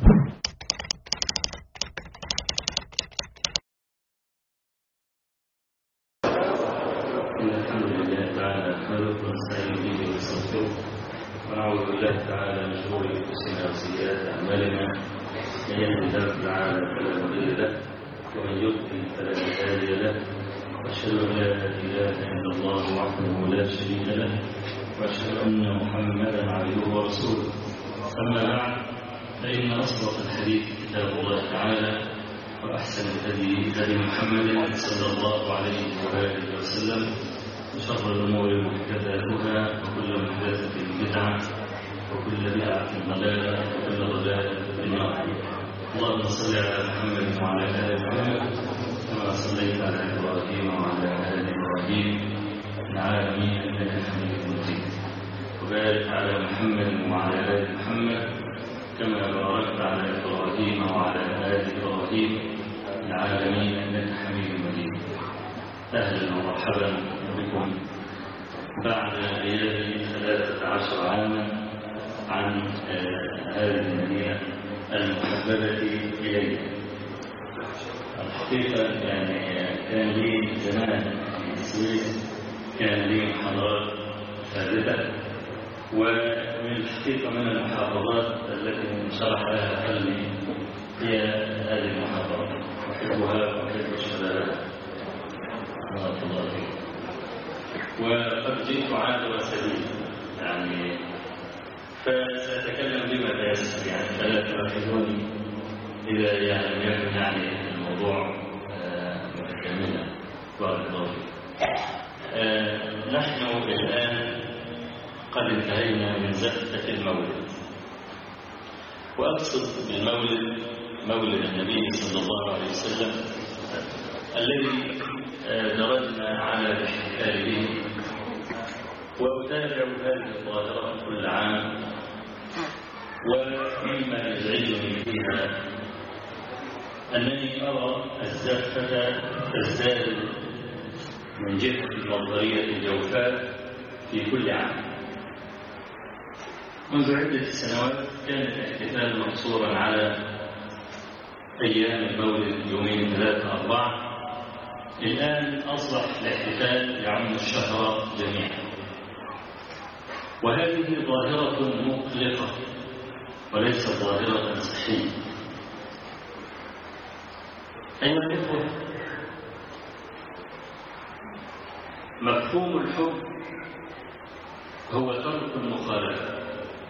إن الحمد لله تعالى نحمده ونستعين به ونستغفره ونعوذ بالله تعالى من شرور أنفسنا وسيئات أعمالنا من يهد الله تعالى فلا مضل له ومن يضلل فلا هادي له وأشهد أن لا إله إلا الله وحده لا شريك له وأشهد أن محمدا عبده ورسوله أما بعد فإن أصدق الحديث كتاب الله تعالى وأحسن الهدي هدي محمد صلى الله عليه وآله وسلم وشر الأمور محدثاتها وكل محدثة بدعة وكل بدعة ضلالة وكل ضلالة في النار اللهم صل على محمد وعلى آل محمد كما صليت على إبراهيم وعلى آل إبراهيم في العالمين إنك حميد مجيد وبارك على محمد وعلى آل محمد كما باركت على إبراهيم وعلى آل إبراهيم في العالمين إنك حميد مجيد أهلا ومرحبا بكم بعد غياب ثلاثة عشر عاما عن هذه المدينة المحببة إلي الحقيقة يعني كان لي زمان في السويس كان لي محاضرات ثابتة ومن الحقيقة من المحافظات التي شرح لها قلبي هي هذه المحافظة أحبها وأحب شبابها بارك الله فيك وقد جئت عاد وسبيل يعني فسأتكلم بما تيسر يعني فلا تؤاخذوني إذا يعني لم يكن يعني الموضوع متكاملا بارك الله فيك نحن الآن قد انتهينا من زفة المولد وأقصد بالمولد مولد النبي صلى الله عليه وسلم الذي درجنا على الاحتفال به وأتابع هذه الظاهرة كل عام ومما يزعجني فيها أنني أرى الزفة تزداد من جهة المنظرية الجوفاء في كل عام منذ عدة سنوات كان الاحتفال مقصورا على أيام المولد يومين ثلاثة أربعة الآن أصبح الاحتفال يعم الشهر جميعا وهذه ظاهرة مقلقة وليست ظاهرة صحية أيها الإخوة مفهوم الحب هو ترك المخالفة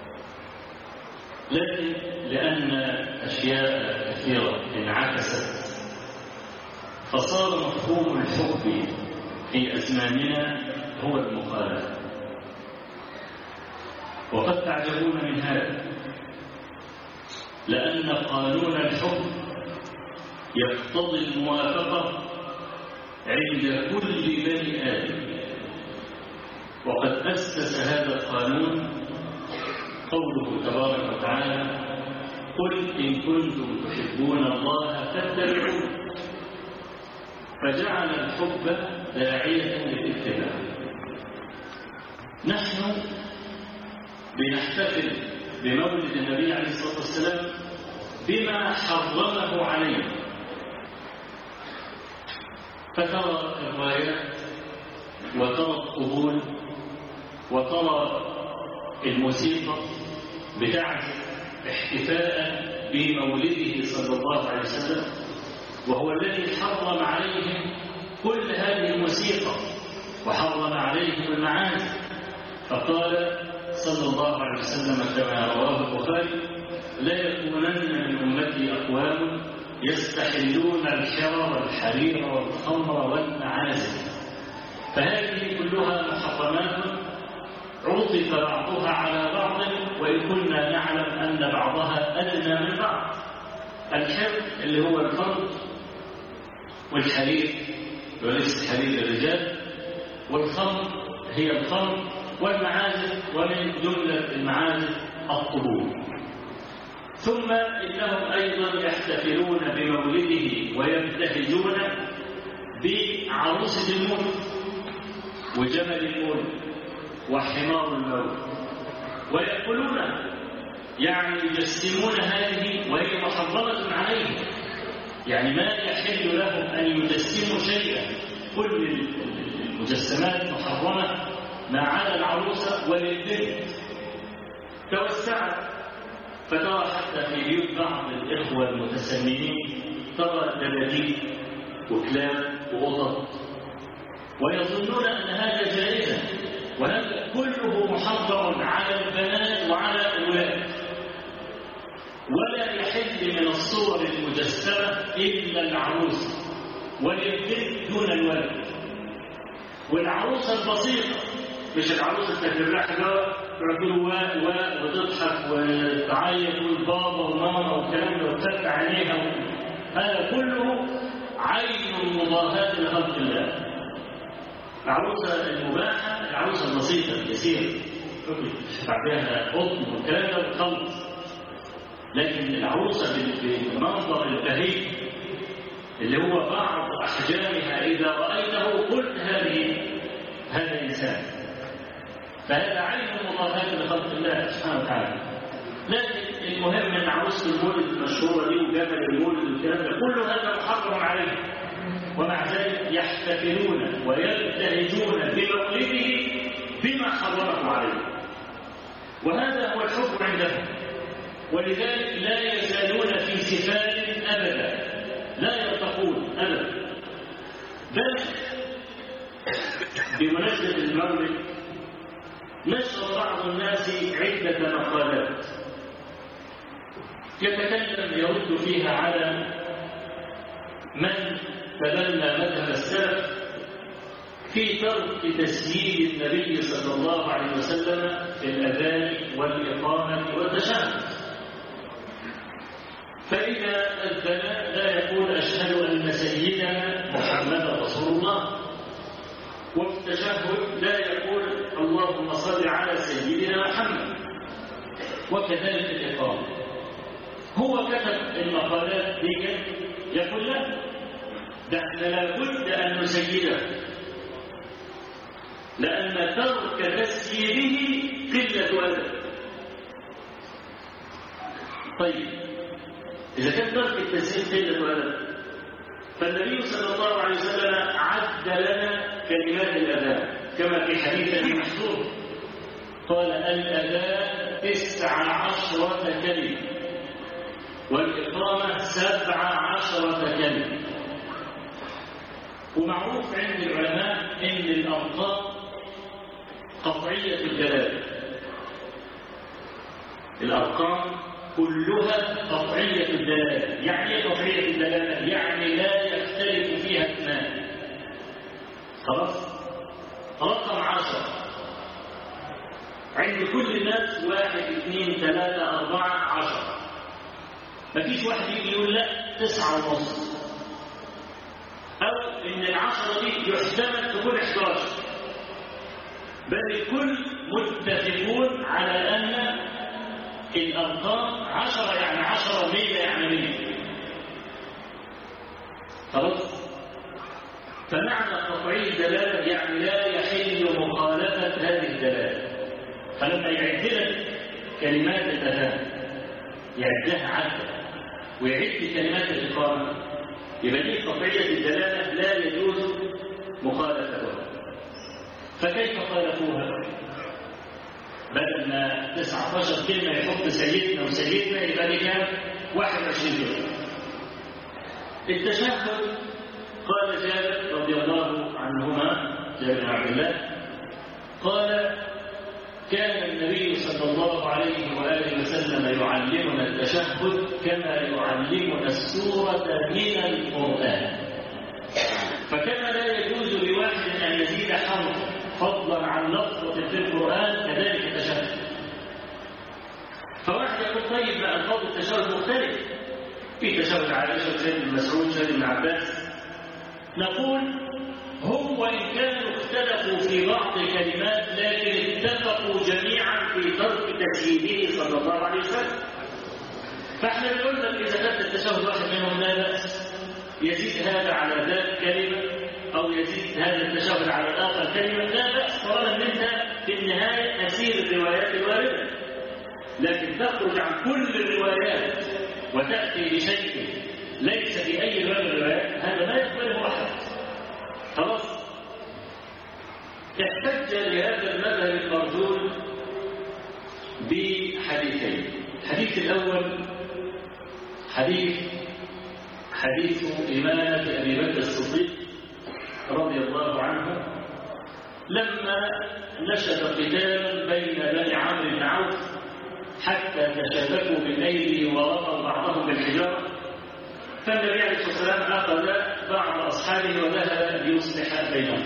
لكن لأن أشياء كثيرة انعكست فصار مفهوم الحب في أزماننا هو المخالفة وقد تعجبون من هذا لأن قانون الحب يقتضي الموافقة عند كل بني آدم وقد أسس هذا القانون قوله تبارك وتعالى قل إن كنتم تحبون الله فاتبعوه فجعل الحب داعية للاتباع نحن بنحتفل بمولد النبي عليه الصلاة والسلام بما حرمه علينا فترى الرايات وترى القبول وترى الموسيقى بتعزف احتفاء بمولده صلى الله عليه وسلم وهو الذي حرم عليهم كل هذه الموسيقى وحرم عليهم المعازف فقال صلى الله عليه وسلم كما رواه البخاري لا يكونن من امتي اقوام يستحلون الحر والحرير والخمر والمعازف فهذه كلها محرمات عطف بعضها على بعض وان كنا نعلم ان بعضها ادنى من بعض الحر اللي هو الفرد والحرير وليس حرير الرجال والخمر هي الخمر والمعازف ومن جملة المعازف الطبول ثم إنهم أيضا يحتفلون بمولده ويبتهجون بعروسة الموت وجمل الموت وحمار الموت ويأكلون يعني يجسمون هذه وهي محرمة عليهم يعني ما يحل لهم أن يجسموا شيئا كل المجسمات محرمة ما عدا العروسة وللبنت توسعت فترى حتى في بيوت بعض الإخوة المتسممين ترى دباديب وكلاب وقطط ويظنون أن هذا جائزا وهذا كله محرم على البنات وعلى الأولاد ولا يحل من الصور المجسمة إلا العروس والابن دون الولد والعروسة البسيطة مش العروسة اللي تجيب لها حجارة تقول و و وتضحك وتعيط والبابا وماما والكلام ده وتفتح عينيها هذا كله عين مضاهاة لخلق الله العروسة المباحة العروسة البسيطة اليسيرة بعدها قطن والكلام ده بتخلص لكن العروسة بالمنظر البهيج اللي هو بعض أحجامها إذا رأيته قلت هذه هذا إنسان فهذا عين مضاهاة لخلق الله سبحانه وتعالى لكن المهم ان عروسه المولد المشهوره دي وجبل المولد والكلام ده كل هذا محرم عليه ومع ذلك يحتفلون ويبتهجون بمولده بما حرمه عليه وهذا هو الحكم عندهم ولذلك لا يزالون في سفال ابدا لا يرتقون ابدا بل بمناسبه المولد نشر بعض الناس عده مقالات يتكلم يرد فيها على من تبنى مذهب السلف في ترك تسييد النبي صلى الله عليه وسلم في الأذان والإقامة والتشهد فإذا أذن لا يقول أشهد أن سيدنا محمد رسول الله وفي التشهد لا يقول اللهم صل على سيدنا محمد وكذلك الإقامة هو كتب المقالات دي يقول لا ده احنا لابد ان نسيده لان ترك تسييره قله ادب طيب اذا كان ترك التسيير قله ادب فالنبي صلى الله عليه وسلم عد لنا كلمات الاذان كما في حديث ابي محذور قال الاذان تسع عشره كلمه والإقامة سبع عشرة كلمة ومعروف عند العلماء أن الأرقام قطعية الدلالة الأرقام كلها قطعية الدلالة يعني ايه قطعية الدلالة؟ يعني لا يختلف فيها اثنان خلاص؟ رقم عشرة عند كل الناس واحد اثنين ثلاثة أربعة عشرة مفيش واحد يجي يقول لا تسعة ونص أو إن العشرة دي يحتمل تكون 11 بل الكل متفقون على أن الأرقام عشرة يعني عشرة مية يعني مية خلاص فمعنى قطعي الدلالة يعني لا يحل مخالفة هذه الدلالة فلما يعد لك كلمات الأذان يعدها عدة ويعد كلمات الإقامة يبقى دي قطعية الدلالة لا يجوز مخالفتها فكيف خالفوها؟ بدل ما 19 كلمة يحط سيدنا وسيدنا يبقى دي كام؟ 21 كلمة التشهد قال جابر رضي الله عنهما جابر بن عبد الله قال كان النبي صلى الله عليه وآله وسلم يعلمنا التشهد كما يعلمنا السورة من القرآن فكما لا يجوز لواحد أن يزيد حرفا فضلا عن لفظة في القرآن كذلك التشهد فواحد يقول طيب ما ألفاظ التشهد مختلف في تشهد عائشة وسيد بن مسعود وسيد بن عباس نقول هم وإن كانوا اختلفوا في بعض الكلمات لكن اتفقوا جميعا في ترك تسييده صلى الله عليه وسلم فاحنا بنقول لك إذا كان التشهد واحد منهم لا بأس يزيد هذا على ذاك كلمة أو يزيد هذا التشهد على الآخر كلمة لا بأس طالما أن أنت في النهاية أسير الروايات الواردة لكن تخرج عن كل الروايات وتأتي بشيء ليس في أي رواية من الروايات هذا ما يقبله أحد خلاص احتج لهذا المذهب المردود بحديثين الحديث الأول حديث حديث إمامة أبي بكر الصديق رضي الله عنه لما نشب قتال بين بني عمرو بن عوف حتى تشابكوا بالأيدي ورموا بعضهم بالحجارة فالنبي عليه الصلاة والسلام أخذ بعض أصحابه وذهب ليصلح بينهم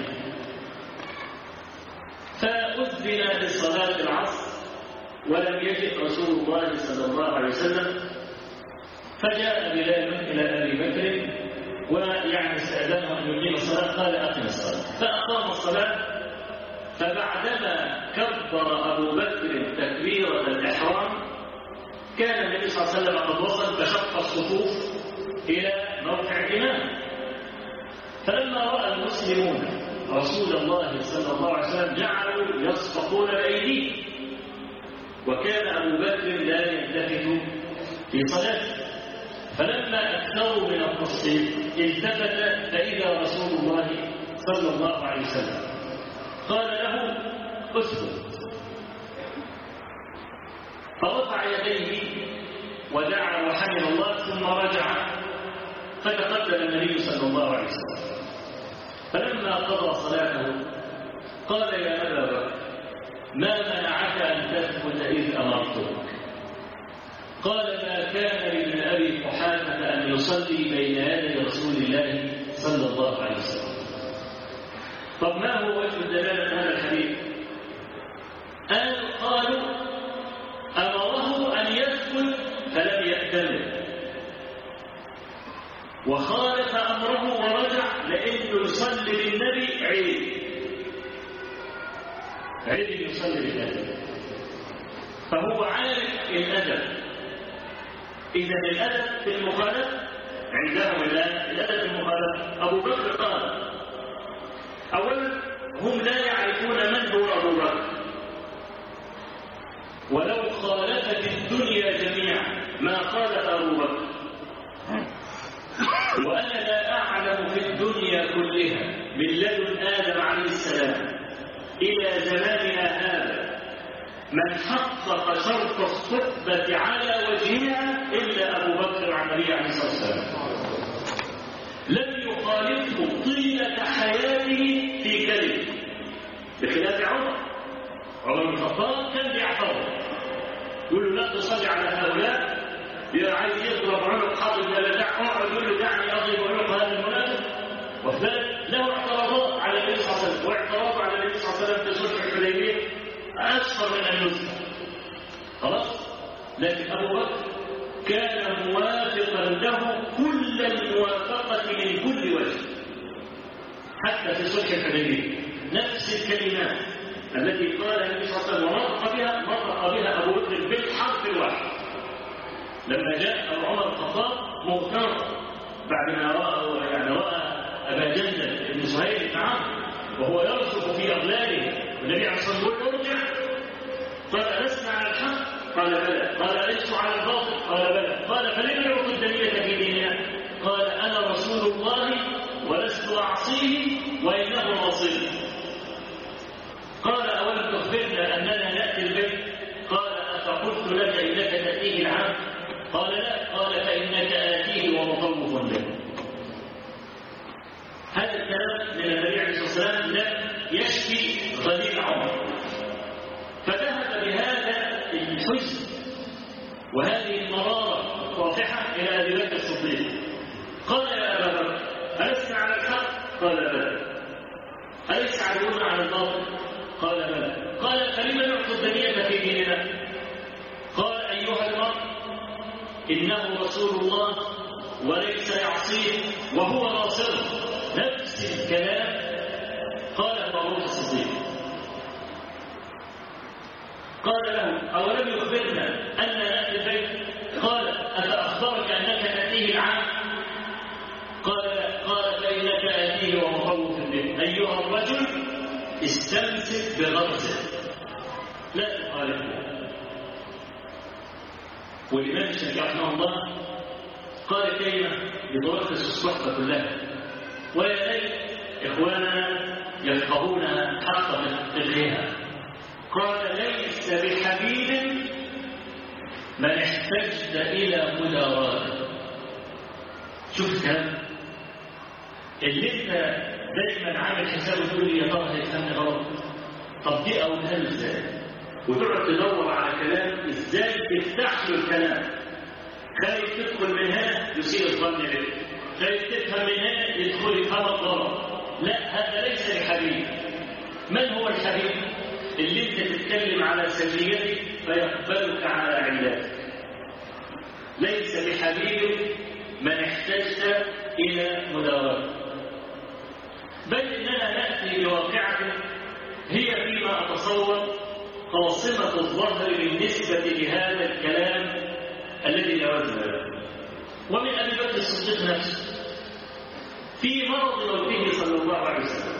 فأذن لصلاة العصر ولم يجد رسول الله صلى الله عليه وسلم فجاء بلال إلى أبي بكر ويعني استأذنه أن يقيم الصلاة قال أقم الصلاة فأقام الصلاة فبعدما كبر أبو بكر تكبيرة الإحرام كان النبي صلى الله عليه وسلم قد وصل فشق الصفوف إلى موقع الإمام فلما رأى المسلمون رسول الله صلى الله عليه وسلم جعلوا يصفقون بأيديهم وكان أبو بكر لا يلتفت في صلاته فلما أكثروا من التصفيق التفت فإذا رسول الله صلى الله عليه وسلم قال له اسكت فرفع يديه ودعا وحمد الله ثم رجع فتقدم النبي صلى الله عليه وسلم فلما قضى صلاته قال يا ابا بكر ما منعك ان تثبت اذ امرتك قال ما كان لابن ابي قحافه ان يصلي بين يدي رسول الله صلى الله عليه وسلم طب ما هو وجه دلاله هذا الحديث قال قالوا امره ان يثبت فلم يأتمر وخالف أمره ورجع لأنه يصلي للنبي عيد عيد يصلي للنبي فهو عارف الأدب إذا الأدب في المخالفة عندهم الآن الأدب في المخالفة أبو بكر قال أولا هم لا يعرفون من هو أبو بكر ولو خالفت الدنيا جميعا ما خالف أبو بكر وأنا لا أعلم في الدنيا كلها من لدن آدم عليه السلام إلى زماننا هذا من حقق شرط الصحبة على وجهها إلا أبو بكر عن النبي عليه الصلاة والسلام لم يخالفه طيلة حياته في كلمة بخلاف عمر عمر بن الخطاب كان بيعترض يقول له لا تصلي على هؤلاء عايز يضرب عنق حاطط لا دع اقعد يقول له دعني اضرب عنق هذا المنافق وذلك له اعتراضات على النبي صلى الله عليه وسلم واعتراض على النبي صلى الله عليه وسلم في صلح الحديبيه اكثر من ان يذكر خلاص لكن ابو بكر كان موافقا له كل الموافقه من كل وجه حتى في صلح الحديبيه نفس الكلمات التي قالها النبي صلى الله عليه وسلم ونطق بها نطق بها ابو بكر بالحرف الواحد لما جاء أبو عمر الخطاب مغترا بعد ما رأى يعني رأى أبا جندل بن سهيل بن عمرو وهو يرسخ في أغلاله والنبي عليه الصلاة والسلام ارجع قال ألست على الحق؟ قال بلى قال ألست على الباطل؟ قال بلى قال فلم يعطي الدليل في ديننا؟ قال أنا رسول الله ولست أعصيه وإنه رسول قال أولم تخبرنا أننا نأتي البيت؟ قال أفقلت لك إنك تأتيه العام قال لا قال فإنك آتيه ومطوف له هذا الكلام من النبي عليه الصلاة والسلام لم يشفي غليل عمر فذهب بهذا الحزن وهذه المرارة الطافحة إلى أبي بكر الصديق قال يا أبا بكر ألست على الحق؟ قال بلى أليس عدونا على الباطل؟ قال بلى قال فلم نعطي الدنيا في ديننا؟ قال أيها المرء إنه رسول الله وليس يعصيه وهو ناصره نفس الكلام قال أبو الصديق قال له أولم يخبرنا أن نأتي البيت قال أفأخبرك أنك تأتيه العام قال لا قال فإنك آتيه ومخوف به أيها الرجل استمسك بغرزه لا تخالفه والإمام الشافعي رحمه الله قال كلمة بتلخص الصحبة كلها ويا ليت إخواننا يفقهونها حق فقهها قال ليس بحبيب من احتجت إلى مداراته شوف الكلام اللي انت دايما عامل حساب تقول لي يا ترى هيفهمني غلط طب دي اقولها له ازاي وتقعد تدور على كلام ازاي تفتح له الكلام خايف تدخل من هنا يسيء الظن بك خايف تفهم من هنا يدخل يفهمك غلط لا هذا ليس الحبيب من هو الحبيب اللي انت تتكلم على سجيته فيقبلك على علاتك ليس بحبيب من احتجت الى مداراته بل اننا ناتي بواقعه هي فيما اتصور قاصمه الظهر بالنسبه لهذا الكلام الذي لا وزن له ومن ابي بكر الصديق نفسه في مرض موته صلى الله عليه وسلم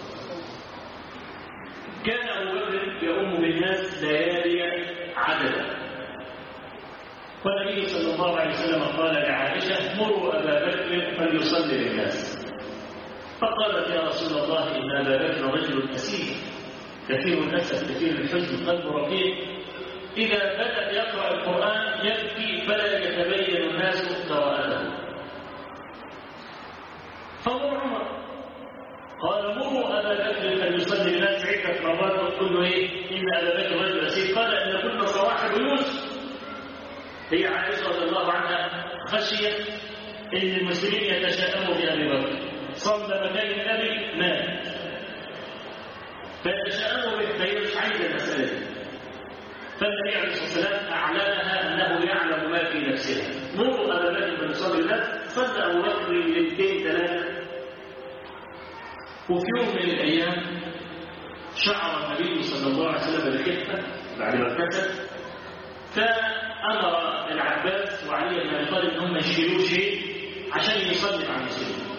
كان ابو بكر يؤم بالناس ليالي عددا والنبي صلى الله عليه وسلم قال لعائشه مروا ابا بكر فليصلي للناس فقالت يا رسول الله ان ابا بكر رجل كثير كثير الاسد كثير الحزن قلب رقيق اذا بدا يقرا القران يبكي فلا يتبين الناس قراءته فمر عمر قال مروا ابا بكر فليصلي الناس عده مرات وتقول له ايه ان ابا بكر رجل اسير قال ان كنا صواحب يوسف هي عائشه رضي الله عنها خشيت ان المسلمين يتشائموا بابي بكر صلى مكان النبي مات فيتشائموا به فهي مش عايزه المساله دي فالنبي عليه الصلاه والسلام اعلنها انه يعلم ما في نفسها مروا ابا بكر فليصلي الناس صلى ابو بكر ليلتين ثلاثه وفي يوم من الايام شعر النبي صلى الله عليه وسلم بالخفه بعد ما ابتسم فامر العباس وعلي بن ابي طالب ان هم يشيلوه شيء عشان يصلي مع المسلمين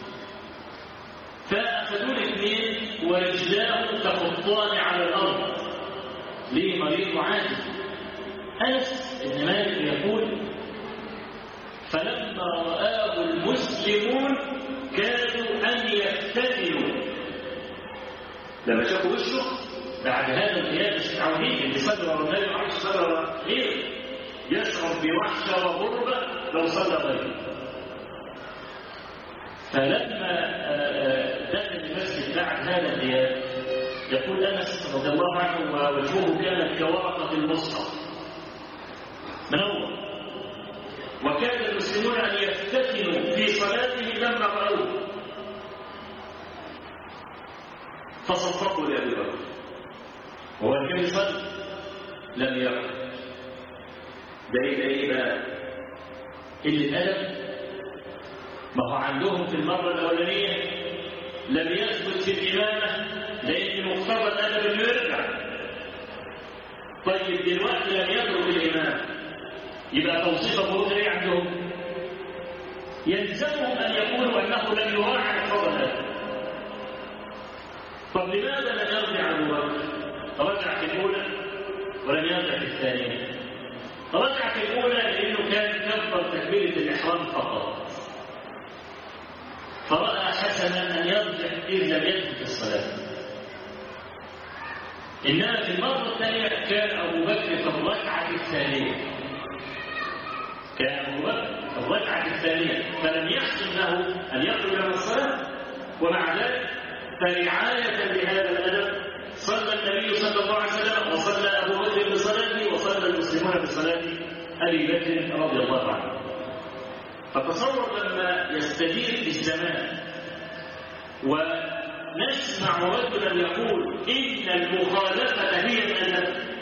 فاخذوه الاثنين ورجلاه تخطان على الارض ليه مريض وعاجز انس بن مالك يقول فلما رآه المسلمون كادوا أن يفتتنوا لما شافوا وشه بعد هذا الغياب مش متعودين اللي صدر النبي ما عرفش صدر غيره يشعر بوحشة وغربة لو صلى غيره فلما دخل المسجد بعد هذا الغياب يقول انس رضي الله عنه ووجهه كانت كورقه المصحف منور وكان المسلمون أن يفتتنوا في صلاتهم لما رأوه فصفقوا لأبي بكر وهو كان يصلي لم يرى ده ايه ده ايه بقى قلة أدب ما هو عندهم في المرة الأولانية لم يثبت في الإمامة لأن مقتضى الأدب إنه يرجع طيب دلوقتي لم يترك الإمام يبقى توصيف ابو بكر ايه عندهم يلزمهم ان يقولوا انه لم يراعي الفضل طب لماذا لم يرجع ابو بكر رجع في الاولى ولم يرجع في الثانيه رجع في الاولى لانه كان كبر تكبيره الاحرام فقط فراى حسنا ان يرجع اذ لم يدخل في الصلاه انما في المره الثانيه كان ابو بكر في الركعه الثانيه كان أبو بكر الركعة الثانية فلم يحسن له أن يخرج من الصلاة ومع ذلك فرعاية لهذا الأدب صلى النبي صلى الله عليه وسلم وصلى أبو بكر بصلاته وصلى المسلمون بصلاة أبي بكر رضي الله عنه فتصور لما يستدير الزمان ونسمع رجلا يقول إن المخالفة هي الأدب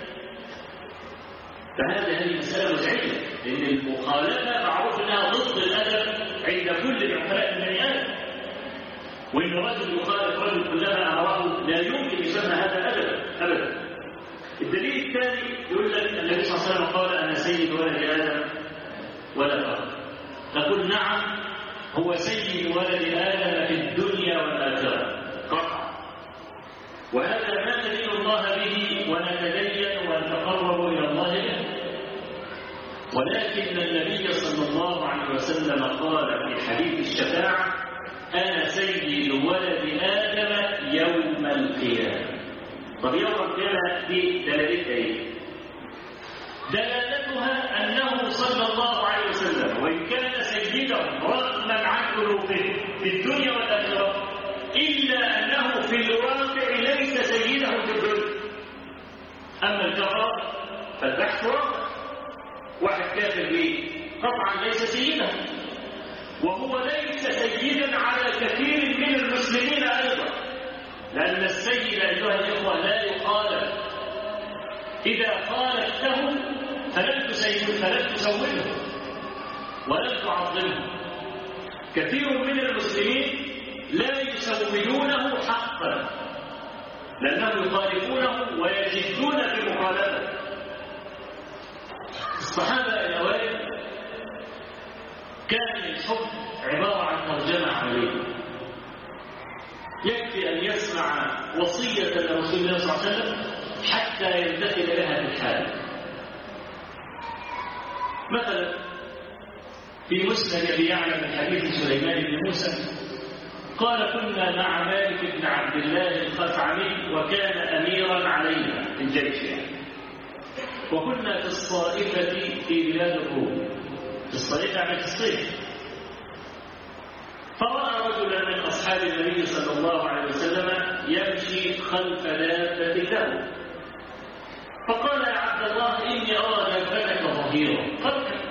فهذه هذه مسألة مزعجة لأن المخالفة معروف أنها ضد الأدب عند كل العقلاء البني آدم وإن رجل يخالف رجل كلما أمره لا يمكن يسمى هذا أبدا أبدا الدليل الثاني يقول لك النبي صلى الله عليه وسلم قال أنا سيد ولد آدم ولا فخر نقول نعم هو سيد ولد آدم في الدنيا والآخرة قطعا وهذا ما ندين الله به ونتدين ونتقرب إلى الله به ولكن النبي صلى الله عليه وسلم قال في حديث الشفاعة أنا سيد ولد آدم يوم القيامة طب يوم القيامة دي دلالتها إيه؟ دلالتها أنه صلى الله عليه وسلم وإن كان سيدهم رغما عن ألوفهم في الدنيا والآخرة إلا أنه في الواقع ليس سيدهم في الدنيا أما الكفر فالبحث واقع واحد كافر ليه؟ قطعا ليس سيدا وهو ليس سيدا على كثير من المسلمين أيضا لأن السيد أيها الإخوة لا يخالف إذا خالفته فلن تسيد فلن تسوده ولن تعظمه كثير من المسلمين لا يسودونه حقا لأنهم يخالفونه ويجدون في مخالفته الصحابة الأوائل كان الحب عبارة عن ترجمة عملية يكفي أن يسمع وصية لرسول الله صلى الله عليه وسلم حتى يمتثل لها في الحال مثلا في مسند ابي يعلى من حديث سليمان بن موسى قال كنا مع مالك بن عبد الله الخثعمي وكان اميرا علينا في الجيش يعني. وكنا في الصائفه في بلاد الروم في الصائفه يعني في الصيف فراى رجلا من اصحاب النبي صلى الله عليه وسلم يمشي خلف دابه له فقال يا عبد الله إني أرى دابتك ظهيرا فاركب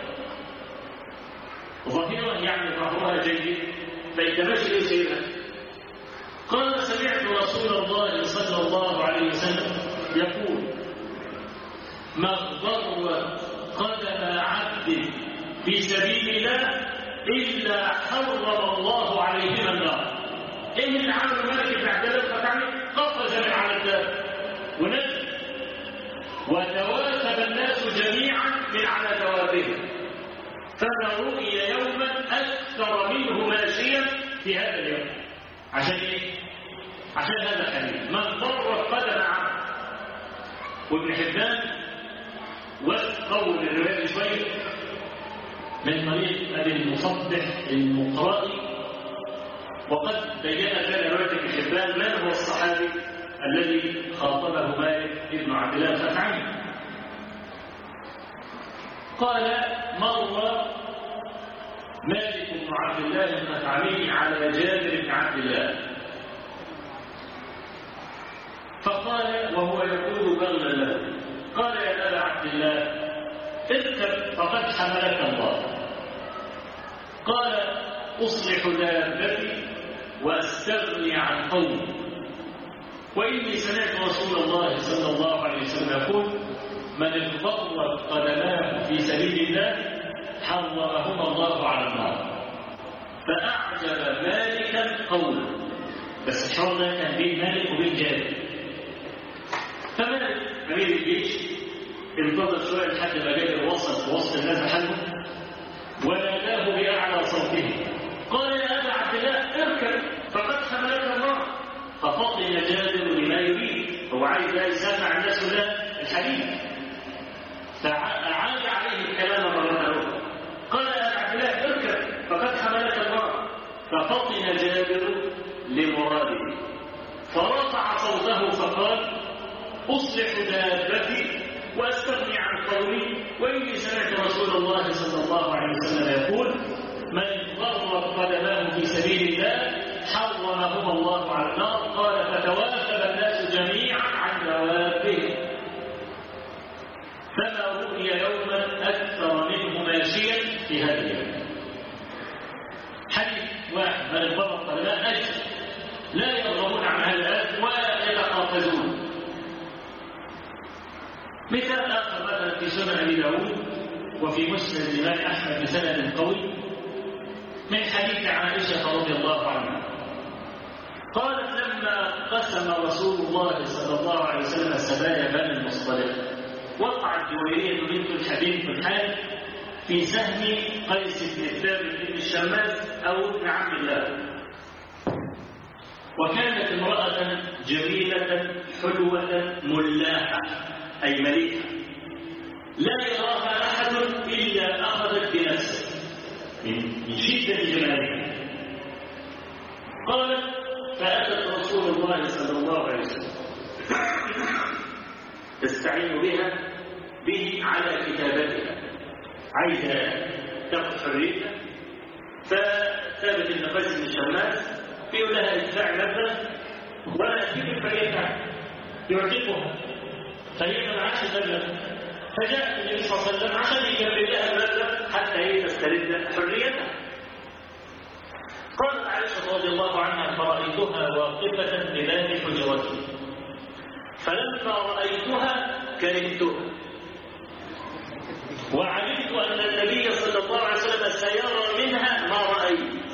ظهيرا يعني ظهرها جيد فيتمشي سيرا قال سمعت رسول الله صلى الله عليه وسلم يقول ما ضرت قدم عبد في سبيل الله إلا حرم الله عليهما النار إيه اللي عمل الملك بن عبد الله الفتحي قفز من على الدابة ونزل وتواثب الناس جميعا من على دوابهم فما رؤي يوما اكثر منه ماشيا في هذا اليوم عشان ايه عشان هذا الحديث من ضر قدم عبد وابن حبان وقول الروايه شويه من طريق ابي المصبح المقرائي وقد بين ذلك روايه ابن حبان من هو الصحابي الذي خاطبه مالك بن عبد الله الخثعمي قال مر مالك بن عبد الله الخثعمي على جابر بن عبد الله فقال وهو يقول بغلا له قال يا ابا عبد الله اركب فقد حملك الله قال اصلح دابتي واستغني عن قومي وإني سمعت رسول الله صلى الله عليه وسلم يقول من اضطرت قدماه في سبيل الله حرمهما الله على النار فأعجب مالكا قولا بس الحوار ده كان بين مالك وبين جابر فمالك أمير الجيش انتظر شوية لحد ما جابر وصل في وسط الناس حلمه وناداه بأعلى صوته قال يا أبا عبد الله اركب فقد حملك الله ففطن جابر لما يريد هو عايز لا يسمع الناس له الحديث فأعاد عليه الكلام مرة أخرى قال يا عبد الله اركب فقد حملك الله ففطن جابر لمراده فرفع صوته فقال أصلح دابتي وأستغني عن قومي وإني سمعت رسول الله صلى الله عليه وسلم يقول من ضرت قدماه في سبيل الله حرمهما الله على النار قال فتوافد الناس جميعا عن دوابهم فما رؤي يوما اكثر منه ماشيا في هذا اليوم حديث واحد من الضرب لا اجل لا يرغبون عن هذا الاجل ولا يتقافزون مثال اخر مثلا في سنن ابي داود وفي مسند الامام احمد بسند قوي من حديث عائشه رضي الله عنها قالت لما قسم رسول الله صلى الله عليه وسلم سبايا بني المصطلق وقعت جويرية بنت الحبيب بن حال في سهم قيس بن ثابت بن الشماس أو ابن عم الله وكانت امرأة جميلة حلوة ملاحة أي مليحة لا يراها أحد إلا أخذت بنفسه من من شدة جمالها قالت فأتت رسول الله صلى الله عليه وسلم تستعين بها به على كتابتها عايزة تاخذ حريتها فثابت بن قيس بن شماس بيقول لها ادفعي مبلغ ولا تجيب حريتها يعتقها فهي ما معهاش المبلغ فجاء النبي صلى الله عليه وسلم عشان يكمل لها المبلغ حتى هي تسترد حريتها قالت عائشة رضي الله عنها فرأيتها واقفة بباب حجرتي فلما رأيتها كرهتها وعلمت أن النبي صلى الله عليه وسلم سيرى منها ما رأيت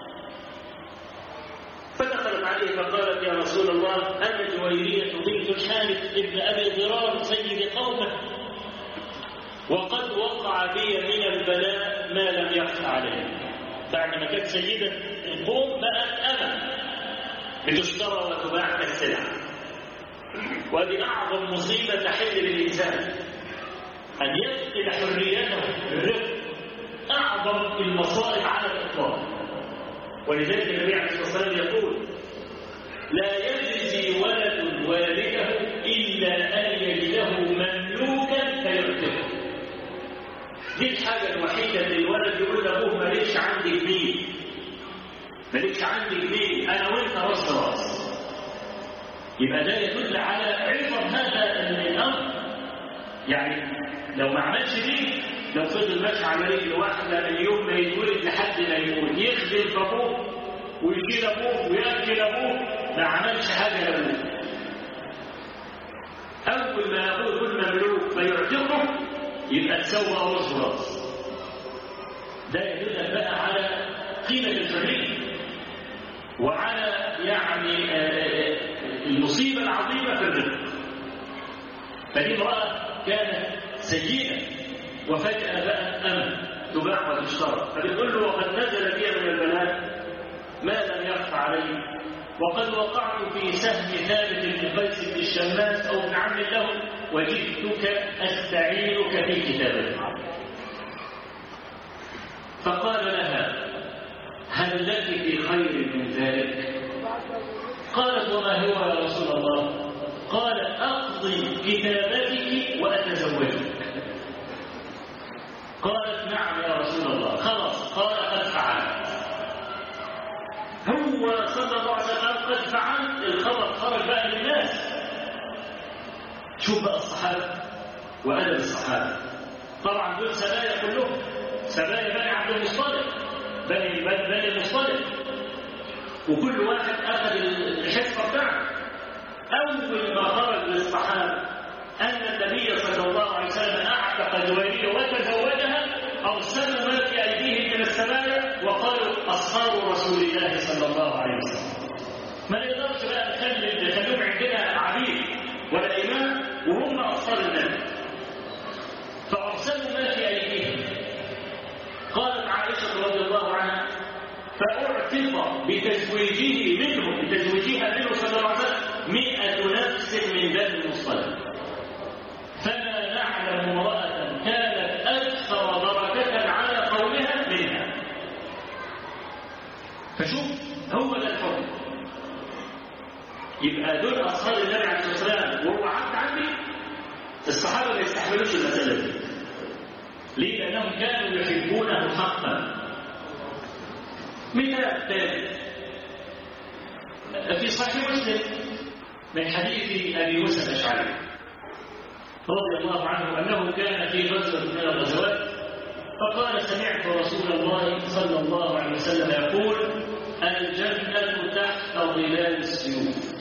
فدخلت عليه فقالت يا رسول الله أنا جويرية بنت الحارث ابن أبي ضرار سيد قومه وقد وقع بي من البلاء ما لم يخفى عليه بعد ما كانت سيدة القوم بقت أنا بتشترى وتباع كالسلع وهذه أعظم مصيبة تحل للإنسان أن يفقد حريته الرفق أعظم المصائب على الإطلاق ولذلك النبي عليه الصلاة والسلام يقول لا يجزي ولد والده إلا أن يجده مملوكا فيعتقه دي الحاجة الوحيدة اللي الولد يقول لأبوه مالكش عندي جنيه مالكش عندي جنيه أنا وأنت راس راس يبقى ده يدل على عظم هذا الأمر يعني لو ما عملش دي لو فضل ماشي على رجل واحدة من يوم ما يتولد لحد ما يموت يخدم أبوه ويشيل أبوه ويأكل أبوه ما عملش حاجة لأبوه أول ما أبوه كل مملوك فيعتقه يبقى تسوى راس راس ده يدل بقى على قيمة الحرية وعلى يعني المصيبة العظيمة في الرزق فدي امرأة كانت سيئة وفجأة بقت أمن تباع وتشترى فبيقول له وقد نزل بي من البلاء ما لم يخفى علي وقد وقعت في سهم ثابت بن قيس بن الشماس أو ابن عم له وجئتك أستعينك في كتابتك فقال لها هل لك في خير من ذلك قالت وما هو يا رسول الله قال أقضي كتابتك وأتزوجك قالت نعم يا رسول الله خلاص قال قد فعلت هو صلى الله عليه وسلم قد فعلت الخبر خرج بقى للناس شوف بقى الصحابة وأدب الصحابة طبعا دول سبايا كلهم سبايا بني عبد المصطلق بني بني المصطلق وكل واحد أخذ الحصة بتاعته أول ما خرج للصحابة أن النبي صلى الله عليه وسلم أعتق جويرية وتزوجها أرسلوا ما في أيديهم من السبايا وقالوا أصحاب رسول الله صلى الله عليه وسلم ما نقدرش بقى نخلي نخليهم عندنا عبيد ولا إمام وهم أصحاب النبي فأرسلوا ما في أيديهم قالت عائشة رضي الله عنها فأعتق بتزويجه منه بتزويجها منه صلى الله عليه وسلم مئة نفس من بني المصطلق فما نعلم امرأة كانت أكثر بركة على قومها منها فشوف هو ده الحكم يبقى دول أصحاب النبي عليه الصلاة والسلام وهو عبد عندي الصحابة ما يستحملوش المسألة دي ليه؟ لأنهم كانوا يحبونه حقا مثال ثالث في صحيح مسلم من حديث أبي موسى الأشعري رضي الله عنه أنه كان في غزوة من الغزوات فقال سمعت رسول الله صلى الله عليه وسلم يقول الجنة تحت ظلال السيوف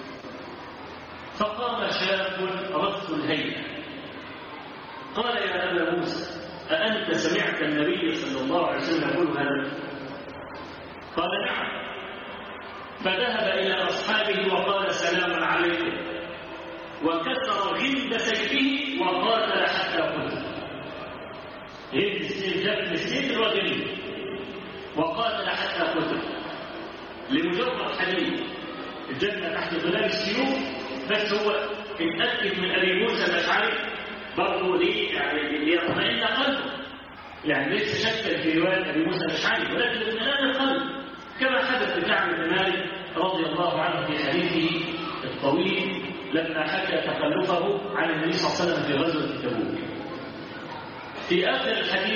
فقام شاب رث الهيئة قال يا أبا موسى أأنت سمعت النبي صلى الله عليه وسلم يقول هذا قال نعم فذهب إلى أصحابه وقال سلام عليكم وكسر غلد سيفه وقاتل حتى قتل غلد السيف جاب السيف وغلد وقاتل حتى قتل لمجرد حديث الجنة تحت ظلال السيوف بس هو اتأكد من أبي موسى الأشعري برضه ليه يعني ليطمئن قلبه يعني ليس شكا في روايه ابي موسى الاشعري ولكن اطمئنان القلب كما حدث لكعب بن مالك رضي الله عنه في حديثه الطويل لما حكى تخلفه عن النبي صلى الله عليه وسلم في غزوه تبوك في اخر الحديث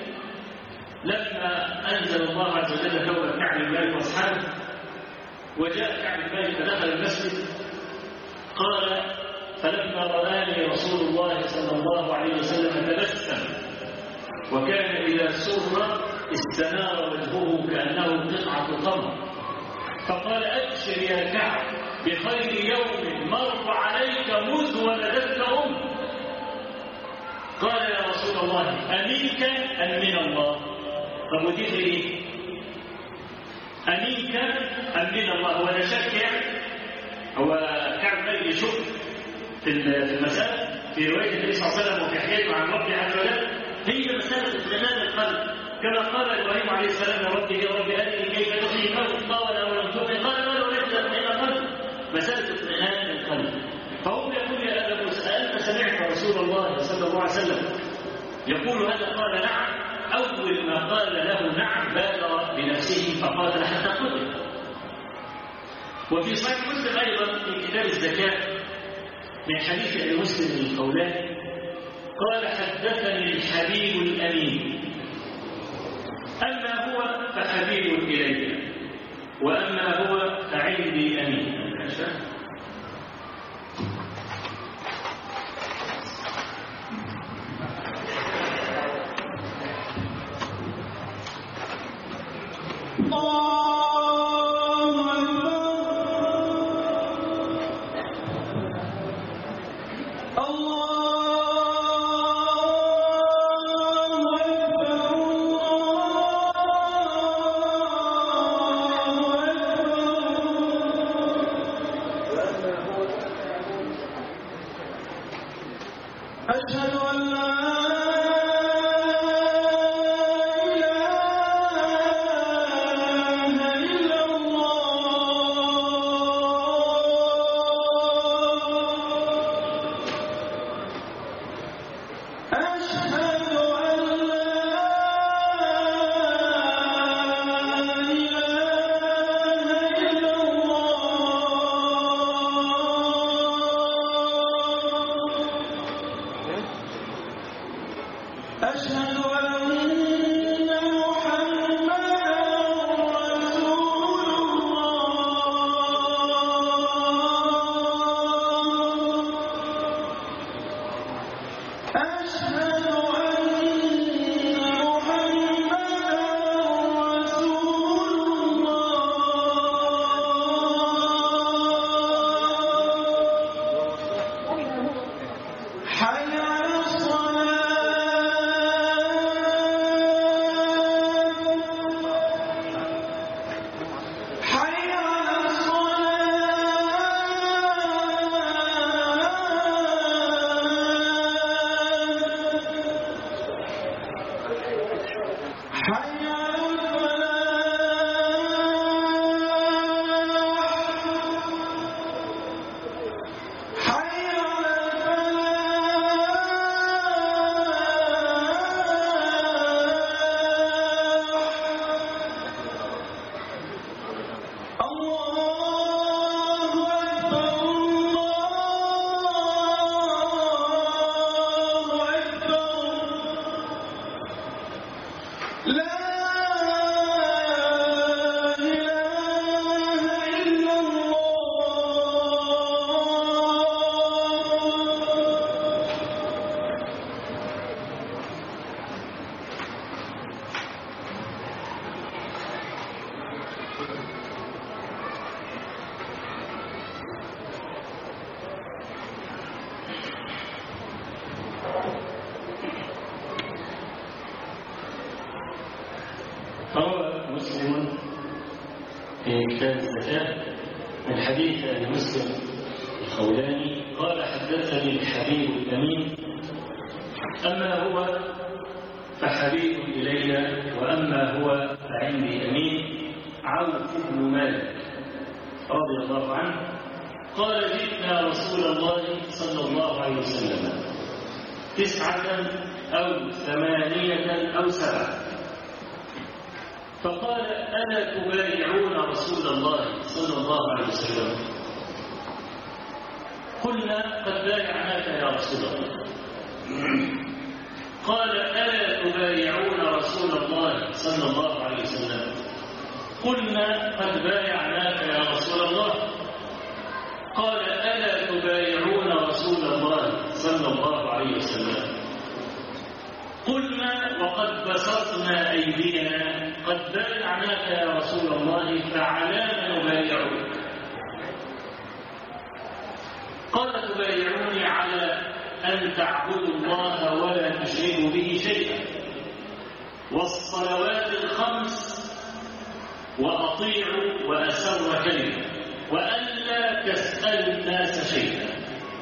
لما انزل الله عز وجل توبه كعب بن مالك واصحابه وجاء كعب بن مالك فدخل المسجد قال فلما رآني رسول الله صلى الله عليه وسلم تبسم وكان إذا سر استنار وجهه كأنه قطعة قمر فقال أبشر يا كعب بخير يوم مر عليك منذ ولدتك أم قال يا رسول الله أمينك أم من الله طب ودي إيه أمينك أم من الله هو لا شك يعني هو كعب مالك يشك في المسألة في رواية النبي صلى الله عليه وسلم وفي حكايته عن ربه عز وجل هي مسألة اطمئنان القلب كما قال إبراهيم عليه السلام لربه يا رب أرني كيف تحيي الموت قال أولم تؤمن قال لا ولكن اطمئن قلب مسألة اطمئنان القلب فهو يقول يا أبا موسى أنت سمعت رسول الله صلى الله عليه وسلم يقول هذا قال نعم أول ما قال له نعم بادر بنفسه فقال حتى قتل وفي صحيح مسلم أيضا في كتاب الزكاة من حديث ابي مسلم القولاني قال حدثني الحبيب الامين اما هو فحبيب الي واما هو فعندي امين روى مسلم في كتاب الزكاة من حديث أبي مسلم الخولاني قال حدثني الحبيب الأمين أما هو فحبيب إلي وأما هو فعندي أمين عوف بن مالك رضي الله عنه قال جئنا رسول الله صلى الله عليه وسلم تسعة أو ثمانية أو سبعة فقال ألا تبايعون رسول الله صلى الله عليه وسلم قلنا قد بايعناك يا رسول الله قال ألا تبايعون رسول الله صلى الله عليه وسلم قلنا قد بايعناك يا رسول الله قال ألا تبايعون رسول الله صلى الله عليه وسلم قلنا وقد بسطنا أيدينا قد بايعناك يا رسول الله فعلى ما نبايعك قال تبايعوني على أن تعبدوا الله ولا تشركوا به شيئا والصلوات الخمس وأطيعوا وأسر كلمة وألا تسألوا الناس شيئا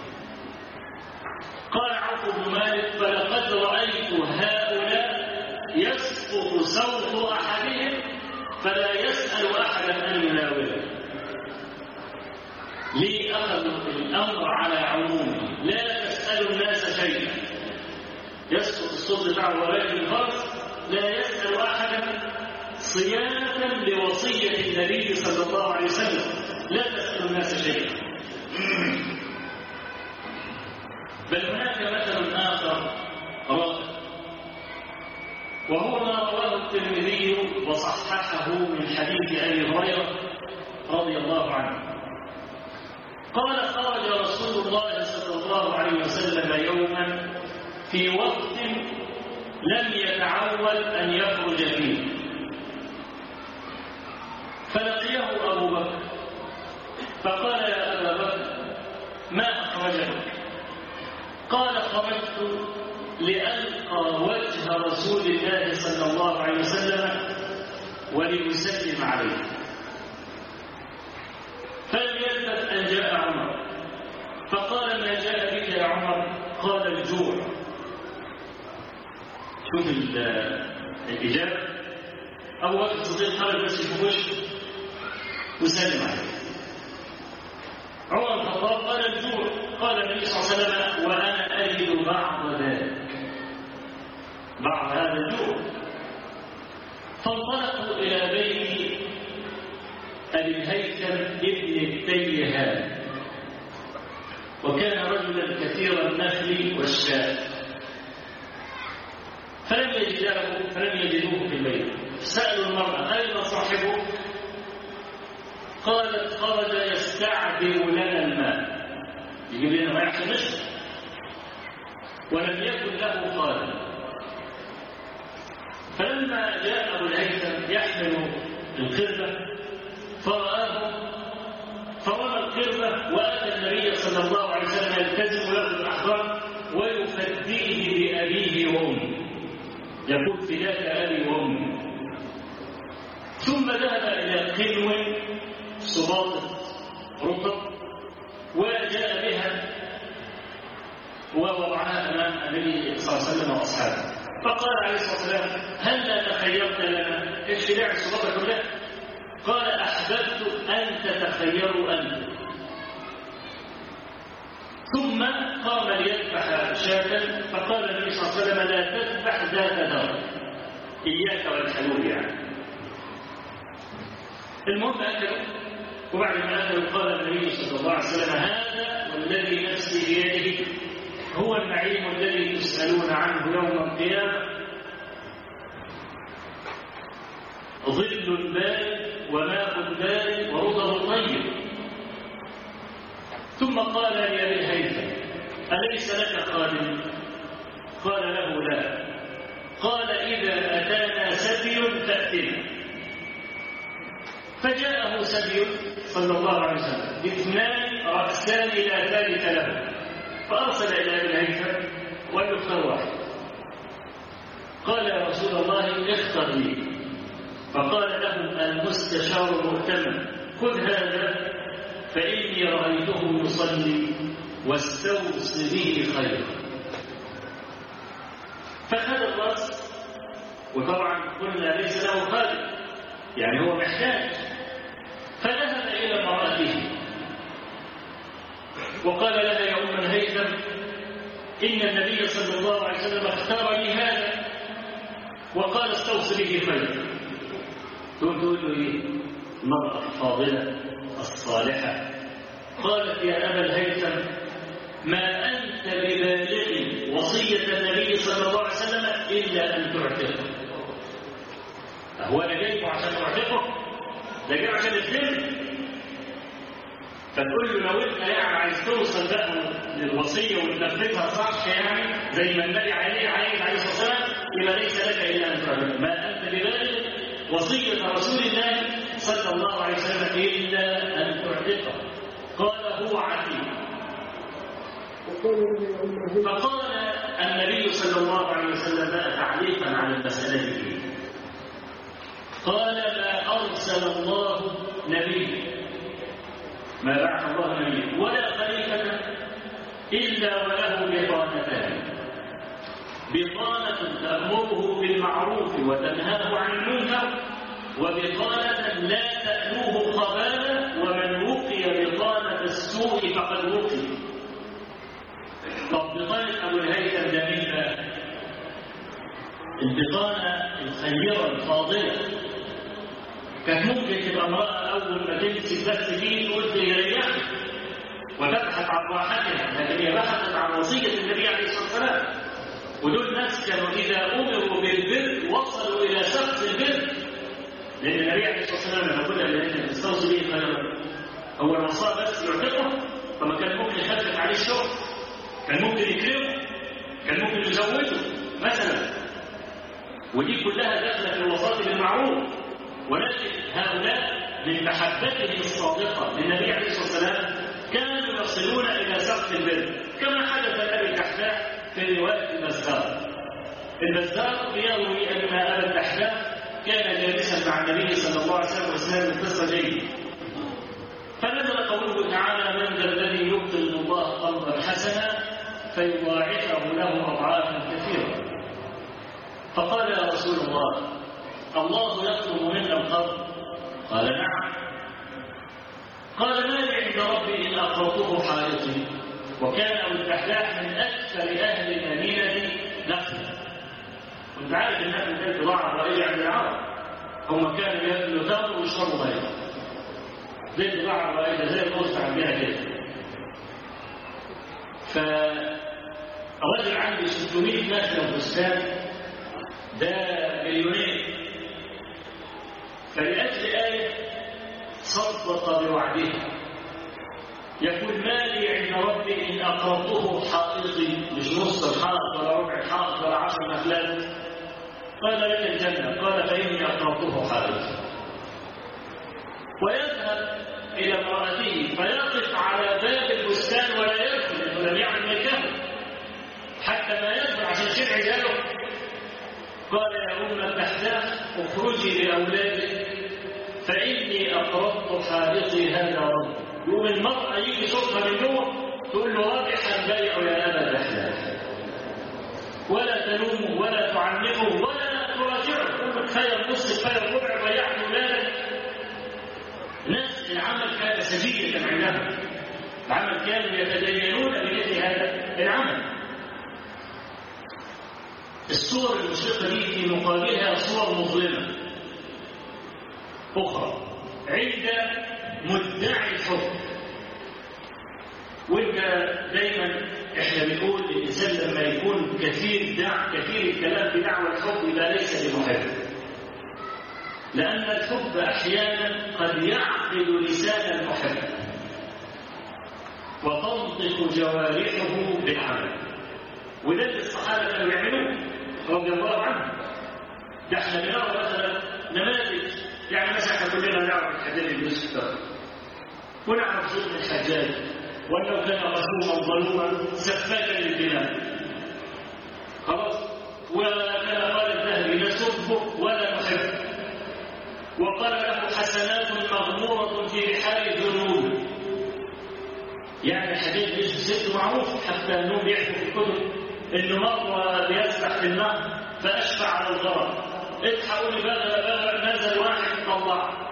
قال عوف بن مالك فلقد رأيت هؤلاء يسقط صوت أحدهم فلا يسأل أحدا أن يناوله لي أخذوا الأمر على عمومه لا تسألوا الناس شيئا يسقط الصوت بتاعه ولكن الفرس لا يسأل أحدا صيانة لوصية النبي صلى الله عليه وسلم لا تسأل الناس شيئا بل هناك مثل آخر رائع وهو ما رواه الترمذي وصححه من حديث أبي هريرة رضي الله عنه قال خرج رسول الله صلى الله عليه وسلم يوما في وقت لم يتعود أن يخرج فيه فلقيه أبو بكر فقال يا أبا بكر ما أخرجك قال خرجت لألقى وجه رسول الله صلى الله عليه وسلم ولأسلم عليه فلم يلبث أن جاء عمر فقال ما جاء بك يا عمر قال الجوع شوف الإجابة أبو بكر الصديق قال بس يفوش وسلم عليه عمر الخطاب قال الجوع قال النبي صلى الله عليه وسلم وأنا أجد بعض ذلك بعض هذا الجوع فانطلقوا إلى بيت أبي الهيثم ابن التيهان وكان رجلا كثير النخل والشاة فلم يجدوه فلم يجدوه في البيت سألوا المرأة أين صاحبه قالت خرج يستعذب لنا الماء يجيب لنا ما يحصل نشر ولم يكن له خادم فلما جاء ابو الهيثم يحمل القربه فرآه فرمى القربة وأتى النبي صلى الله عليه وسلم يلتزم له الأحضان ويفديه بأبيه وأمه يقول فداك أبي وأمي ثم ذهب إلى قنو صباطة رطب وجاء بها ووضعها أمام النبي صلى الله عليه وسلم وأصحابه فقال عليه الصلاة والسلام هل لا تخيرت لنا ايش فداع الصباطة كلها قال أحببت أن تتخيروا أنتم ثم قام ليذبح شاة فقال النبي صلى الله عليه وسلم لا تذبح ذات دار إياك والحلول يعني المهم أكلوا وبعد ما أكلوا قال النبي صلى الله عليه وسلم هذا والذي نفسي بيده هو النعيم الذي تسألون عنه يوم القيامة ظل بارد وماء بارد ورطب طيب ثم قال لأبي الهيثم أليس لك خادم قال له لا قال إذا أتانا سبي فأتنا فجاءه سبي صلى الله عليه وسلم اثنان رأسان لا ثالث له فأرسل إلى أبي الهيثم وقال له اختار واحد قال يا رسول الله اختر لي فقال له المستشار مؤتمن خذ هذا فإني رأيته يصلي واستوص به خيرا فخذ الرأس وطبعا قلنا ليس له خادم يعني هو محتاج فذهب إلى امرأته وقال لها يا أم الهيثم إن النبي صلى الله عليه وسلم اختار لي هذا وقال استوصي به خيرا تقول تقول له إيه المرأة الفاضلة الصالحة قالت يا أبا الهيثم ما أنت ببالغ وصية النبي صلى الله عليه وسلم إلا أن تعتقه هو أنا جايبه عشان أعتقه ده جاي عشان الذل فتقول له لو انت يعني عايز توصل بقى للوصيه وتنفذها صح يعني زي ما النبي عليه عليه عليه الصلاه والسلام يبقى ليس لك الا ان تعمل ما انت ببالغ وصيه رسول الله صلى الله عليه وسلم الا ان تعتقه قال هو عتيق فقال النبي صلى الله عليه وسلم بقى تعليقا على المساله دي قال ما ارسل الله نبيا ما بعث الله نبيا ولا خليفة إلا وله بطانتان بطانة تأمره بالمعروف وتنهاه عن المنكر وبطانة لا تألوه خبالة ومن وقي بطانة السوء فقد وقي طب بطانة أبو الهيثم ده مين بقى؟ البطانة الخيرة الفاضلة كانت ممكن تبقى امرأة أول ما تمسك بس دي تقول تريحني وتبحث عن راحتها لكن هي بحثت عن وصية النبي عليه الصلاة والسلام ودول ناس كانوا إذا أمروا بالبر وصلوا إلى سقف البر لأن النبي عليه الصلاة والسلام لما قلنا لأن تستوصي به خيرا هو الوصاء بس يعتقه فما كان ممكن يخفف عليه الشغل كان ممكن يكرمه كان ممكن يزوجه مثلا ودي كلها داخله في الوصاة بالمعروف ولكن هؤلاء من محبتهم الصادقة للنبي عليه الصلاة والسلام كانوا يصلون إلى سقف البر كما حدث لأبي الدحداح في رواية البزار البزار يروي أن أبا الدحداح كان جالسا مع النبي صلى الله عليه وسلم وإسناد القصة جيد فنزل قوله تعالى من ذا الذي يقتل الله قرضا حسنا فيضاعفه له أضعافا كثيرة فقال يا رسول الله الله يطلب منا القرض قال نعم قال ما لي عند ربي ان اقرضته حائطي وكان ابو الدحداح من اكثر اهل المدينه نخلا كنت عارف ان اهل البيت ضاع رائجه عند العرب هم كانوا ياكلوا تمر ويشربوا ميه زي البضاعه الرائجه زي القرص عندنا كده فرجل عنده 600 نخله بستان ده مليونير فلأجل آية صدق بوعده يقول ما لي عند ربي إن أقرضته حائطي مش نص الحائط ولا ربع الحائط ولا عشر نخلات قال لك الجنة قال فإني أقرضته حائطي ويذهب إلى امرأته فيقف على باب البستان ولا يدخل لأنه لم يعلم ملكه حتى ما يدخل عشان شرع جاله قال يا أم الدحداح اخرجي لأولادك فإني أقرضت حائطي هذا رب يوم المرأة يجي يشوفها من جوه تقول له رابح البيع يا أبا الدحداح ولا تلومه ولا تعنفه ولا تراجعه تقول له كفاية النص كفاية الربع ضيعت ولادك ناس العمل كان سجية عندهم العمل كانوا يتدينون بمثل هذا العمل الصور المشرقة دي في مقابلها صور مظلمة أخرى عند مدعي الحب وانت دايما احنا بنقول الانسان لما يكون كثير دع كثير الكلام في دعوه الحب يبقى ليس بمحب لان الحب احيانا قد يعقد لسان المحب وتنطق جوارحه بالعمل وده اللي الصحابه كانوا يعملوه رضي الله عنهم ده احنا بنرى مثلا نماذج يعني مثلا احنا كلنا نعرف الحديث بن يوسف ونعرف سيدنا الحجاج وانه كان مظلوما ظلوما سفاكا للدماء خلاص وكان قال الذهبي نسبه ولا نحبه وقال له حسنات مغمورة في رحال الذنوب يعني الحديث ليش ست معروف حتى انهم بيحكوا في الكتب انه مرة بيسبح في النهر فاشفع على الغرق الحقوا لي بغى بغى نزل واحد طلع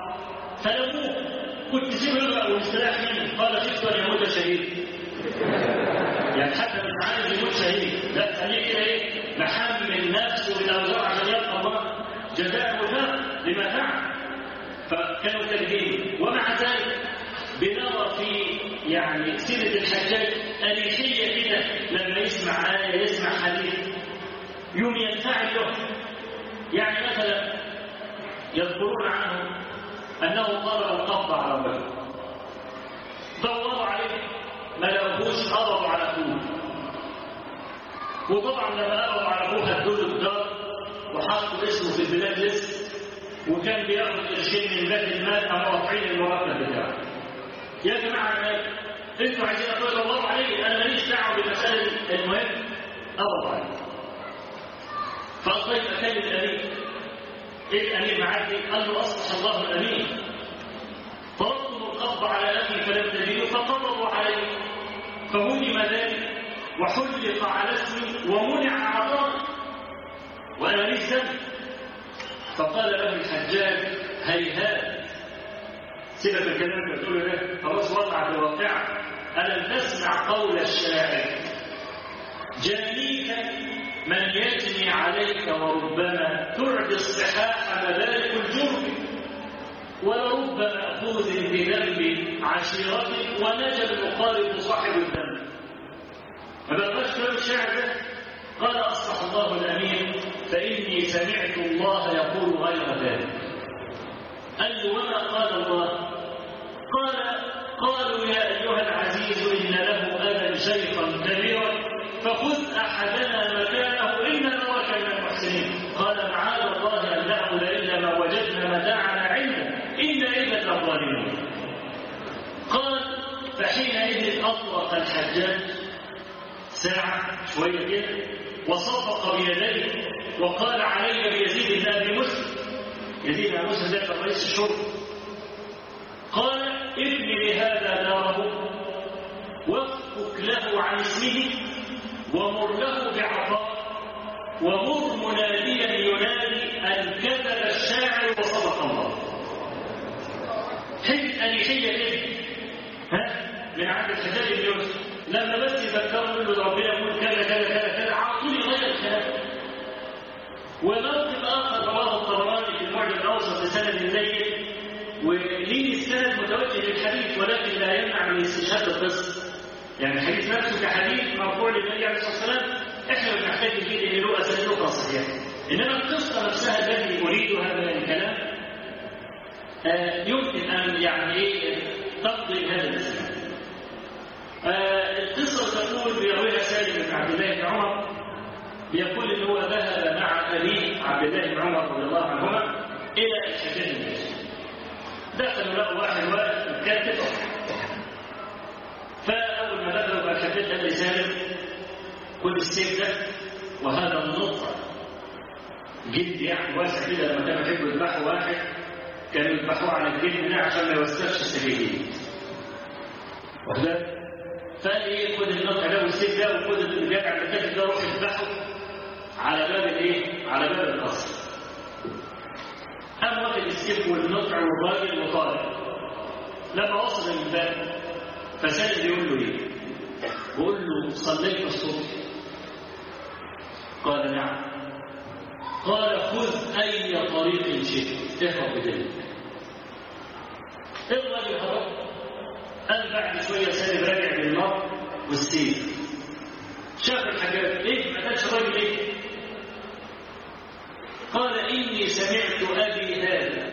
فلموه كنت سيبه يبقى ويستريح منه قال خفت ان يموت شهيد يعني حتى مش عايز يموت شهيد لا خليه كده ايه محمل نفسه بالاوزار عشان يلقى الله جزاء وفاق لما فعل فكانوا كاذبين ومع ذلك بنرى في يعني سيره الحجاج اريحيه كده لما يسمع ايه يسمع حديث يوم ينفعل له يعني مثلا يذكرون عنه انه ضرب القبض على الرجل دوروا عليه ما لقوهوش قبضوا على اخوه وطبعا لما قبضوا على اخوه هدوا له الدار وحطوا اسمه في البلاد لسه وكان بياخد قرشين من بيت المال قاموا رافعين المرتب بتاعه يا جماعه انتوا عايزين اقول الله عليه انا ماليش دعوه بالمسائل المهم قبضوا عليه فالطيب اتاني الامير ايه الامير معدي قال له اصلح الله الامير طلبتم القبض على اخي فلم تجدوا فقبضوا عليه فهدم ذلك وحلق على اسمي ومنع عطاء وانا لي ذنب فقال له الحجاج هيهات سيبك الكلام اللي بتقوله ده خلاص وقع في واقعه الم تسمع قول الشاعر جانيك من يجني عليك وربما تعدي الصحاح مبارك الجرم ولرب مأخوذ بذنب عشيرة ونجا المقارب صاحب الذنب ما بقاش كلام الشاعر ده قال أصلح الله الأمين فإني سمعت الله يقول غير ذلك قال له وما قال الله قال قالوا يا أيها العزيز إن له أبا شيخا كبيرا فخذ أحدنا مكانه إننا نراك من المحسنين قال معاذ الله أن نعبد إلا ما وجدنا متاعنا عنده إن إذا لظالمون قال فحينئذ أطلق الحجاج ساعة شوية كده وصفق بيديه وقال علي بيزيد بن أبي مسلم يزيد بن مسلم ده كان رئيس الشرطة قال ابن لهذا داره وافك له عن اسمه ومر له بعطاء ومر مناديا ينادي ان كذب الشاعر وصدق الله حته أليحية كده ها من عند الحجاج بن يوسف لما بس يذكروا له ربنا يقول كذا كذا كذا كذا على طول يغير الكلام وموقف آخر رواه الطبراني في المعجم الأوسط بسند الليل وليه السند متوجه للحديث ولكن لا يمنع من استشهاد القصة يعني الحديث نفسه كحديث مرفوع للنبي عليه الصلاة والسلام احنا بنحتاج فيه إلى له أسانيد أخرى صحيحة إنما القصة نفسها التي أريدها من الكلام آه يمكن أن يعني إيه تقضي هذا الإسلام آه القصة تقول بيرويها سالم بن عبد الله بن عمر بيقول إن هو ذهب مع أبيه عبد الله بن عمر رضي الله عنهما إلى الحجاج بن يوسف دخلوا لقوا واحد واقف متكتف فأول ما دخلوا بقى الحجاج قال لسالم خد السيف ده وهذا النطق جلد يعني واسع كده لما كانوا يحبوا يذبحوا واحد كانوا يذبحوه على الجلد ده عشان ما يوسخش السجاجين واخد فقال ايه خد النطع ده والسيف ده وخد الجدع اللي كاتب ده روح اذبحه على باب الايه؟ على باب القصر. قام واخد السيف والنطع والراجل وطالع. لما وصل الباب فسالم بيقول له ايه؟ بيقول له صليت الصبح؟ قال نعم. قال خذ اي طريق شئت اهرب بدلك. الراجل هرب قال بعد شويه سالم راجع بالنار والسيف. شاف الحاجات ايه ما كانش راجل ايه؟ قال إني سمعت أبي هذا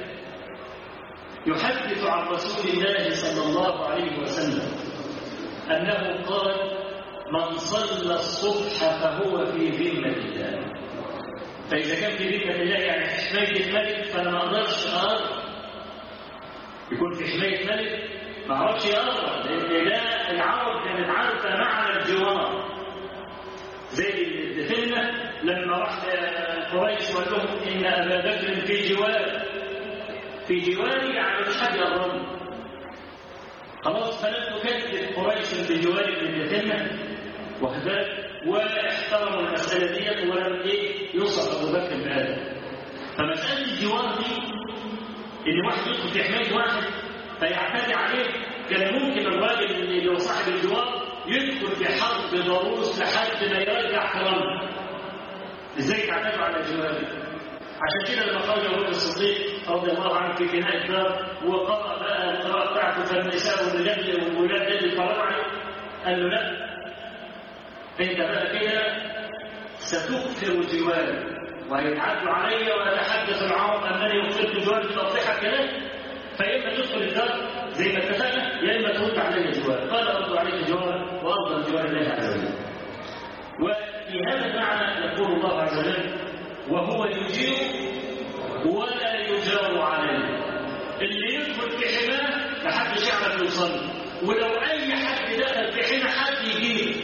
يحدث عن رسول الله صلى الله عليه وسلم أنه قال من صلى الصبح فهو في ذمة الله فإذا كان في ذمة الله يعني في حماية الملك فأنا ما أقدرش أقرب يكون في حماية ملك ما أعرفش أقرب لأن ده العرب كانت عارفة معنى الجوار زي الدفنة لما راح قريش وقال لهم إن أبا بكر في جوار في جواري يعني مش حد يقرب خلاص فلم تكذب قريش بجوار ابن الدفنة وكذلك واحترموا المسألة ديت ولم إيه يوصف أبو بكر بهذا فمسألة الجوار دي إن واحد يدخل في حماية واحد فيعتدي عليه كان ممكن الراجل اللي هو صاحب الجوار يدخل في حرب ضروس لحد ما يرجع كرامته ازاي تعتمدوا على جواره عشان كده لما خرج ابو بكر الصديق رضي الله عنه في بناء الدار وقرأ بقى القراءة بتاعته فالنساء والرجال والولاد اللي يتفرجوا عليه قال له لا انت بقى كده ستكثر جواري ويتعدوا علي ويتحدث العرب انني وصلت جواري بتطليح الكلام فاما تدخل الدار زي ما اتفقنا يا اما ترد علي جوار قال ارد عليك جوار وافضل جوار الله عز وجل وفي هذا المعنى يقول الله عز وجل وهو يجير ولا يجار عليه اللي يدخل في حماه محدش يعرف يوصل ولو اي حد دخل في حماه حد يجيب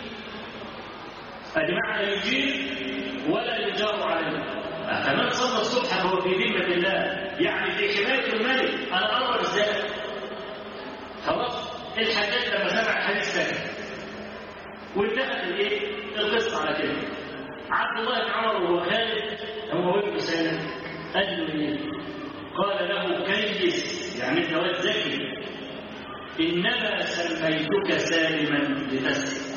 ادي معنى يجيب ولا يجار عليه كمان صلى الصبح هو في ذمه الله يعني في حمايه الملك انا قرر ازاي خلاص الحداد لما سمع الحديث سكت وانتهت الايه القصه على كده عبد الله بن عمر وهو خالد هو ابن سالم قال له ايه قال له كيس يعني انت واد ذكي انما سميتك سالما لتسلم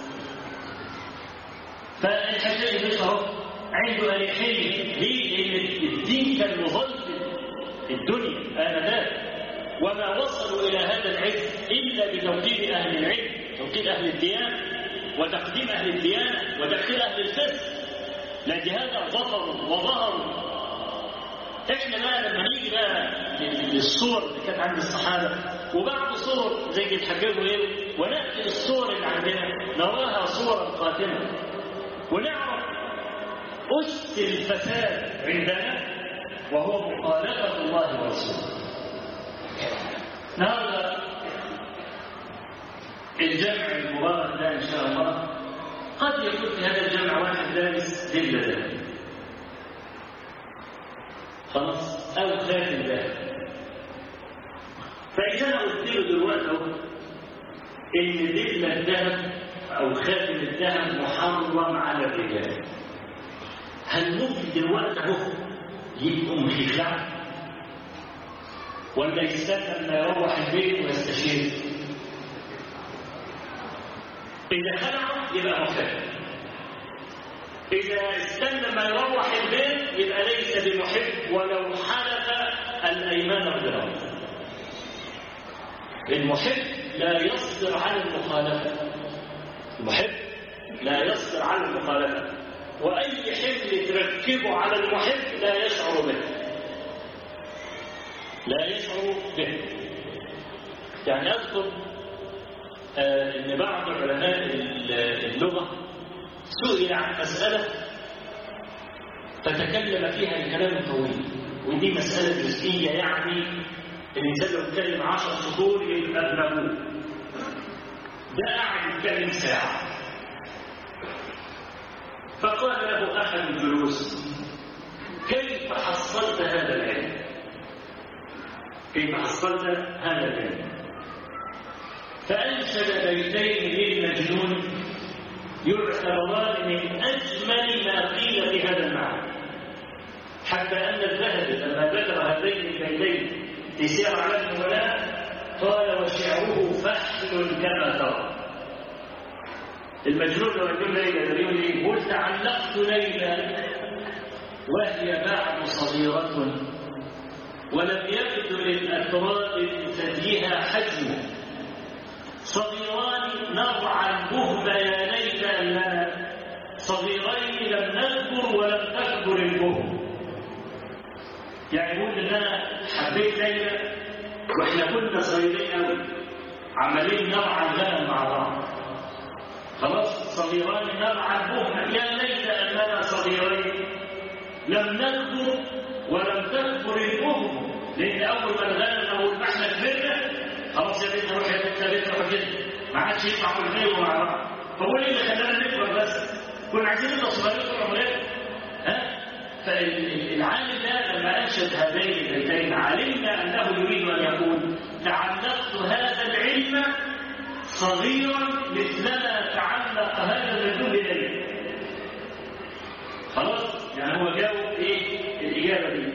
فالحجاج بن اهو عنده اريحيه ليه؟ لان الدين كان مظلم الدنيا انذاك وما وصلوا الى هذا العز الا بتوكيد اهل العلم توكيد اهل الديانه وتقديم اهل الديانه وتاخير اهل الفسق لان هذا ظفروا وظهروا احنا بقى لما نيجي بقى للصور اللي كانت عند الصحابه وبعض صور زي الحجاج وايه وناتي الصور اللي عندنا نراها صورا قاتمه ونعرف أس الفساد عندنا وهو مخالفة الله ورسوله النهارده الجمع المبارك ده إن شاء الله قد يكون في هذا الجمع واحد لابس دبلة ذهب خلاص أو خاتم ذهب فإذا أنا قلت له دلوقتي أهو إن دبلة الذهب أو خاتم الذهب محرم على الرجال هل ممكن دلوقتي اهو يبقوا مخلعة ولا يستنى لما يروح البيت ويستشير إذا خلعوا يبقى محب إذا استنى ما يروح البيت يبقى ليس بمحب ولو حلف الأيمان الغرام المحب لا يصبر على المخالفة المحب لا يصبر على المخالفة وأي حمل تركبه على المحب لا يشعر به لا يشعر به يعني أذكر آه أن بعض علماء اللغة سئل عن مسألة فتكلم فيها الكلام طويل ودي مسألة جزئية يعني الإنسان لو اتكلم عشر سطور يبقى ابنه ده قاعد يتكلم ساعة فقال له أحد الجلوس كيف حصلت هذا العلم كيف حصلت هذا العلم فأنشد بيتين للمجنون يعتبران من أجمل ما قيل في هذا المعنى حتى أن الذهب لما ذكر هذين البيتين في سير علم الولاء قال وشعره فحل كما ترى المجنون لو يقول ليلى يقول لي قل تعلقت ليلى وهي بعد صغيرة ولم يبدل الأتراب من ثديها حجم صغيران نرعى البهم يا ليت أننا صغيرين لم نذكر ولم تكبر البهم يعني يقول ان انا حبيت ليلى واحنا كنا صغيرين قوي عمالين نرعى الغنم مع بعض خلاص صغيران نرعى البهم يا ليت اننا صغيرين لم نكبر ولم تكبر البهم لان اول ما الغنم او احنا كبرنا خلاص يا بنت روح يا بنت يا بنت روح كده ما عادش ينفع كل اثنين مع بعض فهو ايه اللي خلانا نكبر بس كنا عايزين نبقى صغيرين طول عمرنا ها فالعالم ده لما انشد هذين البيتين علمنا انه يريد ان يقول تعلقت هذا العلم صغيرا مثلما تعلق هذا المجنون اليه خلاص يعني هو جاوب ايه الاجابه دي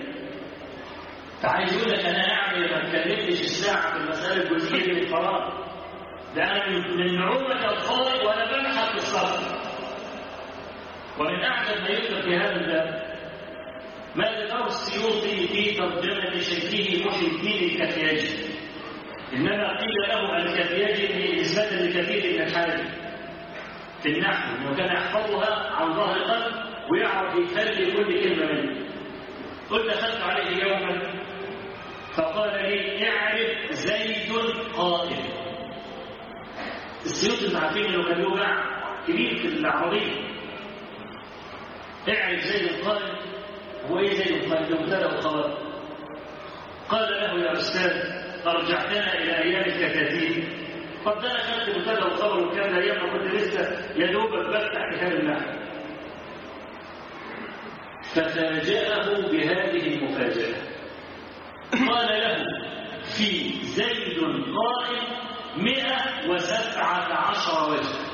فعايز يقول لك انا يعني ما اتكلمتش الساعه في المساله الجزئيه دي من فراغ ده أنا من من نعومة الخالق وأنا ببحث في الصرف ومن أعجب ما يذكر في هذا الباب ما ذكره السيوطي في ترجمة شيخه محي الدين الكفياجي إنما قيل له الكفياجي إثباتا لكثير من الحاجة في النحو انه كان يحفظها عن ظهر القلب ويعرف يخلي كل كلمه منها قلت دخلت عليه يوما فقال لي اعرف زيد قائم السيوط اللي عارفين انه كان له باع كبير في العربيه اعرف زيد القائم هو ايه زيد القائم ده مبتدا وخبر قال له يا استاذ ارجعتنا الى ايام الكتاتيب قد انا كنت مبتدا وخبر وكان ايام ما كنت لسه يا دوبك بفتح كتاب النحو ففاجأه بهذه المفاجأة قال له في زيد قائم مئة وسبعة عشر وجه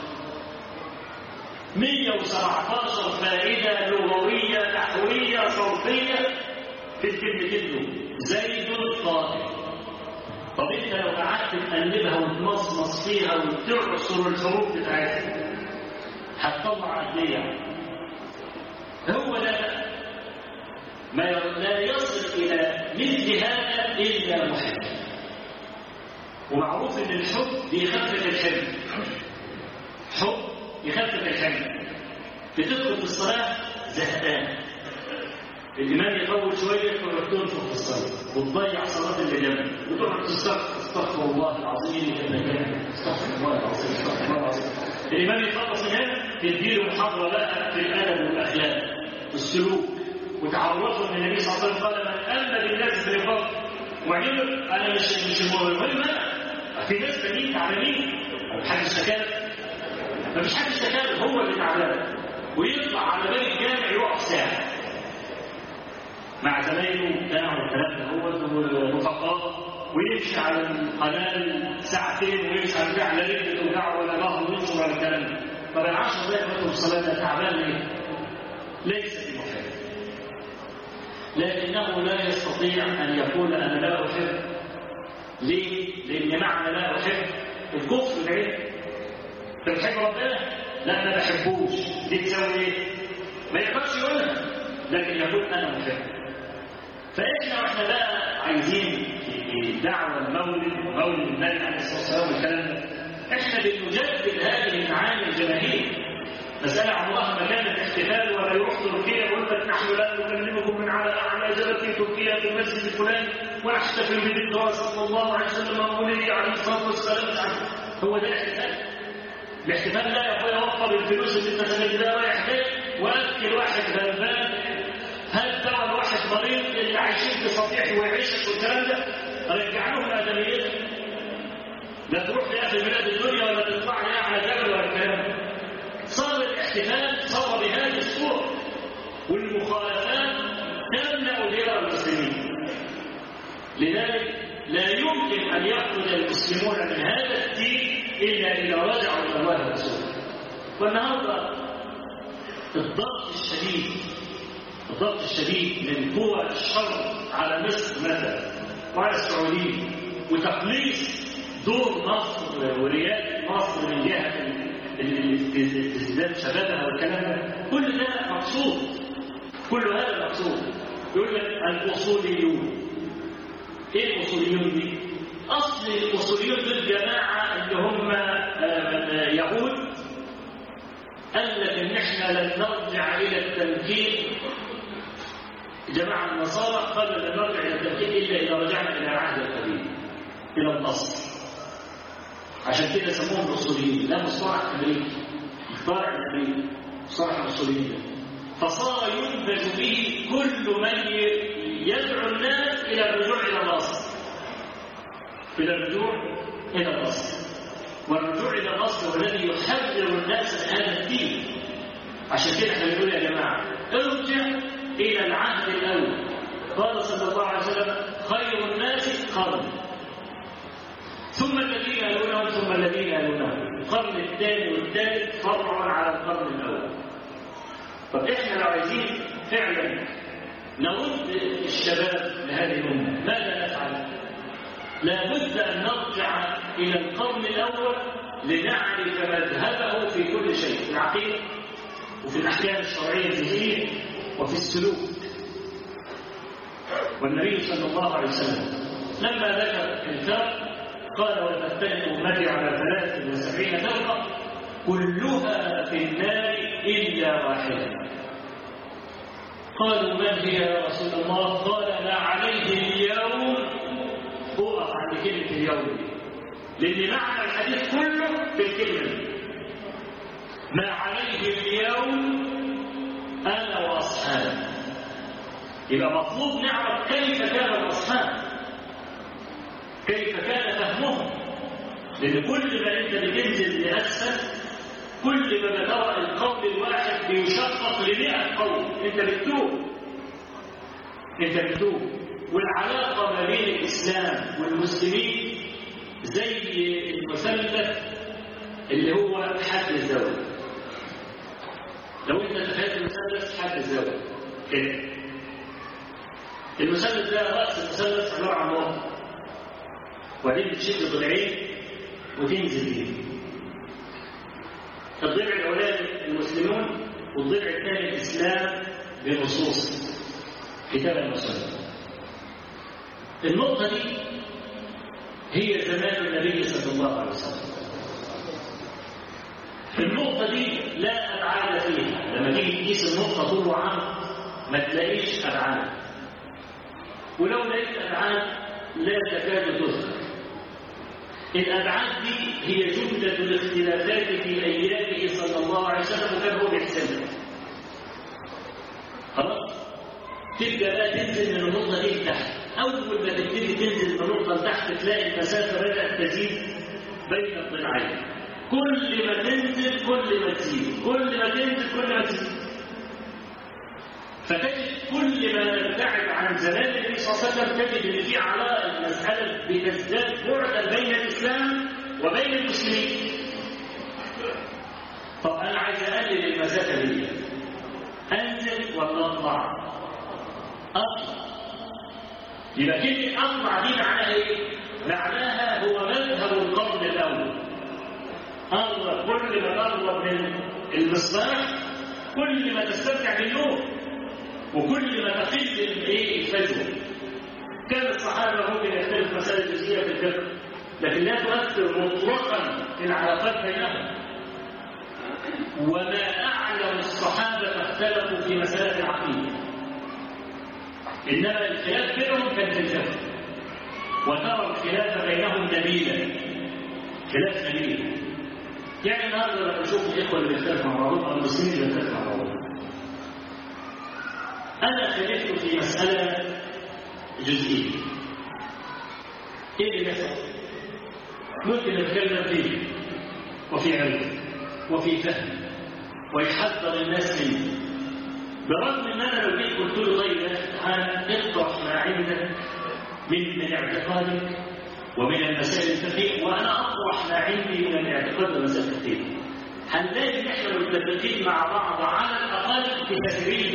مئة وسبعة عشر فائدة لغوية نحوية صوتية في الكلمة كله زيد قائم طب انت لو قعدت تقلبها وتمصمص فيها وتعصر الحروف بتاعتها هتطلع قد ايه هو ده ما لا يصل الى مثل هذا الا محب ومعروف ان الحب بيخفف الحمل حب يخفف الحمل بتدخل في الصلاه زهقان الإمام يطول شوية تروح تنفخ في الصلاة وتضيع صلاة اللي جنبك وتروح تستغفر استغفر الله العظيم كما كان استغفر الله العظيم استغفر الله العظيم الإمام يخلص هنا تديله محاضرة بقى في الأدب والأخلاق والسلوك وتعرفه ان النبي صلى الله عليه وسلم قال من أما بالناس في الفضل وعمر أنا مش مش المهم أنا في ناس تانيين تعبانين حد اشتكى مفيش حد اشتكى هو اللي تعبان ويطلع على باب الجامع يقف ساعة مع زمايله بتاعه والكلام ده هو رفقاء ويمشي على القناه ساعتين ويمشي على البيع لا رجل توجعه ولا ظهره ينشر ولا الكلام ده طب العشر دقائق بتوع الصلاه ده تعبان ليه؟ ليس بمحب لكنه لا يستطيع ان يقول انا لا احب ليه؟ لان معنى لا احب الكفر العلم انت بتحب ربنا؟ لا ما بحبوش دي تساوي ايه؟ ما يقدرش يقولها لكن يقول انا محب فاحنا واحنا بقى عايزين دعوة المولد ومولد النبي عليه الصلاة والسلام والكلام ده احنا بنجدد هذه المعاني الجماهير مسألة عمرها ما كانت احتفال ولا يروح تركيا يقول لك نحن لا نكلمكم من على أعلى جبل في تركيا في المسجد الفلاني ونحتفل بالدكتور صلى الله عليه وسلم ومولده عليه الصلاة والسلام هو ده الاحتفال الاحتفال لا يا اخويا وفر الفلوس اللي انت خليتها رايح جاي واكل واحد غلبان هل دعوة الواحد مريض اللي عايشين في سطيح ويعيشك والكلام ده رجع لهم ادميتهم لا تروح في اخر بلاد الدنيا ولا تطلع لي على جبل ولا الكلام صار الاحتفال صار بهذه الصورة والمخالفات تمنع ديار المسلمين لذلك لا يمكن ان يخرج المسلمون من هذا الدين الا اذا رجعوا الى الله ورسوله والنهارده الضغط الشديد الضغط الشديد من قوى الشر على مصر مثلا وعلى السعوديه وتقليص دور مصر ورياده مصر من جهه ازداد شبابها والكلام ده كل ده مقصود كل هذا مقصود يقول لك الاصوليون ايه الاصوليون دي؟ اصل الاصوليون دول جماعه اللي هم يهود قال لك ان احنا لن نرجع الى التمكين جماعه النصارى قالوا لن نرجع الى التمكين الا اذا رجعنا الى العهد القديم الى الاصل عشان كده سموهم الاصوليين ده مصطلح امريكي مخترع امريكي مصطلح الاصوليين ده فصار ينبذ به كل من يدعو الناس الى الرجوع الى الاصل الى الرجوع الى الاصل والرجوع الى الاصل هو الذي يحذر الناس من هذا الدين عشان كده احنا بنقول يا جماعه ارجع الى العهد الاول قال صلى الله عليه وسلم خير الناس قرن ثم الذين يلونهم ثم الذين يلونهم القرن الثاني والثالث فرع على القرن الاول طب احنا لو عايزين فعلا نرد الشباب لهذه الامه ماذا نفعل؟ لابد ان نرجع إلى القرن الأول لنعرف مذهبه في كل شيء في العقيدة وفي الأحكام الشرعية الجزئية وفي السلوك والنبي صلى الله عليه وسلم لما ذكر الفرق قال وتفترق أمتي على ثلاث وسبعين فرقة كلها في النار إلا واحدة قالوا من هي يا رسول الله قال ما عليه اليوم اقف عند كلمة اليوم دي لأن معنى الحديث كله في الكلمة دي ما عليه اليوم أنا وأصحابي يبقى مطلوب نعرف كيف كان الأصحاب كيف كان فهمهم لأن كل ما أنت بتنزل لأسفل كل ما بترى القول الواحد بيشقق لمئة قول أنت بتتوب أنت بتتوب والعلاقة ما بين الإسلام والمسلمين زي المثلث اللي هو حد الزوج لو أنت تخيلت المثلث حد الزوج كده المثلث ده رأس المثلث عبارة عن نقطة وبعدين بتشد ضلعين وتنزل بيه الضلع الاولاني المسلمون والضلع الثاني الاسلام بنصوص كتاب المسلم النقطه دي هي زمان النبي صلى الله عليه وسلم النقطه دي لا ابعاد فيها لما تيجي تقيس النقطه طول وعرض ما تلاقيش ابعاد ولو لقيت ابعاد لا تكاد تذكر الأبعاد دي هي جملة الاختلافات في أيامه صلى الله عليه وسلم وكان هو بيحسبها خلاص تبدأ بقى تنزل من النقطة دي لتحت أول ما تبتدي تنزل من النقطة لتحت تلاقي المسافة بدأت تزيد بين الضلعين كل ما تنزل كل ما تزيد كل ما تنزل كل ما تزيد فتجد كل ما نبتعد عن زمان النبي صلى الله عليه وسلم تجد ان في علاقه المساله بتزداد بعدا بين الاسلام وبين المسلمين. طب انا عايز اقلل المسافه دي انزل ولا اطلع؟ اطلع. يبقى كلمه اطلع دي معناها ايه؟ معناها هو مذهب القرن الاول. قرب كل ما قرب من المصباح كل ما تستمتع بالنور وكل ما تقل الايه الفجوه كان الصحابه ممكن يختلف مسائل جزئيه في الفقه لكن لا تؤثر مطلقا في العلاقات بينهم وما اعلم الصحابه اختلفوا في مسائل العقيده انما الخلاف بينهم كان في الفقه وترى الخلاف بينهم نبيلا خلاف نبيل يعني النهارده لما نشوف الاخوه اللي بيختلفوا مع بعضهم او المسلمين اللي بيختلفوا مع بعضهم أنا خالفت في مسألة جزئية إيه اللي بيحصل؟ ممكن نتكلم فيه وفي علم وفي فهم ويحذر الناس منه برغم ان انا لو جيت قلت له طيب يا اخي تعالى اطرح ما عندك من من اعتقادك ومن المسائل الفقهيه وانا اطرح ما عندي من الاعتقاد والمسائل الفقهيه هنلاقي ان احنا متفقين مع بعض على الاقل في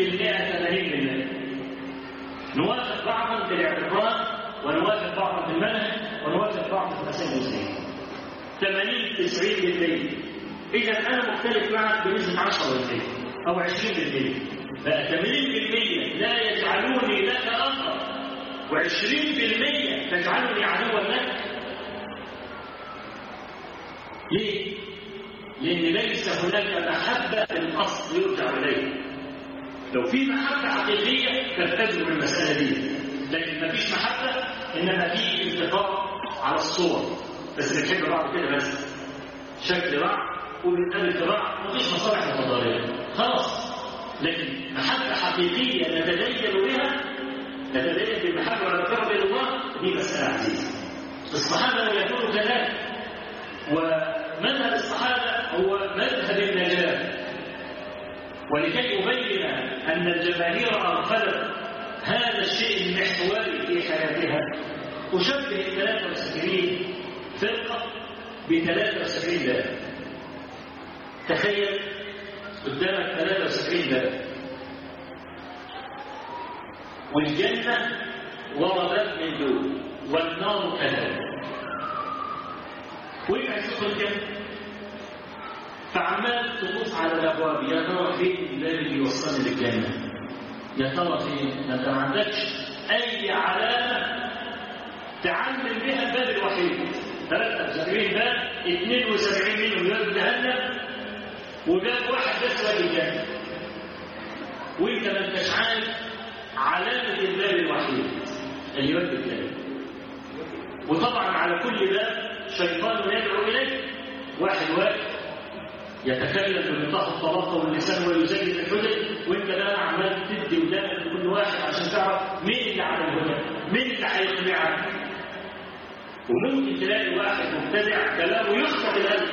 90% 80% نوافق بعضا في الاعتقاد ونوافق بعضا في المنهج ونوافق بعضا في المسائل الوزنيه 80 90% اذا انا مختلف معك بنسبه 10% او 20% بقى 80% لا يجعلوني لك اخر و20% تجعلني عدوا لك ليه؟ لأن ليس هناك محبة في الأصل يرجع إليه لو في محبة حقيقية تلتزم بالمسألة دي لكن ما فيش محبة إنما في انتقاء على الصور بس بنحب بعض كده بس شكل بعض وبنقابل بعض مفيش مصالح متضاربة خلاص لكن محبة حقيقية نتدين بها نتدين بالمحبة والقرب إلى الله دي مسألة عزيزة الصحابة لم يكونوا كذلك ومذهب الصحابة هو مذهب النجاة ولكي أبين أن الجماهير أغفلت هذا الشيء المحوري في حياتها أشبه ال 73 فرقة ب 73 باب تخيل قدامك 73 باب والجنة ورا باب من دول والنار كذلك وانت عايز تدخل الجنه فعمال تطوف على الابواب يا ترى فين الباب اللي يوصلني للجنه يا ترى فين ما انت ما عندكش اي علامه تعلم بها الباب الوحيد 73 باب 72 منهم باب جهنم وباب واحد بس باب الجنه وانت ما انتش عارف علامه الباب الوحيد اللي يودي الجنه وطبعا على كل باب شيطان يدعو اليه واحد واحد يتكلم بمنطق الطلاقه واللسان ويزين الحجج وانت بقى عمال تدي ودانك لكل واحد عشان تعرف مين اللي على الهدى مين اللي هيقنعك وممكن تلاقي واحد مبتدع كلامه يخطئ القلب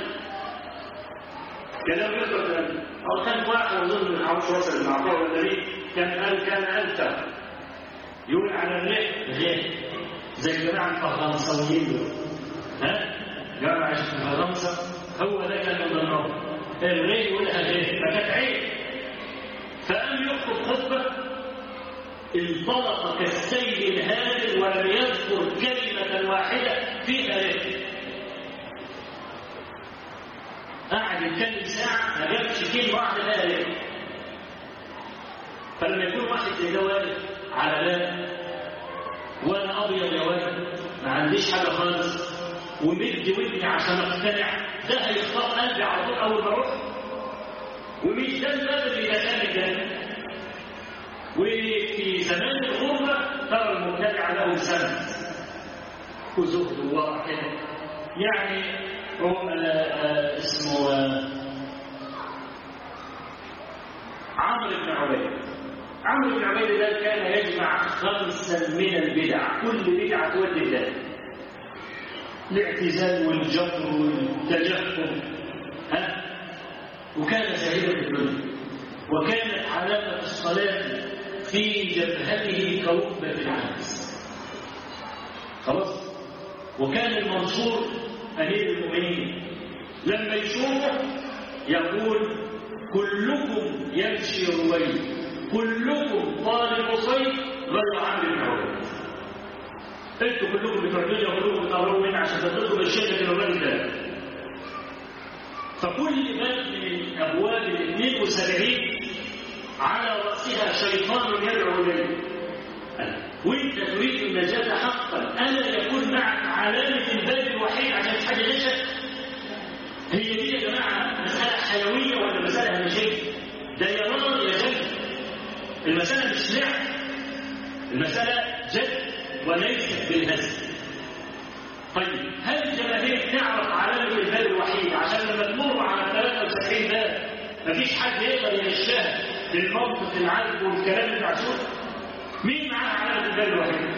كلامه يخطئ القلب او كان واحد اظن من عوش وصل المعقول ولا مين كان قال كان انت يقول على الريح غير زي جماعه الفرنساويين دول ها جماعه الفرنسا هو ده كان من ضمنهم الري يقولها غير فكانت عيب فقام يخطب خطبه انطلق كالسيل الهادر ولم يذكر كلمه واحده فيها ري قعد يتكلم ساعه ما جابش كلمه واحده فيها ري فلما يكون واحد زي ده واقف على باب وانا ابيض يا واحد ما عنديش حاجه خالص ومد ودني عشان اقتنع ده هيختار قلبي على طول اول ما اروح ومش ده الباب اللي دخل الجنه وفي زمان الغربه ترى المبتدع له سنه وزهد وورع كده يعني هو اسمه عمرو بن عبيد عمرو بن عبيد ده كان يجمع خمسا من البدع كل بدعه تودي الله الاعتزال والجبر والتجهم ها وكان زاهدا في الدنيا وكانت علامة الصلاة في جبهته كركبة العجز خلاص وكان المنصور أمير المؤمنين لما يشوفه يقول كلكم يمشي رويد كلكم طالب صيد غير عامل بن عبيد انتوا كلكم بتوع الدنيا وكلكم بتقربوا مني عشان تطلبوا الشركه من الراجل ده فكل باب من الابواب ال 72 على راسها شيطان يدعو اليه وانت تريد النجاه حقا الا يكون معك علامه الباب الوحيد عشان تحل غشك هي دي يا جماعه مساله حيويه ولا مساله همجيه ده يا نار يا جد المساله مش لعب المساله جد وليست بالهزل طيب هل الجماهير تعرف علامة الباب الوحيد عشان لما تمر على 73 باب مفيش حد يقدر يغشها بالمنطق العذب والكلام المعسول مين معاه علامة الباب الوحيد؟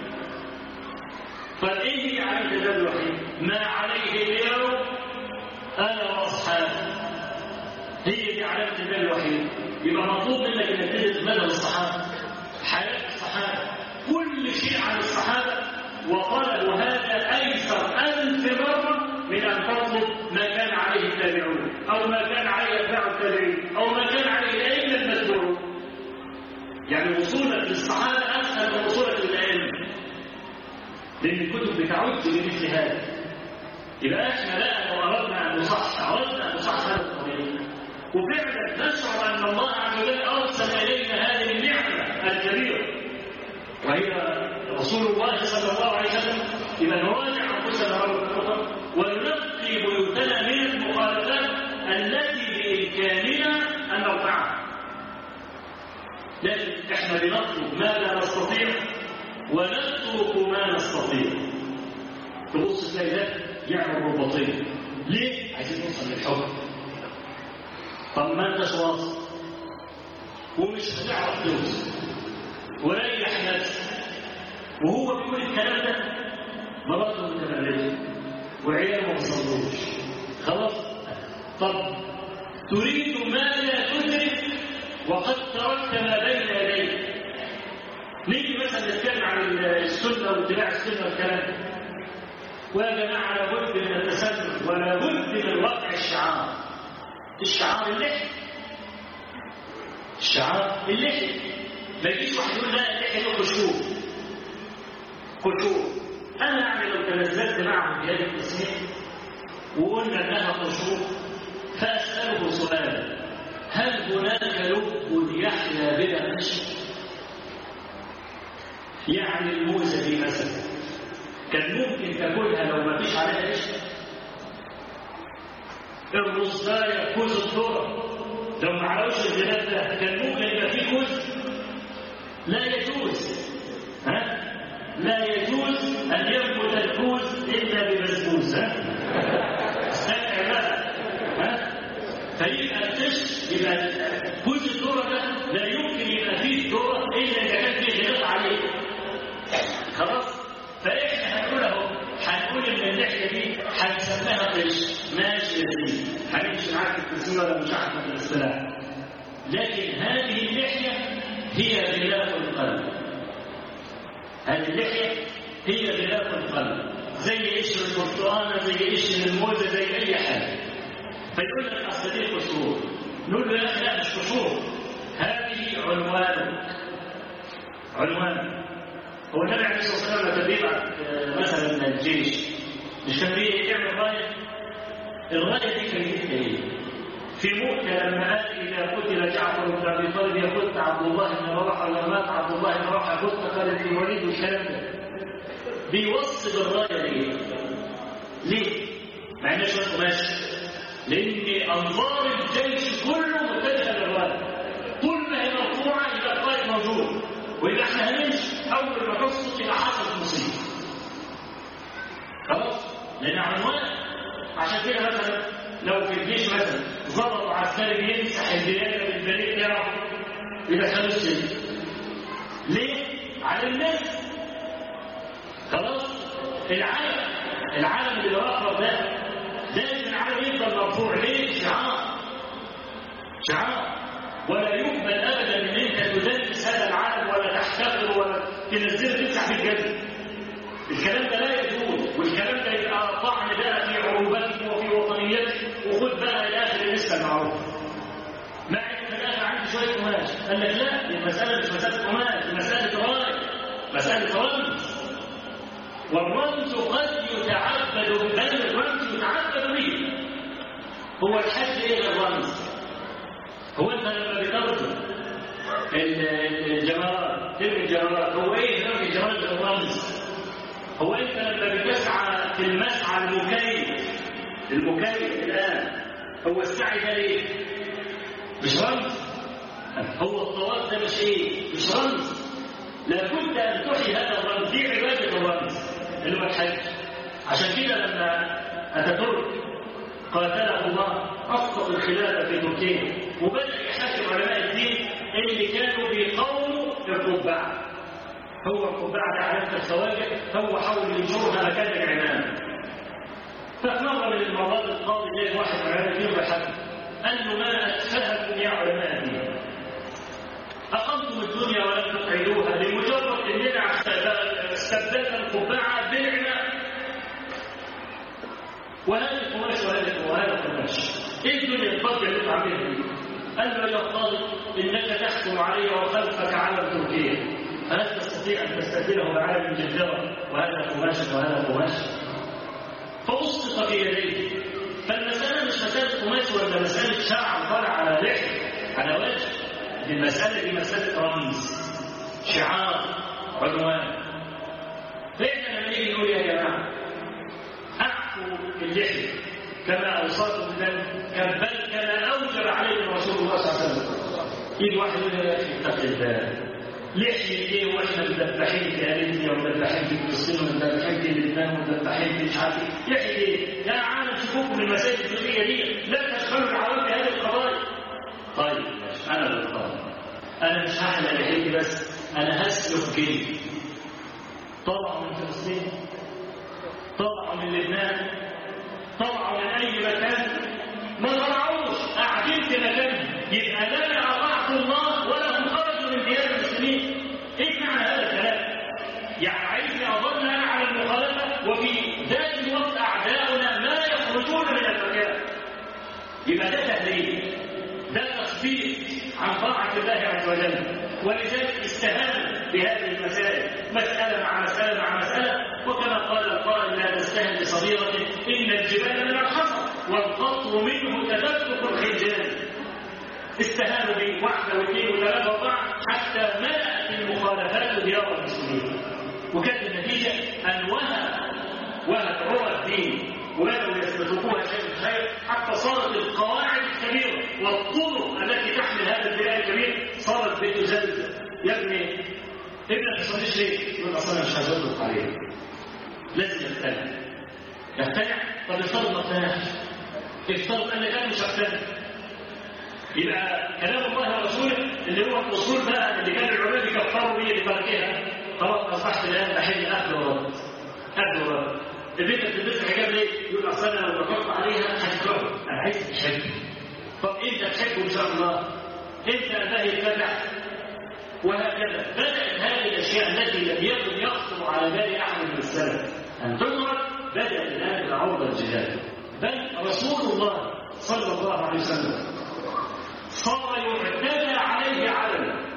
فايه هي علامة الباب الوحيد؟ ما عليه اليوم انا واصحابي هي دي علامة الباب الوحيد يبقى مطلوب منك انك تدرس مدى الصحابة حياة الصحابة كل شيء عن الصحابة وطلبوا هذا أيسر ألف مرة من أن تطلب ما كان عليه التابعون أو ما كان عليه أتباع التابعين أو ما كان عليه الأئمة المذكورون يعني وصولك للصحابة أسهل من وصولك للأئمة لأن الكتب بتعد بمثل هذا يبقى احنا لا لو أردنا أن نصحح أردنا أن نصحح هذا الطريق وفعلا نشعر أن الله عز وجل أرسل إلينا هذه النعمة الكبيرة وهي رسول الله صلى الله عليه وسلم إذا نراجع أنفسنا مرة وننقي بيوتنا من المخالفات التي بإمكاننا أن نرفعها لكن احنا بنطلب ما لا نستطيع ونترك ما نستطيع تبص تلاقي ده يعمل رباطين ليه؟ عايزين نوصل للحكم طب ما انتش واصل ومش هتعرف توصل وريح نفسك وهو بيقول الكلام ده مراته متبرجه وعياله ما بيصلوش خلاص طب تريد ما لا تدرك وقد تركت ما بين يديك نيجي مثلا نتكلم عن السنه واتباع السنه والكلام ده ويا جماعه لابد من التسلل ولا بد من وقع الشعار الشعار اللحيه الشعار اللحيه ما يجيش واحد يقول لا اللحيه له خشوع خشوع انا يعني لو تنزلت معهم في هذه التسميه وقلنا انها قشور فاساله سؤالا هل هناك لب يحيا بلا قشر يعني الموزه دي مثلا كان ممكن تاكلها لو ما فيش عليها قشر الرصايه كوز الذره لو ما عرفش البلاد ده كان ممكن يبقى فيه كوز لا يجوز ها لا يجوز ان ينبت الكوز الا ببسبوس ها استمع بقى ها فيبقى القشر يبقى كوز الذره ده لا يمكن يبقى فيه ذره الا اذا كان فيه غلاف عليه خلاص فاحنا هنقول اهو هنقول ان اللحيه دي هنسميها قشر ماشي يا سيدي هنمشي معاك في التسميه ولا مش عارف في الاصطلاح لكن هذه اللحيه هي غلاف القلب هذه اللحيه هي غلاف القلب زي قشر البرتقانه زي قشر الموزه زي اي حاجه فيقول لك اصل دي قشور نقول له يا اخي لا مش قشور هذه عنوانك عنوانك هو النبي عليه الصلاه والسلام لما بيبعت مثلا الجيش مش كان بيعمل رايه الرايه دي كانت ايه؟ في مؤتة لما قال إذا قتل جعفر بن أبي طالب يقول عبد الله بن رواحة لما مات عبد الله بن رواحة قلت خالد بن الوليد والكلام ده بيوصل الراية ليه؟ ليه؟ مع إنها شوية قماش لأن أنظار الجيش كله متجهة للراية طول ما هي مرفوعة يبقى القائد موجود وإذا احنا هنمشي أول ما تسقط يبقى حصلت مصيبة خلاص؟ لأن عنوان عشان كده مثلا لو في الجيش مثلا ضرب عسكري بيمسح الديانه بالبريد بتاعه يدخلوه السجن ليه؟ على الناس خلاص العالم العالم اللي بيرفض ده لازم العالم يفضل مرفوع ليه؟ شعار شعار ولا يقبل ابدا ان انت تدنس هذا العالم ولا تحتقره ولا تنزله تمسح في الجنه الكلام ده لا يجوز والكلام ده يبقى طعن بقى في عروبتك وفي وطنيتك وخد بقى الى اخر لسه المعروف مع ان في الاخر عندي شويه قماش قال لك لا المساله مش مساله قماش المساله راي مساله رمز والرمز قد يتعبد بل الرمز يتعبد به هو الحد ايه الرمز هو انت لما بترجم الجمرات ترمي الجمرات هو ايه ترمي الجمرات الرمز هو انت لما بتسعى في المسعى المكيف المكيف الان هو السعي ده ليه؟ مش رمز هو الطواف ده مش ايه؟ مش رمز لابد ان تحيي هذا الرمز دي عباده الرمز اللي هو الحج عشان كده لما اتاتورك قاتله الله اسقط الخلافه في تركيا وبدا يحاكم علماء الدين اللي كانوا بيقاوموا القبعه هو القبعة علامة الخواجة هو حاول ينشرها مكان العمامة ففي مرة من المرات القاضي جاي واحد من العلماء فيه بحد قال له ما أسفهكم يا علماء الدين أقمتم الدنيا ولم تقعدوها لمجرد أننا استبدلنا القبعة بالعمامة وهذا القماش وهذا وهذا القماش ايه الدنيا الفضل اللي انتوا عاملينها دي؟ قال له يا قاضي انك تحكم علي وخلفك علم تركيا هل تستطيع أن تستبدله بعالم جدرة وهذا قماش وهذا قماش فأسقط في يديه فالمسألة مش مسألة قماش ولا مسألة شعر طالع على لحية على وجه دي المسألة دي مسألة رمز شعار عنوان فإحنا لما نيجي نقول يا جماعة أعفوا اللحية كما أوصاكم بل كما أوجب عليكم رسول الله صلى الله عليه وسلم يجي واحد يقول يا أخي اتق الله لحية ايه واحنا مذبحين في أليبيا ومذبحين في فلسطين ومذبحين في لبنان ومذبحين في مش عارف ايه لحية ايه؟ يا عالم شوفوكم من المساجد الدنيا دي لا تشغلوا العوام بهذه القضايا. طيب ماشي انا بالقضايا. انا مش هحلى لحيتي بس انا هسلك جلدي. طلعوا من فلسطين طلعوا من لبنان طلعوا من اي مكان ما طلعوش قاعدين في مكانهم يبقى لا اطاعوا الله ولا هم خرجوا من ديار المسلمين ايه معنى هذا الكلام يعني عايزني اظن انا على المخالفه وفي ذات الوقت اعداؤنا لا يخرجون من المكان يبقى ده تهديد ده تخفيف عن طاعه الله عز وجل ولذلك استهان بهذه المسائل مساله مع مساله مع مساله وكما قال القائل لا تستهن بصغيره ان الجبال من الحصى والقطر منه تدفق الخنجان استهانوا به واحدة واثنين وثلاثة وأربعة حتى ملأت المخالفات ديار المسلمين وكانت النتيجة أن وهب وهب عرى الدين وبدأوا يستطرقوها شيء الخير حتى صارت القواعد الكبيرة والطرق التي تحمل هذا البناء الكبير صارت بتزلزل يا ابني ابنك ما تصليش ليه؟ يقول اصل انا مش هزلق عليه لازم يقتنع يقتنع طب افترض ما اقتنعش افترض انك انا مش هقتنع يبقى كلام الله ورسوله اللي هو الاصول بقى اللي كان العلماء بيكفروا بيه لتركها خلاص اصبحت الان بحل اخذ ورد اخذ ورد البنت بتلبس حجاب ليه؟ يقول اصل انا لو بحط عليها هتكرهه انا عايز تحب طب انت تحبه ان شاء الله انت ده يتبع وهكذا بدات هذه الاشياء التي لم يكن يخطر على بال احد من السلف ان تترك بدات الان العرض الجهاد بل رسول الله صلى الله عليه وسلم صار يعتدى عليه علنا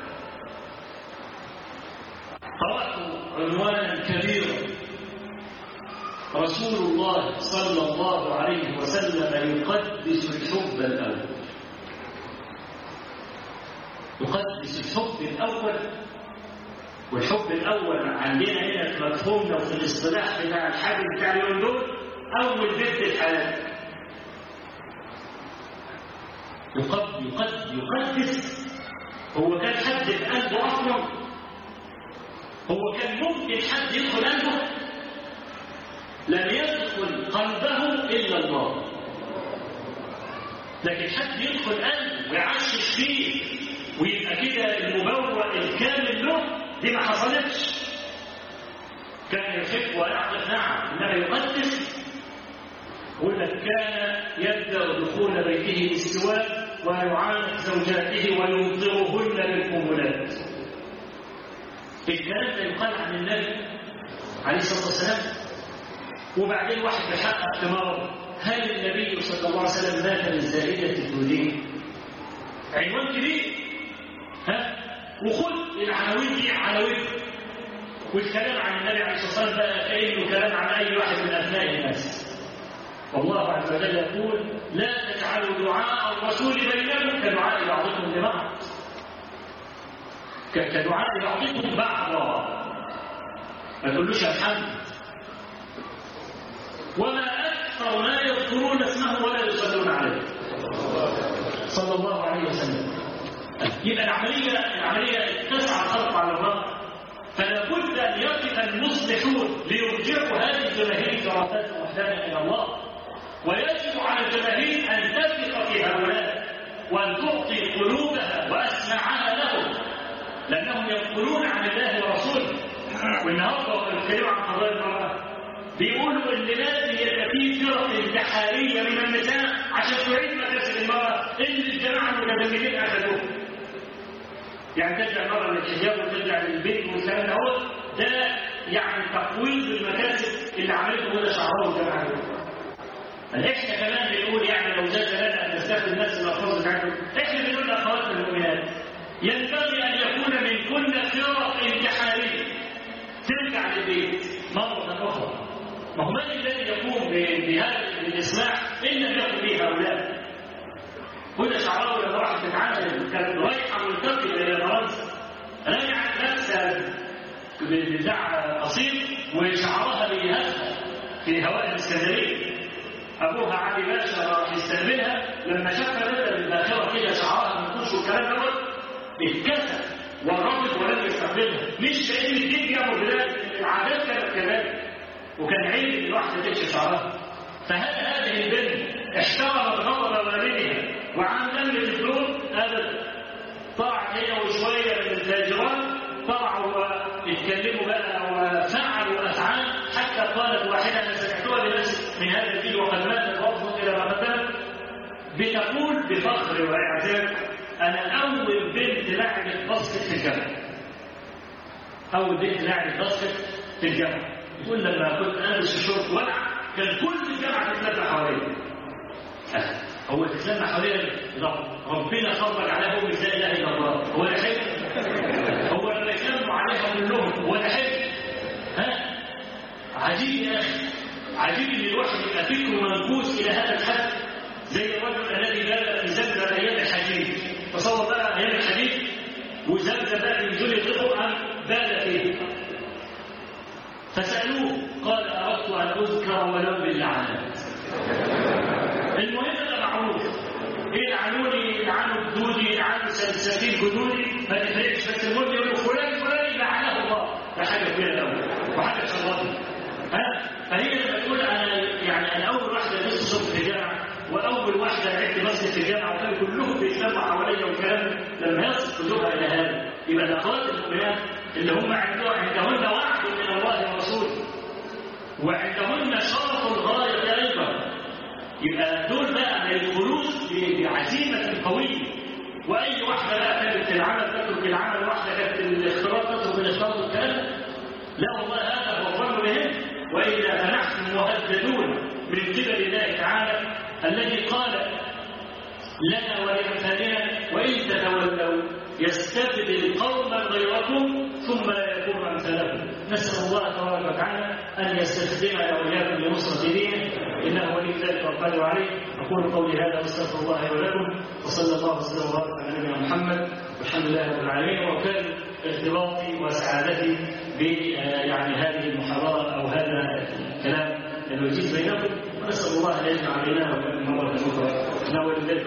قرات عنوانا كبيرا رسول الله صلى الله عليه وسلم يقدس الحب الأول يقدس الحب الأول والحب الأول عندنا هنا في مفهومنا وفي الاصطلاح بتاع الحاج بتاع اليوم دول أول بنت الحياة يقد يقد يقدس هو كان حد في قلبه أصلا هو كان ممكن حد يدخل قلبه لم يدخل قلبه إلا الله لكن حد يدخل قلبه ويعشش فيه ويبقى كده المبوء الكامل له دي ما حصلتش كان يحب ويعرف نعم انما يقدس يقول لك كان يبدا دخول بيته بالسواك ويعانق زوجاته ويمطرهن بالقنبلات الكلام ده يقال عن النبي عليه الصلاه والسلام وبعدين واحد بيحقق ثمار هل النبي صلى الله عليه وسلم مات من زائده الدودين عنوان كبير ها وخد العناوين دي عناوين والكلام عن النبي عليه الصلاه والسلام بقى كانه كلام عن اي واحد من ابناء الناس والله عز وجل يقول لا تجعلوا دعاء الرسول بينكم كدعاء بعضكم لبعض كدعاء بعضكم بعضا ما تقولوش الحمد وما اكثر ما يذكرون اسمه ولا يصلون عليه صلى الله عليه وسلم يبقى العملية العملية تسعى الخلق على الله فلا بد أن يقف المصلحون ليرجعوا هذه الجماهير كرامات وحدانا إلى الله ويجب على الجماهير أن تثق في هؤلاء وأن تعطي قلوبها وأسماعها لهم لأنهم ينقلون عن الله ورسوله والنهارده بيتكلموا عن قضايا المرأة بيقولوا ان لازم يبقى في فرق انتحاريه من النساء عشان تعيد مكاسب المراه اللي الجماعه المتدينين اخذوه. يعني ترجع المراه للحجاب وترجع للبيت والكلام ده هو ده يعني تقويض المكاسب اللي عملته هنا شعراوي الجماعه دول. احنا كمان بنقول يعني لو جاز لنا ان نستخدم نفس الالفاظ بتاعتهم احنا بنقول لاخواتنا المؤمنات ينبغي ان يكون من كل فرق انتحاريه ترجع للبيت مره اخرى ما هو من الذي يقوم بهذا الإصلاح إن لم يكن به هؤلاء هنا شعراوي لما راحت تتعامل كانت رايحة منتقلة إلى فرنسا رجعت نفسها بتاع قصير وشعرها بيهزها في هواء الإسكندرية أبوها علي باشا راح يستقبلها لما شاف بدأ بالآخرة كده شعرها منكوش والكلام دوت اتكسر والرفض ولم يستقبلها مش لأن الدين بيعمل بذلك العادات كانت كذلك وكان عيب ان الواحده تكشف شعرها فهل هذه البنت احترمت غضب والدها وعن دم الفلوس ابدا طلعت هي وشويه من التاجرات طلعوا واتكلموا بقى وفعلوا افعال حتى قالت واحده انا سمعتها لنفسي من هذا الفيديو وقد ماتت وافضل الى ما قدمت بتقول بفخر واعتاب انا اول بنت لعبت باسكت في الجامعه اول بنت لعبت باسكت في الجامعه يقول لما كنت البس الشورت ولع كان كل الجامعه تتلمع حواليا هو تتلمع حواليا ربنا فرج عليها ام لا اله الا الله هو ده حلم هو لما يتلموا عليها كلهم هو ده حلم ها عجيب يا اخي عجيب ان الواحد يبقى فكره منكوس الى هذا الحد زي الرجل الذي بال في زمزم ايام الحديد تصور بقى ايام الحديد وزمزم بقى بينزل يطلقوا ام بال فيه فسالوه قال اردت ان اذكر ولو باللعنات المهم ده معروف يلعنوني يلعنوا جدودي يلعنوا سلسبيل جدودي ما تفرقش بس المهم يقولوا فلان فلان لعنه الله ده حاجه كبيره قوي وحاجه تشرفني ها فهي لما تقول انا يعني انا اول واحده لسه صبح في الجامعه واول واحده عدت مسجد في الجامعه وكانوا كلهم بيتجمعوا حواليا والكلام لما يصل قلوبها الى هذا يبقى الاخوات المؤمنات اللي هم عندهم عندهن وعد من الله ورسوله وعندهن شرف الغايه ايضا يبقى دول بقى ما يدخلوش بعزيمه قويه واي واحده بقى كانت العمل تترك العمل واحده كانت الاختلاط تترك الاختلاط والكلام لا والله هذا هو الظن بهم والا فنحن مهددون من قبل الله تعالى الذي قال لنا ولأمثالنا وإن تتولوا يستبدل قوما غيركم ثم لا يكون أمثالكم نسأل الله تبارك وتعالى أن يستخدمنا وإياكم لنصرة دينه إنه ولي ذلك والقادر عليه أقول قولي هذا وأستغفر الله لي ولكم وصلى الله وسلم وبارك على نبينا محمد والحمد لله رب العالمين وكان ارتباطي وسعادتي ب يعني هذه المحاضرة أو هذا الكلام الوجيز بينكم ونسأل الله أن يجمع بيننا وبينكم مرة أخرى ناول ذلك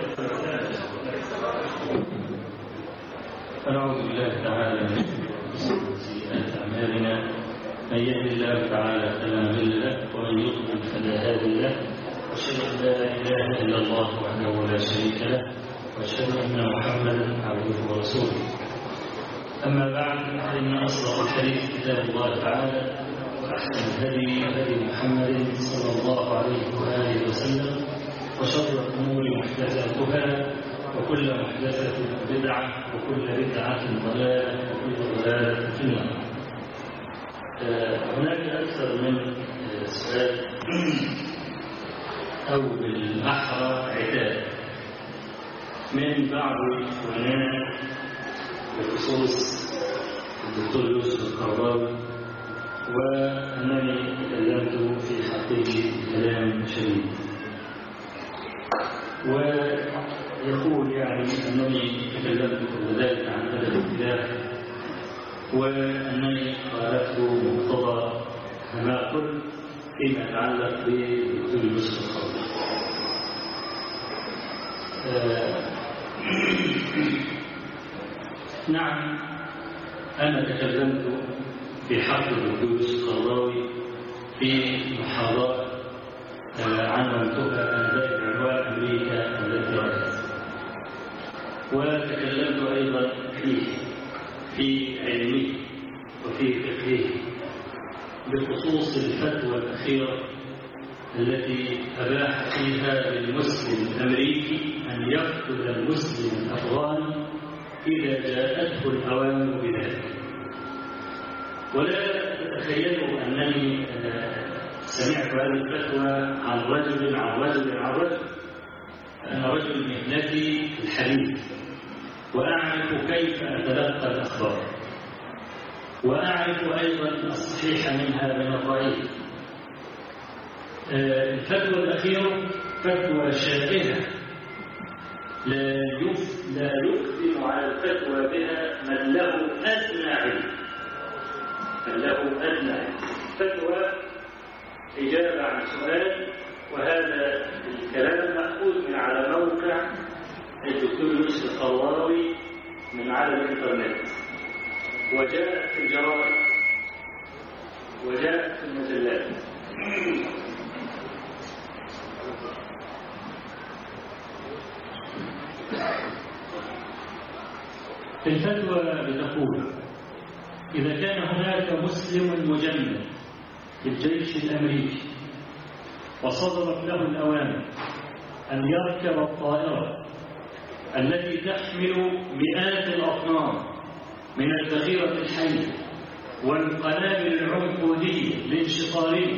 ونعوذ بالله تعالى من سيئات أعمالنا من يهد الله تعالى فلا مضل له ومن يضلل فلا هادي له وأشهد أن لا إله إلا الله وحده لا شريك له وأشهد أن محمدا عبده ورسوله أما بعد فإن أصدق الحديث كتاب الله تعالى وأحسن الهدي هدي محمد صلى الله عليه وآله وسلم وشر الأمور محدثاتها وكل محدثة بدعة وكل بدعة ضلالة وكل ضلالة في النار. هناك أكثر من سؤال أو بالأحرى عتاب من بعض إخواننا بخصوص الدكتور يوسف القرضاوي وأنني تكلمت في حقه كلام شديد ويقول يعني أنني تكلمت قبل ذلك عن أدب الخلاف وأنني خالفت مقتضى ما قلت فيما يتعلق بدكتور يوسف القرضاوي نعم أنا تكلمت في حق الدكتور يوسف القرضاوي في محاضرة عنونتها آنذاك بعنوان أمريكا التي رأت وتكلمت أيضا فيه في علمه وفي فقهه بخصوص الفتوى الأخيرة التي أباح فيها للمسلم الأمريكي أن يقتل المسلم الأفغاني إذا جاءته الأوامر بذلك ولا تتخيلوا أنني سمعت هذه الفتوى عن رجل عن رجل عن رجل أنا رجل مهنتي الحديث وأعرف كيف أتلقى الأخبار وأعرف أيضا الصحيح منها من الضعيف الفتوى الأخيرة فتوى شائعة لا لا يقدم على الفتوى بها من له أدنى علم من له أدنى علم فتوى إجابة عن سؤال وهذا الكلام مأخوذ من على موقع الدكتور يوسف القرضاوي من على الإنترنت وجاءت في الجرائد وجاءت في المجلات الفتوى بتقول إذا كان هناك مسلم مجند في الجيش الأمريكي وصدرت له الأوامر أن يركب الطائرة التي تحمل مئات الأطنان من الذخيرة الحية والقنابل العنقودية لانشطارين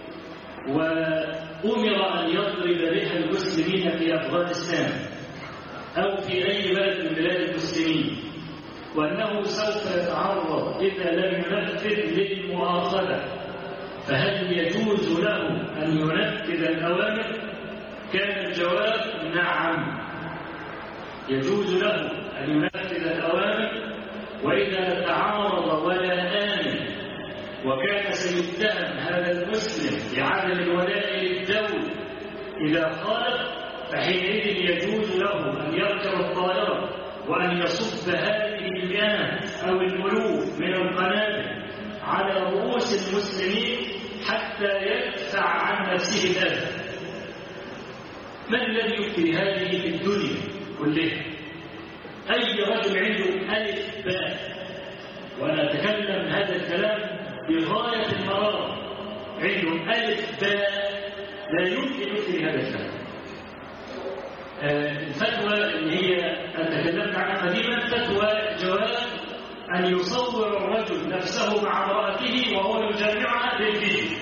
وأمر أن يضرب بها المسلمين في أفغانستان أو في أي بلد من بلاد المسلمين وأنه سوف يتعرض إذا لم ينفذ للمؤاخذة فهل يجوز له أن ينفذ الأوامر كان الجواب نعم يجوز له أن ينفذ الأوامر وإذا تعارض ولا آمن وكان سيتهم هذا المسلم بعدم الولاء للدولة إذا خالف فحينئذ يجوز له أن يركب الطائرة وأن يصب هذه المئات أو الألوف من القنابل على رؤوس المسلمين حتى يدفع عن نفسه الأذى من الذي يفتي هذه في الدنيا كلها أي رجل عنده ألف باء وأنا أتكلم هذا الكلام بغاية المرارة عنده ألف باء لا يمكن يفتي هذا الكلام الفتوى اللي هي تكلمت عنها قديما فتوى جواز أن يصور الرجل نفسه مع امرأته وهو يجامعها للفيديو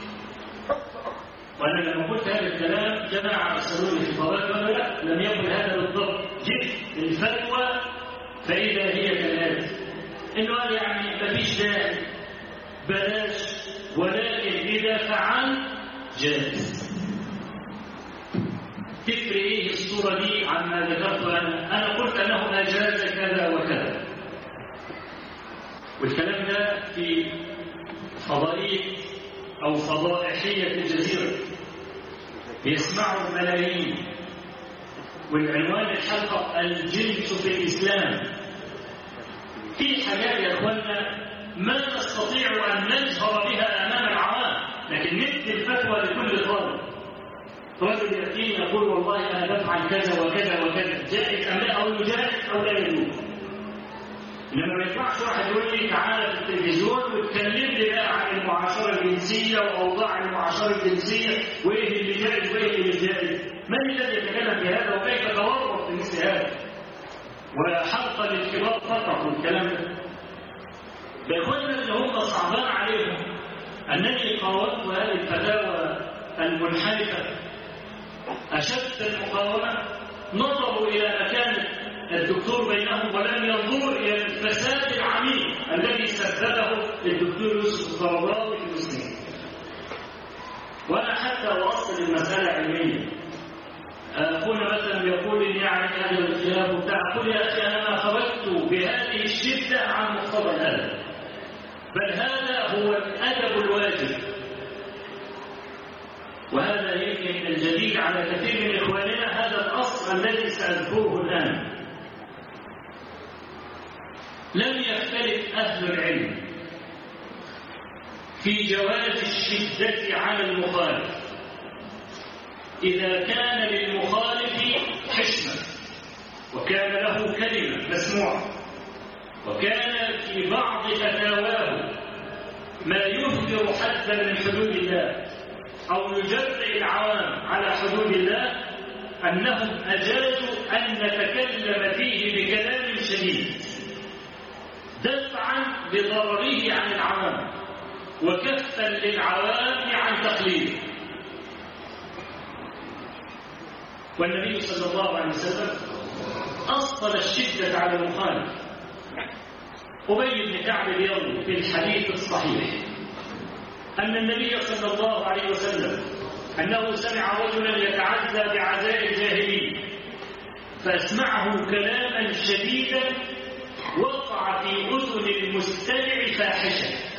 وأنا لما قلت هذا الكلام جماعة أسألوني في فضائل ولا لا لم يكن هذا بالضبط جئت الفتوى فإذا هي كالآتي إنه قال يعني مفيش داعي بلاش ولكن إذا فعل جائز تفرق ايه الصورة دي عما ذكرت أنا أنا قلت أنه أجاز كذا وكذا والكلام ده في فضائية أو فضائحية الجزيرة بيسمعوا الملايين والعنوان الحلقة الجنس في الإسلام في حاجات يا أخوانا ما نستطيع أن نجهر بها أمام العوام لكن ندي الفتوى لكل طالب رجل يأتيني يقول والله أنا بفعل كذا وكذا وكذا جائز أم لا أو يجائز أو لا يجوز لما ما ينفعش واحد يقول لي تعالى في التلفزيون وتكلمني بقى عن المعاشرة الجنسية وأوضاع المعاشرة الجنسية وإيه اللي جائز وإيه اللي مش جائز من الذي يتكلم في هذا وكيف تورط في مثل هذا وحلقة للكبار فقط والكلام ده بإخواننا اللي هم صعبان عليهم أنني قاومت هذه الفتاوى المنحرفة أشد المقاومة نظروا إلى مكانة الدكتور بينهم ولم ينظروا إلى الفساد العميق الذي سببه الدكتور يوسف القرضاوي في المسلمين وأنا حتى وأصل المسألة علمية أخونا مثلا يقول إن يعني هذا الخلاف بتاع أقول يا أخي أنا ما خرجت بهذه الشدة عن مقتضى الأدب بل هذا هو الأدب الواجب وهذا يمكن الجديد على كثير من إخواننا هذا الأصل الذي سأذكره الآن لم يختلف أهل العلم في جواز الشدة على المخالف إذا كان للمخالف حشمة وكان له كلمة مسموعة وكان في بعض فتاواه ما يهدر حدا من حدود الله أو يجرئ العوام على حدود الله أنهم أجازوا أن نتكلم فيه بكلام شديد دفعا لضرره عن العوام وكفا للعوام عن تقليده والنبي صلى الله عليه وسلم أصل الشدة على المخالف أبي بن كعب يروي في الحديث الصحيح أن النبي صلى الله عليه وسلم أنه سمع رجلا يتعزى بعزاء الجاهلية فأسمعه كلاما شديدا وقع في أذن المستمع فاحشة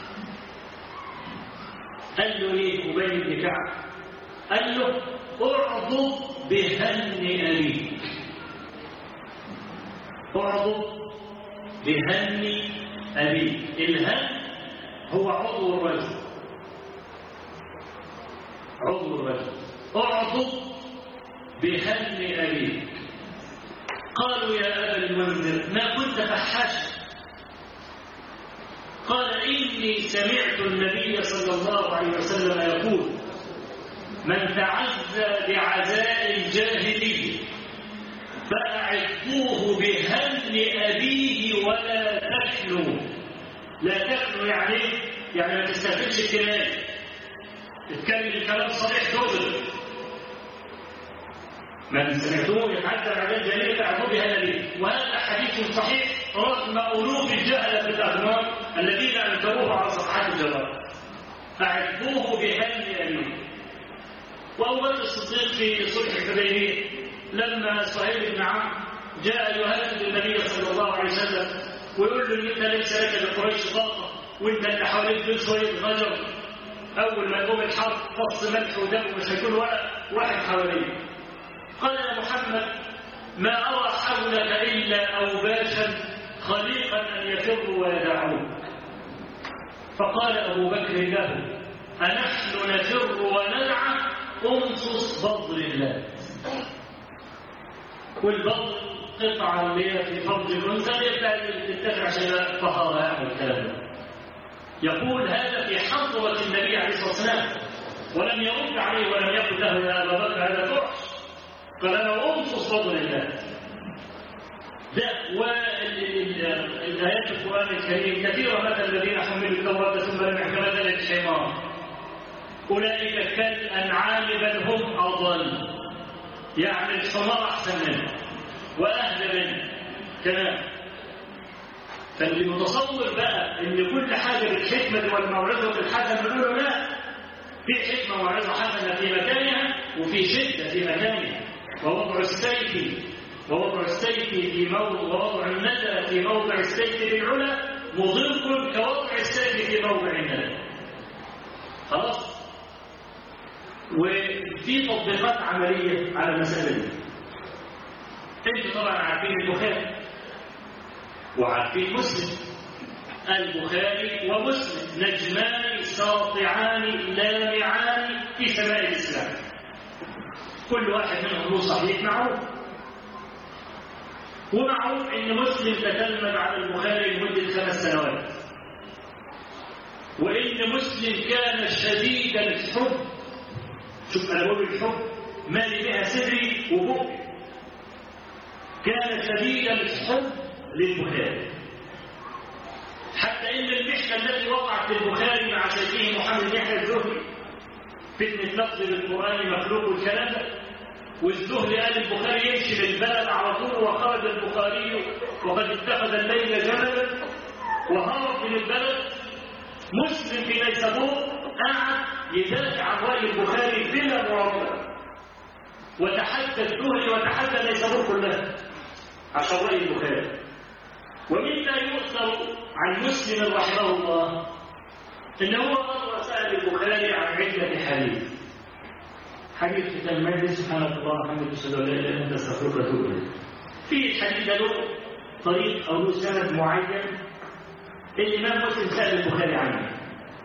قال له إيه أبي بن كعب قال له اعضب بهن أبيك اعضب بهن أبيك الهن هو عضو الرجل عضو الرجل اعضب بهن أبيك قالوا يا أبا المنذر ما كنت فحاشا قال إني سمعت النبي صلى الله عليه وسلم يقول من تعزى بعزاء الجاهلية فأعدوه بهن أبيه ولا تكنوا لا تكنوا يعني يعني ما تستهدفش الكناية تتكلم الكلام صريح دغري من سمعتوه يتعدى بعد الجاهلية فأعدوه بهن أبيه وهذا حديث صحيح رغم ألوف الجهلة في الأغمار الذين أنكروه على صفحات الجرائد فأعدوه بهن أبيه وابو بكر الصديق في صلح الحديبيه لما سهيل بن عمرو جاء يهدد النبي صلى الله عليه وسلم ويقول له ان انت ليس لك بقريش طاقه وانت اللي حواليك دول شويه غجر اول ما يقوم الحرب فص ملح ودم مش هيكون ولا واحد حواليه قال يا محمد ما ارى حولك الا اوباشا خليقا ان يفروا ويدعوك فقال ابو بكر له أنحن نفر وندعى أنصص بضر الله والبضر قطعة اللي هي في فرج الأنثى تتبع عشان طهارة يعني الكلام ده يقول هذا في حضرة النبي عليه الصلاة والسلام ولم يرد عليه ولم يقل له يا أبا بكر هذا فحش قال أنا أنصص بضر الله ده والآيات القرآن الكريم كثيرة مثل الذين حملوا التوراة ثم لم يحكموا مثل الحمار أولئك كالأنعام بل هم أضل يعني الحمار أحسن منه وأهدى منه كمان فاللي متصور بقى ان كل حاجه بالحكمه والموعظه الحسنه نقول له لا في حكمه وموعظه حسنه في مكانها وفي شده في مكانها ووضع السيف ووضع السيف في موضع ووضع الندى في موضع السيف بالعلا مضر كوضع السيف في موضع الندى خلاص وفي تطبيقات عملية على المسألة دي انتوا طبعا عارفين البخاري وعارفين مسلم البخاري ومسلم نجمان ساطعان لامعان في سماء الإسلام كل واحد منهم له صحيح معروف ومعروف ان مسلم تتلمذ على البخاري لمدة خمس سنوات وان مسلم كان شديد الحب شوف انا بقول الحب مالي بها صدري وبقي كان شديد الحب للبخاري حتى ان المحنه التي وقعت للبخاري مع شيخه محمد يحيى الزهري فتنه لفظ بالقران مخلوق والكلام ده والزهري قال البخاري يمشي بالبلد على طول وخرج البخاري وقد اتخذ الليل جبلا وهرب من البلد مسلم في نيسابور قعد يدافع عن رأي البخاري بلا مراقبة وتحدى الزهري وتحدى نيسابور كلها عشان رأي البخاري ومما يؤثر عن مسلم رحمه الله إن هو مرة سأل البخاري عن عدة حديث حديث كتاب المجلس سبحانك اللهم وبحمدك اشهد ان لا اله الا انت استغفرك واتوب اليك في الحديث ده له طريق او له سند معين الامام مسلم سال البخاري عنه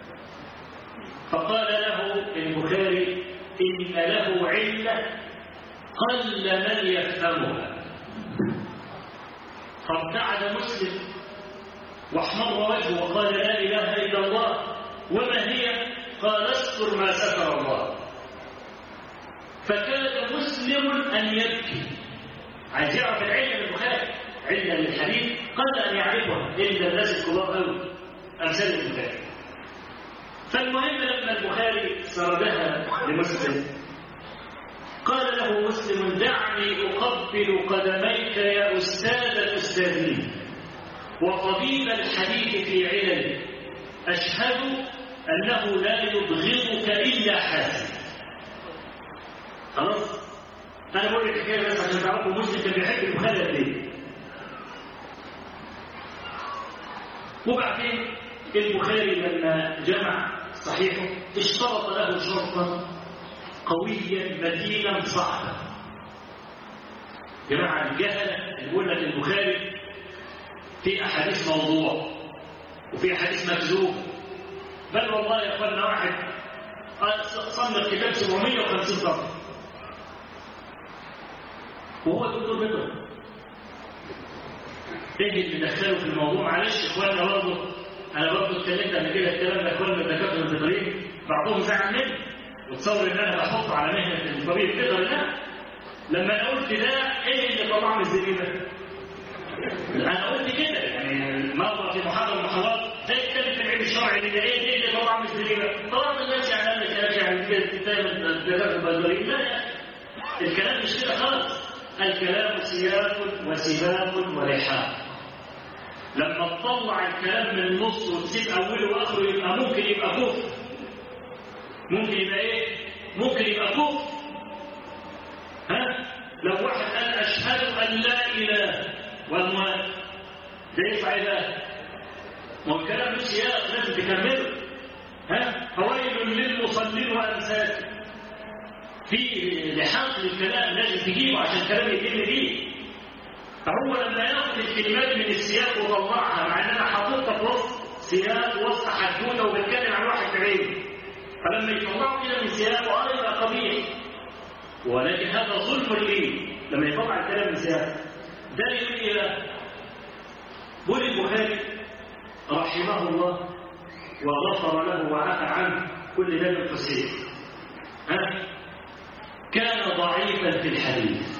فقال له البخاري ان له عله قل من يفهمها فابتعد مسلم واحمر وجهه وقال لا اله الا الله وما هي قال استر ما ستر الله فكاد مسلم أن يبكي عايز يعرف العلة من البخاري علة للحديث قبل أن يعرفها إلا الناس الكبار أوي أمثال البخاري فالمهم لما البخاري سردها لمسلم قال له مسلم دعني أقبل قدميك يا أستاذ الأستاذين وطبيب الحديث في علل أشهد أنه لا يبغضك إلا حاسد خلاص انا بقول لك الحكايه بس عشان تعرفوا مسلم كان بيحب البخاري قد ايه وبعدين البخاري لما جمع صحيحه اشترط له شرطا قويا متينا صعبا جماعه الجهله اللي بيقول لك البخاري في احاديث موضوع وفي احاديث مكذوب بل والله يا اخوانا واحد صنف كتاب 750 صفحه وهو دكتور بيطري ايه اللي دخله في الموضوع معلش اخواننا برضه انا برضه اتكلمت قبل كده الكلام ده اخواننا الدكاتره البيطريين بعضهم زعل مني وتصور ان انا بحط على مهنه الطبيب البيطري لا لما انا قلت ده ايه اللي طلع من الزريبه؟ انا قلت كده يعني مره في محاضره من المحاضرات ده يتكلم في العلم الشرعي اللي ده ايه اللي طلع من الزريبه؟ طبعا الناس يعني قال لك يعني كده الدكاتره البيطريين لا الكلام مش كده خالص الكلام سياق وسباق ولحاق لما تطلع الكلام من النص وتسيب اوله واخره يبقى ممكن يبقى كفر ممكن يبقى ايه ممكن يبقى كفر ها لو واحد قال اشهد ان لا اله والموت ده ينفع ايه بقى؟ ما هو الكلام مش سياق لازم تكمله ها فويل للمصلين وامثاله في لحاق للكلام لازم تجيبه عشان الكلام يتم بيه فهو لما ياخد الكلمات من السياق وطلعها مع ان انا حاططها في وسط سياق وسط حدوته وبتكلم عن واحد بعيد فلما يطلعوا كده من سياق اه يبقى قبيح ولكن هذا ظلم لي لما يطلع الكلام من سياق ده يقول ايه بقى؟ بول البخاري رحمه الله وغفر له وعفى عنه كل ده من قصير ها كان ضعيفا في الحديث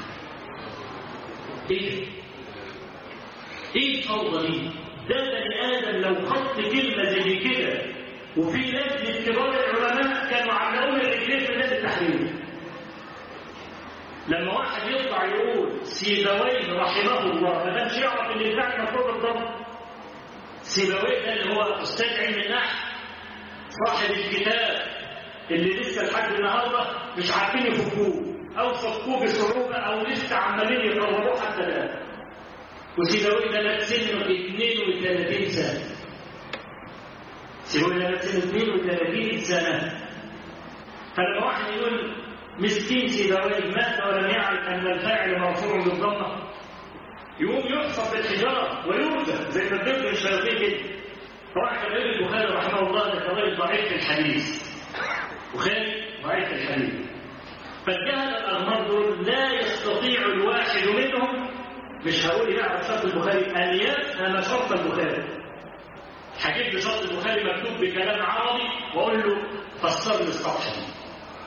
ايه ايه الفوضى دي ده بني ادم لو خط كلمه زي كده وفي لجنه كبار العلماء كانوا علقوا الرجلين في نادي التحرير لما واحد يطلع يقول سيبويه رحمه الله ما كانش يعرف ان بتاع المفروض الضبط سيبويه ده اللي هو استاذ علم النحو صاحب الكتاب اللي لسه لحد النهارده مش عارفين يفكوه او فكوه بصعوبه او لسه عمالين يقربوه حتى الان وسيبويه ده مات سنه 32 سنه سيبويه ده مات سنه 32 سنه فلما واحد يقول مسكين سيبويه مات ولم يعرف ان الفاعل مرفوع بالضمه يقوم يحصى بالحجاره ويرجى زي ما بنقول الشياطين كده فواحد يقول البخاري رحمه الله ده راجل ضعيف في الحديث بخاري ضعيف في الحديث فالجهل الأغمار دول لا يستطيع الواحد منهم مش هقول يعرف شرط البخاري أن يفهم شرط البخاري هجيب لي شرط البخاري مكتوب بكلام عربي وأقول له فسر لي الصفحة دي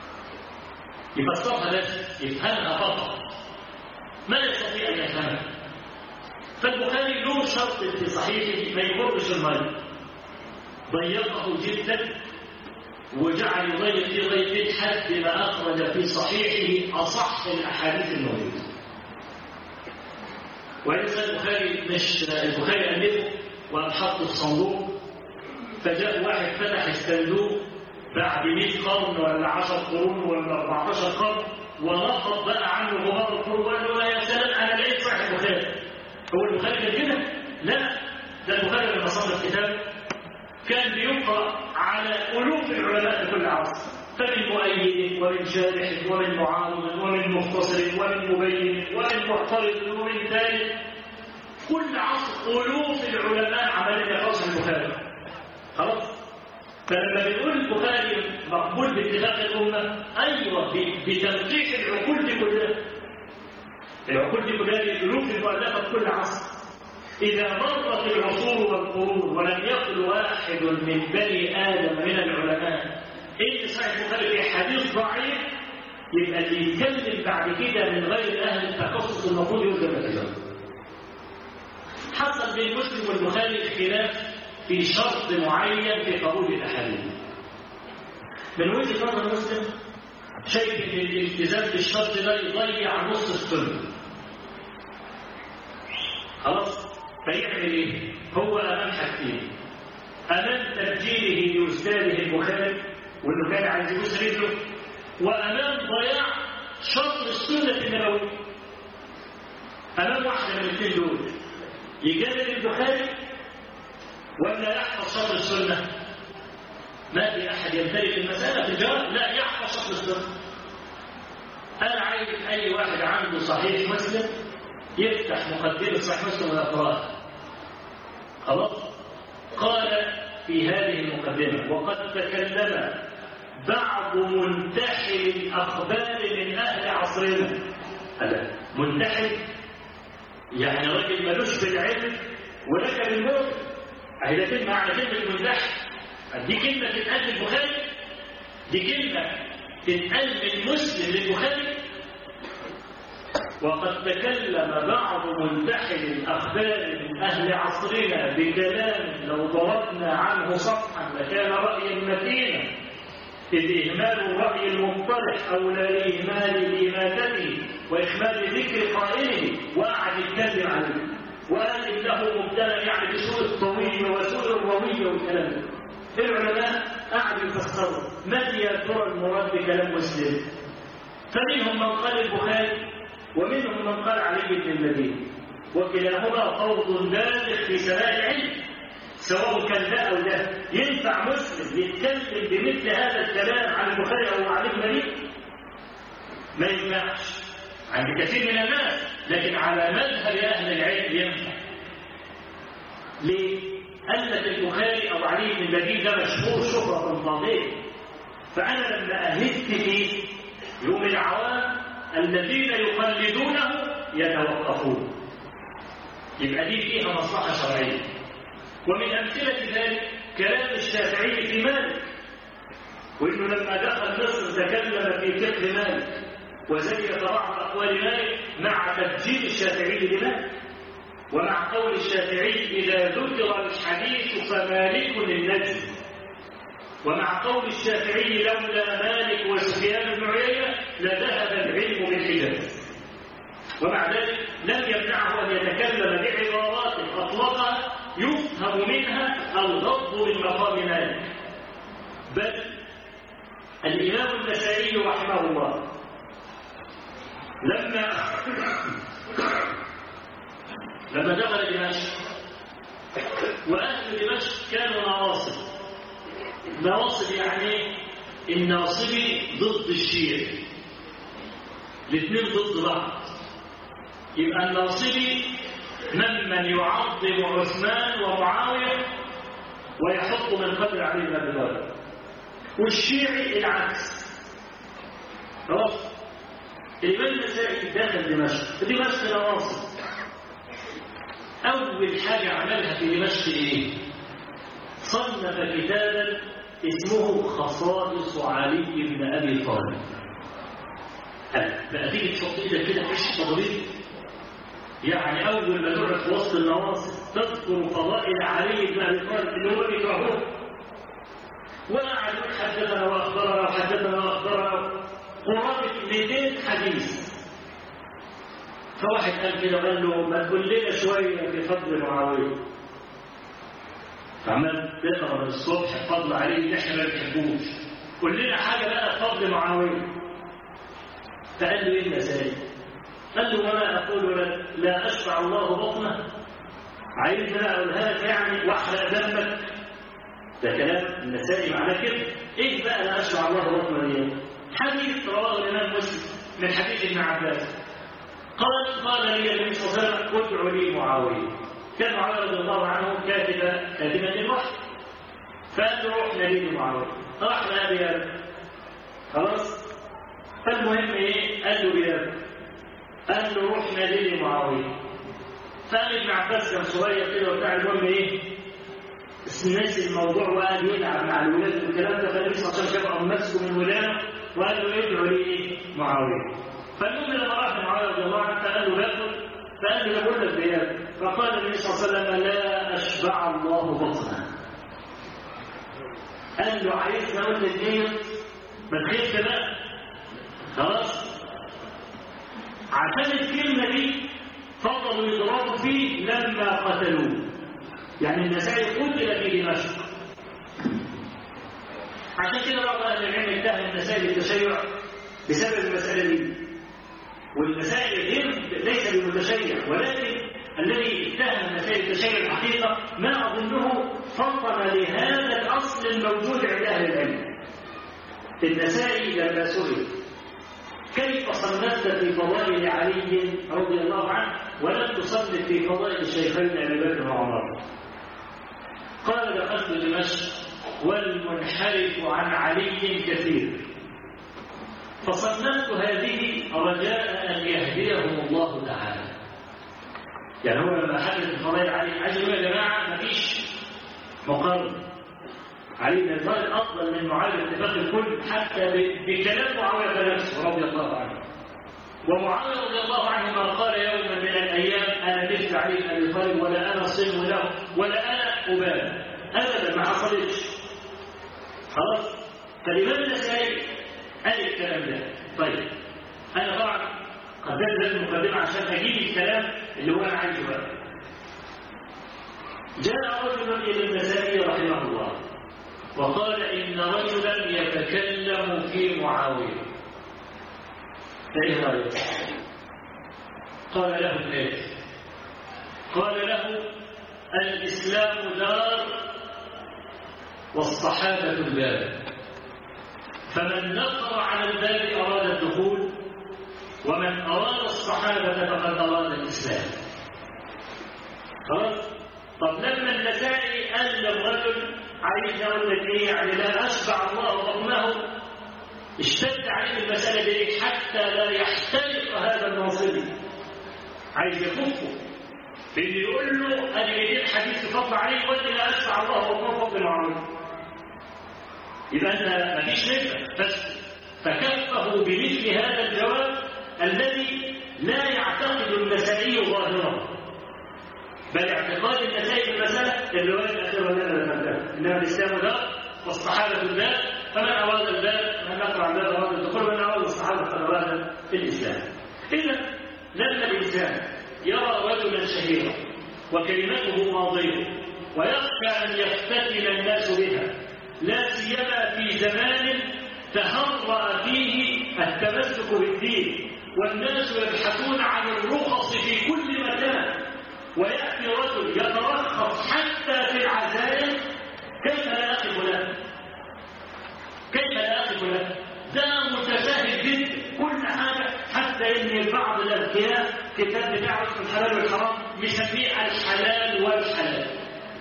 يفسرها بس يفهمها فقط ما يستطيع أن يفهمها فالبخاري له شرط في صحيحه ما يمرش المرء ضيقه جدا وجعل يضيق في ضيق حد ما أخرج في صحيحه أصح الأحاديث الموجودة وإنسى البخاري مش البخاري ألفه وقام حطه في صندوق فجاء واحد فتح الصندوق بعد 100 قرن ولا 10 قرون ولا 14 قرن ونفض بقى عنه غبار القرون وقال له يا سلام أنا لقيت صحيح البخاري هو البخاري كان كده؟ لا ده البخاري لما صنف كتاب كان بيقرأ على ألوف العلماء في كل عصر فمن مؤيد ومن شارح ومن معارض ومن مختصر ومن مبين ومن معترض ومن ثالث كل عصر ألوف العلماء عملية يقص البخاري خلاص فلما بنقول البخاري مقبول باتفاق الأمة أيوة بتنقيح العقول دي كلها العقول دي كلها الألوف المؤلفة في كل عصر إذا مرت العصور والقرون ولم يقل واحد من بني آدم من العلماء إن صحيح البخاري في حديث ضعيف يبقى اللي يتكلم بعد كده من غير أهل التخصص المفروض يلزم التجارة. حصل بين مسلم والبخاري خلاف في شرط معين في قبول الأحاديث. من وجهة نظر مسلم شايف ان الالتزام بالشرط ده يضيع نص السنه. خلاص؟ فيعمل ايه هو امام حاجتين امام تبجيله لاستاذه البخاري وانه كان عايز يبوس رجله وامام ضياع شطر السنه النبويه امام واحده من الاثنين دول يجادل البخاري ولا يحفظ شطر السنه ما في احد يمتلك المساله في الجواب لا يحفظ شطر السنه انا عايز اي واحد عنده صحيح مسلم يفتح مقدمه صحيح مسلم ويقراها خلاص قال في هذه المقدمة وقد تكلم بعض منتحل الأخبار من أهل عصرنا هذا منتحل يعني راجل ملوش في العلم ولك بالموت أهي ده كلمة على كلمة منتحل دي كلمة تتقال للبخاري دي كلمة تتقال من مسلم للبخاري وقد تكلم بعض منتحل الأخبار من أهل عصرنا بكلام لو ضربنا عنه صفحا لكان رأيا متينا إذ إهمال الرأي المقترح أولى لإهمال إماتته وإخمال ذكر قائله وقعد يتكلم عنه وقال إنه مبتلى يعني بسوء الطويل وسوء الروية والكلام ده العلماء قعدوا يفسروا ما هي يا ترى المراد بكلام مسلم فمنهم من قال البخاري ومنهم من قال علي بن المدينه وكلاهما فوض بالغ في سماء العلم سواء كان ده او ده ينفع مسلم يتكلم بمثل هذا الكلام عن البخاري او عن المدينه ما ينفعش عند كثير من الناس لكن على مذهب اهل العلم ينفع ليه؟ قال لك البخاري او علي بن المدينه ده مشهور شهره فاضله فانا لما اهدت فيه يوم العوام الذين يقلدونه يتوقفون يبقى دي فيها مصلحة شرعية ومن أمثلة ذلك كلام الشافعي في مالك وإنه لما دخل مصر تكلم في فقه مالك وزيف بعض أقوال مالك مع تبجيل الشافعي لمالك ومع قول الشافعي إذا ذكر الحديث فمالك للنجم ومع قول الشافعي لولا مالك وسفيان بن عيينة لذهب العلم بالحجاز ومع ذلك لم يمنعه أن يتكلم بعبارات أطلقها يفهم منها الغض من مقام مالك بل الإمام النسائي رحمه الله لما لما دخل دمشق وأهل دمشق كانوا نواصب نواصب يعني الناصبي ضد الشيعي الاثنين ضد بعض يبقى الناصبي ممن يعظم عثمان ومعاوية ويحط من قدر علي بن ابي طالب والشيعي العكس خلاص الإمام النسائي داخل دمشق دمشق نواصب أول حاجة عملها في دمشق إيه؟ صنف كتابا اسمه خصائص علي بن أبي طالب بقى تيجي تحط ايدك كده في عش تضريب يعني أول ما تقعد في وسط النواصب تذكر فضائل علي بن أبي طالب اللي هو بيكرهوه وقعد يقول حدثنا وأخبرنا وحدثنا وأخبرنا قرابة 200 حديث فواحد قال كده قال له ما تقول لنا شوية في فضل معاوية فعمال تقرا من الصبح فضل عليه اللي احنا ما بنحبوش قول لنا حاجة بقى في فضل معاوية فقال له ايه النسائي قال له وما أقول لك لا أشبع الله بطنه عايز بقى أقولها لك يعني واحرق دمك ده كلام النسائي معناه كده ايه بقى لا أشبع الله بطنه دي حديث رواه الإمام مسلم من حديث ابن عباس قال قال لي النبي صلى الله عليه وسلم ادعوا لي معاوية كان معاوية رضي الله عنه كاتب كاتبا للوحي فقال له روح نادي معاوية راح نادي خلاص فالمهم ايه قال له بيابا قال له روح نادي معاوية فقال ابن عباس كان صغير كده وبتاع المهم ايه ناسي الموضوع وقعد يلعب مع الولاد والكلام ده فالنبي صلى الله عليه وسلم كان مسكه من ولانه وقال له ادعوا لي ايه معاويه فالمهم لما راح معاويه رضي الله عنه فقال له باكل فقال له بقول لك بياكل فقال النبي صلى الله عليه وسلم لا اشبع الله بطنه قال له عايز اقول لك ايه ما تخيلش بقى خلاص عشان الكلمه دي فضلوا يضربوا فيه لما قتلوه يعني النسائي قتل في دمشق عشان كده بعض اهل العلم اتهم النسائي بالتشيع بسبب المساله دي والمسائل غير ليس بمتشيع ولكن الذي اتهم النسائي بالتشيع الحقيقه ما اظنه فطن لهذا الاصل الموجود عند اهل العلم النسائي لما سئل كيف صنفت في فضائل علي رضي الله عنه ولم تصنف في فضائل الشيخين ابي بكر وعمر قال دخلت دمشق والمنحرف عن علي كثير فصنفت هذه رجاء ان يهديهم الله تعالى يعني هو لما حدث فضائل علي عايز يا جماعه مفيش مقارنه علي بن طالب افضل من معاويه اتفاق الكل حتى بكلام معاويه نفسه رضي الله عنه ومعاويه رضي الله عنه ما قال يوما من الايام انا مثل علي بن ابي طالب ولا انا صم له ولا انا ابالي ابدا ما حصلتش خلاص فالامام النسائي قال الكلام ده طيب انا طبعا قدمت لك المقدمه عشان اجيب الكلام اللي هو انا عايزه بقى جاء رجل الى النسائي رحمه الله وقال إن رجلا يتكلم في معاوية ايه رأيك؟ قال له ايه؟ قال له الإسلام دار والصحابة الباب فمن نقر على الباب أراد الدخول ومن أراد الصحابة فقد أراد الإسلام خلاص طب لما النسائي قال للرجل عايز اقول لك ايه يعني لا اشبع الله بطنه اشتد عليه المساله دي حتى لا يحترق هذا الناصبي عايز يكفه بان يقول له انا جايب حديث فضل عليه وانت لا اشبع الله بطنه فضل معروف يبقى انت مفيش نسبه بس فكفه بمثل هذا الجواب الذي لا يعتقد النسائي ظاهره بل اعتقاد النسائي في المسألة الرواية الأخيرة التي ذكرتها إنما الإسلام دار والصحابة الباب فمن أراد الباب من أقرع الباب أراد الدخول ومن أراد الصحابة فقد أراد الإسلام إذا لما الإنسان يرى رجلا شهيرا وكلمته ماضية ويخشى أن يفتتن الناس بها لا سيما في زمان تهرأ فيه التمسك بالدين والناس يبحثون عن الرخص في كل مكان ويأتي رجل يترخص حتى في العزائم كيف لا أقف له كيف لا أقف له ده متساهل جدا كل حاجة حتى إن بعض الأذكياء كتاب بتاع اسمه الحلال والحرام مسميه الحلال والحلال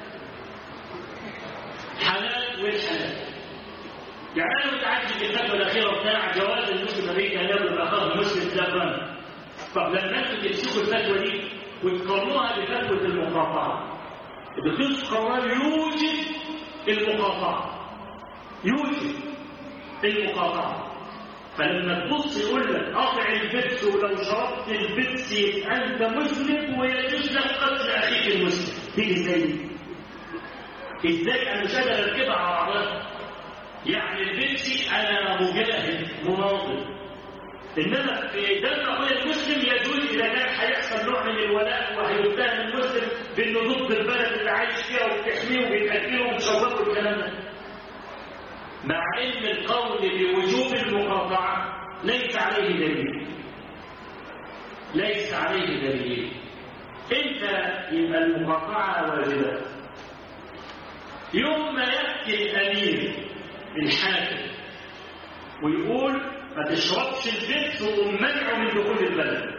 حلال والحلال يعني أنا متعجب بالفتوى الأخيرة بتاع جواز المسلم أمريكا أن يضرب أخاه المسلم ثلاثا طب لما أنتم تمسكوا الفتوى دي وتقارنوها بفتوى المقاطعة الدكتور القرار يوجد المقاطعة يوجد المقاطعة فلما تبص يقول لك قاطع البيبس ولو شربت البيبس يبقى انت مسلم ويجوز لك قتل اخيك المسلم تيجي ازاي ازاي انا مش قادر اركبها على بعضها يعني البيبسي انا مجاهد مناضل انما في دم اخويا المسلم يجوز اذا كان هيحصل نوع من الولاء وهيتهم المسلم بانه ضد البلد اللي عايش فيها وبتحميه وبتاكله وبتشوفه والكلام ده. مع ان القول بوجوب المقاطعه ليس عليه دليل. ليس عليه دليل. امتى يبقى المقاطعه واجبه؟ يوم ما ياتي الامير الحاكم ويقول ما تشربش البيت ومنعه من دخول البلد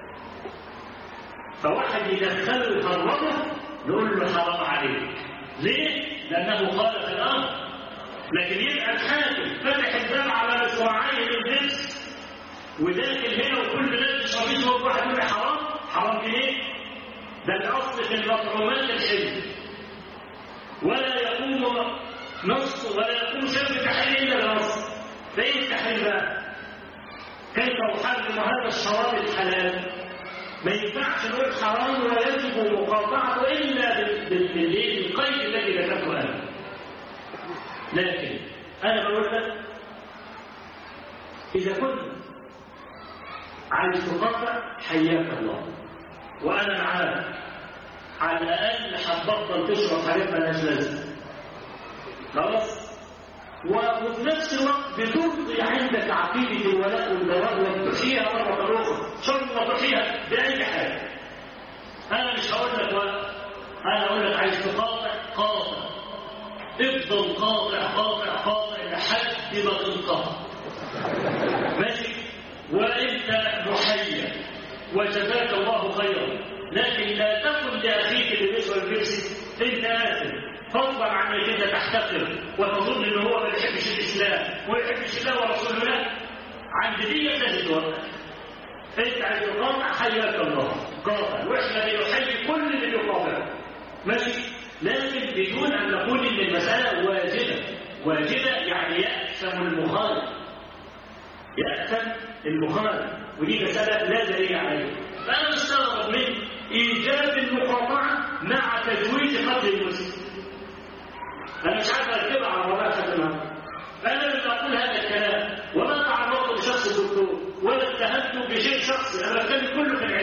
فواحد يدخله يهربه نقول له حرام عليك ليه؟ لأنه خالف الأمر لكن يبقى الحاكم فتح الباب على مصراعيه للبس وداخل هنا وكل بلاد تشربيه هو واحد يقول حرام حرام ليه؟ ده الأصل في المطعومات الحلم ولا يقوم نص ولا يقوم شيء بتحريم إلا بنص فإيه التحريم بقى؟ كيف أحرم هذا الشراب الحلال؟ ما ينفعش نقول حرام ولا يجب مقاطعته إلا بالقيد الذي ذكرته أنا. لكن أنا بقول لك إذا كنت عايز تقاطع حياك الله وأنا معاك على الأقل هتبطل تشرب حاجات مالهاش لازمة. خلاص؟ وفي نفس الوقت بترضي عندك عقيدة الولاء والبراء وتحييها مرة أخرى شرط تحييها بأي حاجة أنا مش هقول لك ولا أنا أقول لك عايز تقاطع قاطع افضل قاطع قاطع قاطع لحد ما تنقطع ماشي وأنت محيا وجزاك الله خيرا لكن لا تقل لأخيك اللي بيشرب البيبسي أنت آثم فضلا عن انك انت تحتقر وتظن ان هو ما بيحبش الاسلام وما يحبش الله ورسوله لا عند دي لازم توقف انت عايز تقاطع حياك الله قاطع واحنا بنحيي كل اللي بيقاطع ماشي لكن بدون ان نقول ان المساله واجبه واجبه يعني يأثم المخالف يأثم المخالف ودي مساله لا دليل عليها فانا مستغرب من ايجاب المقاطعه مع تزويج قتل المسلم أنا مش عارف أركبها على موضوع خدمة أنا لما أقول هذا الكلام وما تعرضت لشخص دكتور ولا اتهمته بشيء شخصي أنا بتكلم كله في العلم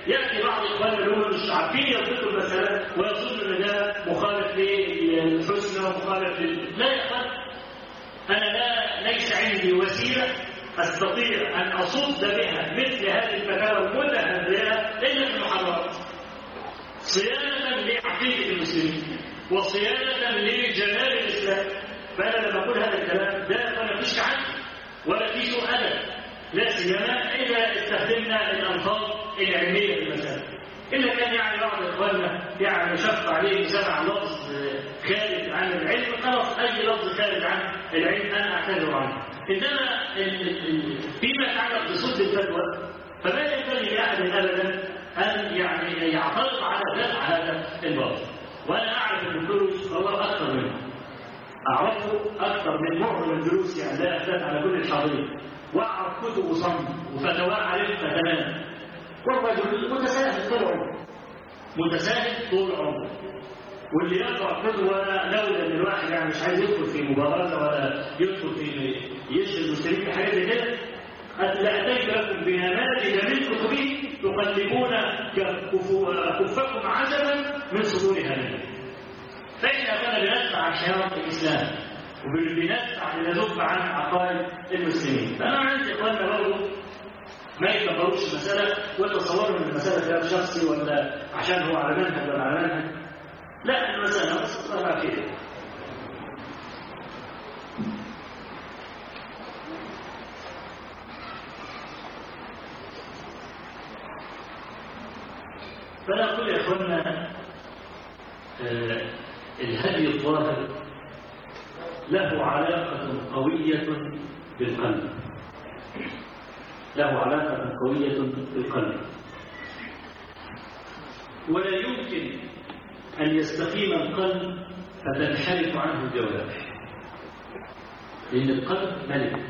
ياتي بعض اخواننا اللي هم مش عارفين يربطوا المساله ويظن ان ده مخالف للحسنى ومخالف لل... لا يا اخوان انا لا ليس عندي وسيله استطيع ان اصد بها مثل هذه الفتاوى المتهذره الا في المحاضرات صيانه لعقيده المسلمين وصيانه لجلال الاسلام فانا لما اقول هذا الكلام ده ما فيش عنه ولا في سوء ادب لا سيما اذا استخدمنا الالفاظ العلميه في المساله الا كان يعني بعض اخواننا يعني شق عليه سمع لفظ خارج عن العلم خلاص اي لفظ خارج عن العلم انا اعتذر عنه انما فيما يتعلق بصد الفتوى فما ينبغي لاحد ابدا ان يعني يعترض على دفع هذا الباطل وانا اعرف ان الدروس الله اكثر منه اعرفه اكثر من معظم الدروس يعني لا اختلف على كل الحاضرين واعرف كتب صم وفتوى عرفتها تماما والرجل متساهل طول عمره متساهل طول عمره واللي يقرا كتب ولا لولا ان الواحد يعني مش عايز يدخل في مبارزه ولا يدخل في يشغل المسلمين في حاجات زي كده لاتيت لكم بنماذج من كتبه تقلبون كفكم عجبا من صدورها منه فاحنا كنا بندفع عن شهاده الاسلام وبندفع لنذب عن عقائد المسلمين فانا عندي اخواننا برضه ما يكبروش المساله ولا تصوروا ان المساله خلاف شخصي ولا عشان هو على منهج ولا على منهج لا المساله بسيطه كده فلا أقول يا إخوانا آه الهدي الظاهر له علاقة قوية بالقلب له علاقة قوية بالقلب ولا يمكن أن يستقيم القلب فتنحرف عنه الجوارح لأن القلب ملك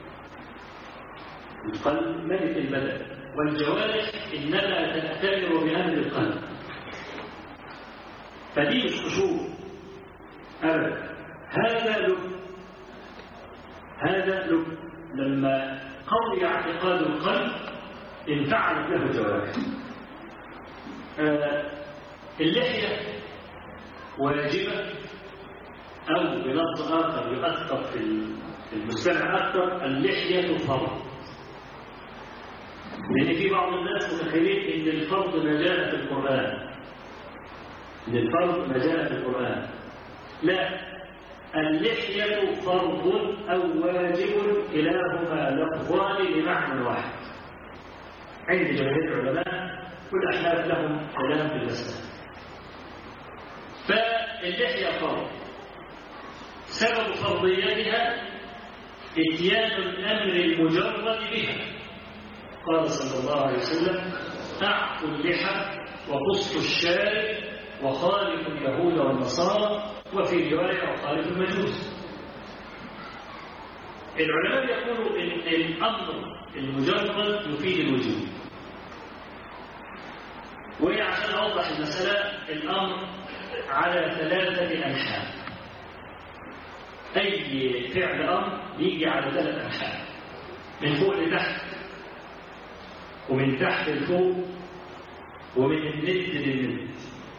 القلب ملك البدن والجوارح إنما تأتمر بأمر القلب فدي مش خشوع أبدا هذا لب هذا لب لما قوي اعتقاد القلب انفعلت له الجوارح آه اللحية واجبة أو بلفظ آخر يؤثر في المجتمع أكثر اللحية فرض لأن في بعض الناس متخيلين إن الفرض ما جاء في القرآن إن الفرض ما جاء في القرآن لا اللحية فرض أو واجب كلاهما لفظان لمعنى واحد عند جماهير العلماء كل أحناف لهم كلام في المسألة فاللحية فرض سبب فرضيتها اتيان الأمر المجرد بها قال صلى الله عليه وسلم أعفوا اللحى وقصوا الشارب وخالف اليهود والنصارى وفي رواية وخالف المجوس العلماء يقولوا إن الأمر المجرد يفيد الوجود وهي عشان أوضح المسألة الأمر على ثلاثة أنحاء أي فعل أمر يجي على ثلاث أنحاء من فوق لتحت ومن تحت لفوق ومن الند للند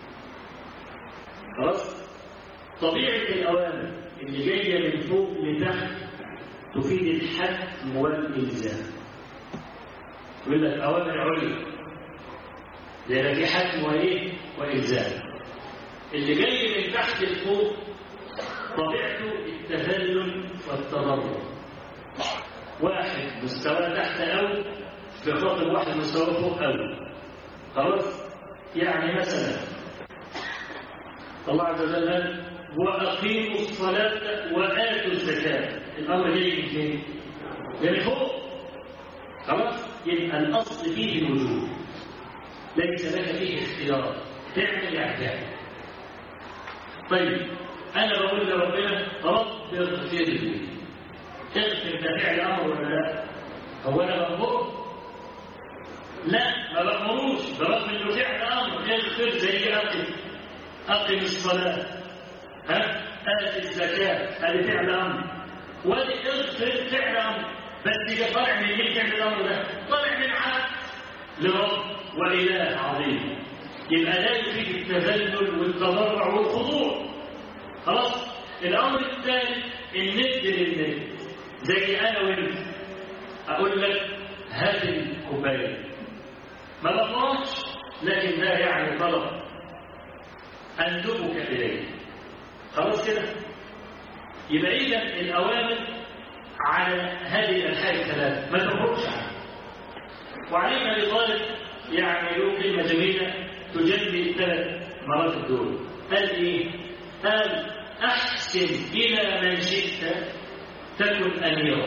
خلاص طبيعة الأوامر اللي جاية من فوق لتحت تفيد الحد والإلزام يقول لك أوامر عليا لأن في حد وإيه وإلزام اللي جاي من تحت لفوق طبيعته التذلل والتضرر واحد مستوى تحت أو في خاطر واحد مستوى فوق أو خلاص يعني مثلا الله عز وجل قال وأقيموا الصلاة وآتوا الزكاة الأمر جاي من فين؟ يعني فوق خلاص يبقى الأصل فيه الوجود ليس لك فيه اختيار تعمل يعني تعمل طيب أنا بقول لربنا رب اغفر لي اغفر ده فعل أمر ولا لا؟ هو أنا بأمره؟ لا ما بأمروش برغم إنه فعل أمر اغفر زي أقم أقم الصلاة ها آت الزكاة هذه فعل أمر ولي اغفر فعل أمر بس ده طالع من مين فعل الأمر ده؟ طالع من عهد لرب وإله عظيم يبقى لا يفيد التذلل والتضرع والخضوع خلاص الأمر الثالث الند للند زي أنا وأنت أقول لك هات الكوباية ما بطلعش لكن ده يعني طلب أندبك إليه خلاص كده يبقى إذا الأوامر على هذه الحاجة الثلاثة ما تخرجش عنها وعلينا بطالب يعني له كلمة جميلة تجلي الثلاث مراتب دول قال إيه؟ قال أحسن إلى من شئت تكن أميرا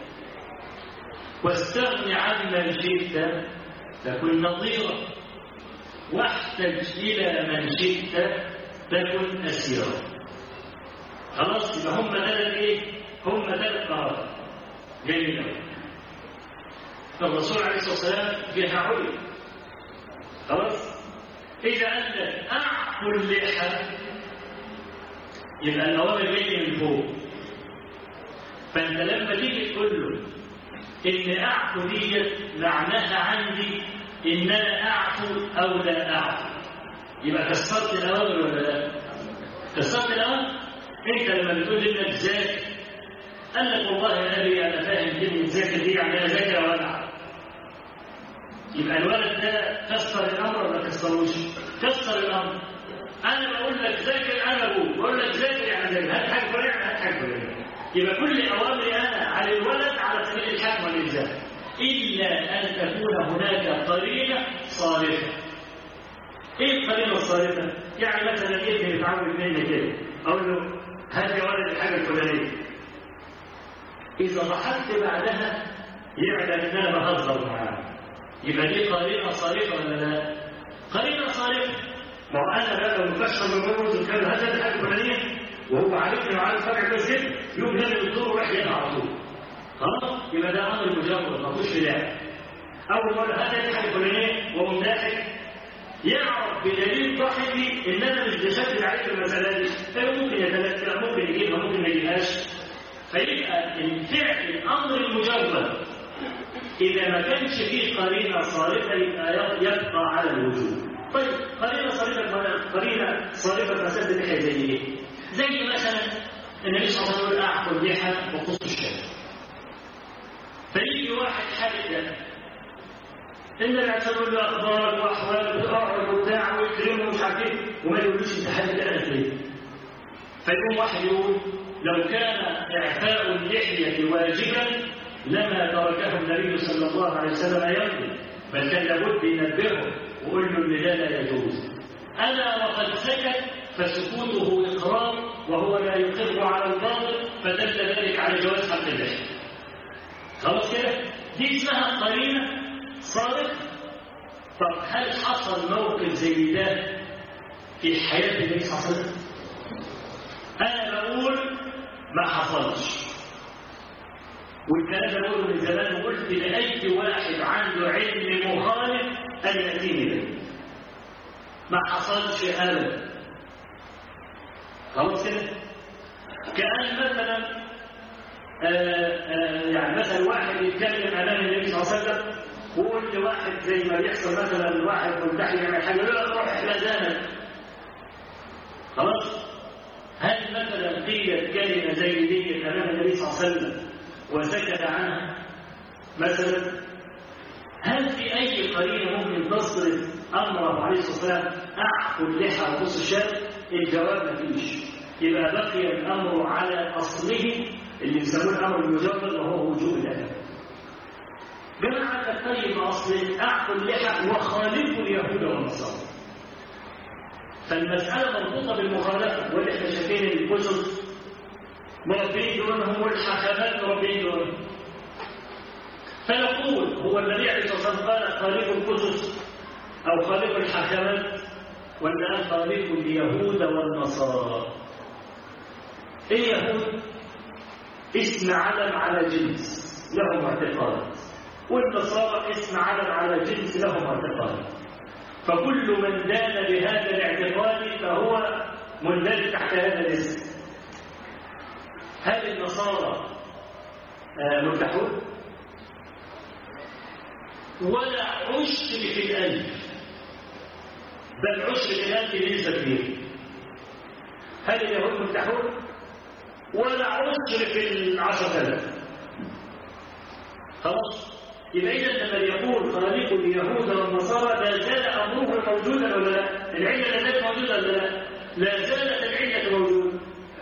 واستغن عمن شئت تكن نظيرا واحتج إلى من شئت تكن أسيرا خلاص يبقى هم ثلاث إيه؟ هم ثلاث مراتب جميل أوي الرسول عليه الصلاة والسلام فيها علم خلاص إذا أنت أعقل اللحى يبقى الأوامر جاية من فوق فأنت لما تيجي تقول له إن أعفو ديت معناها عندي إن أنا أعفو أو لا أعفو يبقى كسرت الأوامر ولا لا؟ كسرت الأوامر أنت لما بتقول لابنك ذاكر قال لك والله يا أبي أنا فاهم كلمة ذاكر دي يعني أنا ذاكر وألعب يبقى الولد ده كسر الأمر ولا كسروش؟ كسر الأمر أنا بقول لك ذاكر أنا أبوك بقول لك ذاكر يعني ذاكر هات حاجة فلانية هات حاجة فلانية يبقى كل أوامري أنا على الولد على سبيل الحكم والإلزام إلا أن تكون هناك قرينة صارفة إيه القرينة الصارفة؟ يعني مثلا ابني بيتعامل مني كده أقول له هات يا ولد الحاجة الفلانية إذا ضحكت بعدها يعلم إن أنا بهزر معاه يبقى دي قرينة صارفة ولا لا؟ قرينة صارفة ما هو أنا بقى لو مكشر من مرة وكان هات الحاجة الفلانية وهو عارفني وعارف فرع بس كده يوم نادي الدكتور وراح يقع على طول خلاص يبقى ده امر مجرد ما فيهوش لعب اول مره هات الحاجه الفلانيه وهو ضاحك يعرف بدليل ضحكي ان انا مش بشكل عليه في المساله دي ممكن يتلكى ممكن يجيبها ممكن ما يجيبهاش فيبقى الفعل الامر المجرد اذا ما كانش فيه قرينه صارفه يبقى يبقى على الوجوب طيب قرينه صارفه قرينه صارفه مساله اللحيه زي ايه؟ زي مثلا النبي صلى الله عليه وسلم اعقل اللحى وقص الشارع فيجي واحد حالق ده النبي عليه له اخبار واحوال وتقعد وبتاع ويكرمه ومش عارف ايه وما يقولوش انت حالق ده ليه؟ فيقوم واحد يقول لو كان اعفاء اللحيه واجبا لما تركه النبي صلى الله عليه وسلم يمضي بل كان لابد ينبهه ويقول له ان ده لا يجوز انا وقد سكت فسكوته إقرار وهو لا يقر على الباطل فدل ذلك على جواز حق اللحية خلاص كده دي اسمها قرينة صارفة طب هل حصل موقف زي ده في حياة النبي صلى الله عليه وسلم؟ أنا بقول ما حصلش والكلام ده بقوله من زمان وقلت لأي واحد عنده علم مخالف أن يأتيني به ما حصلش أبدا خلاص كده كأن مثلا آآ آآ يعني مثلا واحد يتكلم امام النبي صلى الله عليه وسلم ويقول لواحد زي ما بيحصل مثلا واحد ملتحي يعمل حاجه لا روح احلى خلاص هل مثلا قيلت كلمه زي دي امام النبي صلى الله عليه وسلم وسكت عنها مثلا هل في اي قرينه ممكن تصرف امره عليه الصلاه والسلام اعفو اللحى وقص الشاب الجواب ما فيش يبقى بقي الامر على اصله اللي بيسموه الامر المجرد وهو وجوب الادب جماعه الطيب اصل اعفو اللحى وخالفوا اليهود والنصارى فالمساله مربوطه بالمخالفه واللي احنا شايفين الكتب مربين دونهم والحكمات مربين دونهم فنقول هو النبي عليه الصلاه والسلام قال خالفوا الكتب او خالفوا الحكمات ولا خالفوا اليهود والنصارى اليهود اسم علم على جنس لهم اعتقاد والنصارى اسم علم على جنس لهم اعتقاد فكل من دان بهذا الاعتقاد فهو مندرج تحت هذا الاسم هل النصارى مرتاحون ولا عشر في الألف بل عشر في الألف نسبة كبيرة هل اليهود مرتاحون؟ ولا عشر في العشرة آلاف خلاص يبقى إذا لما يقول خالق اليهود والنصارى لا زال أمره موجودا ولا لا؟ العلة لا زالت موجودة ولا لا؟ لا زالت العلة موجودة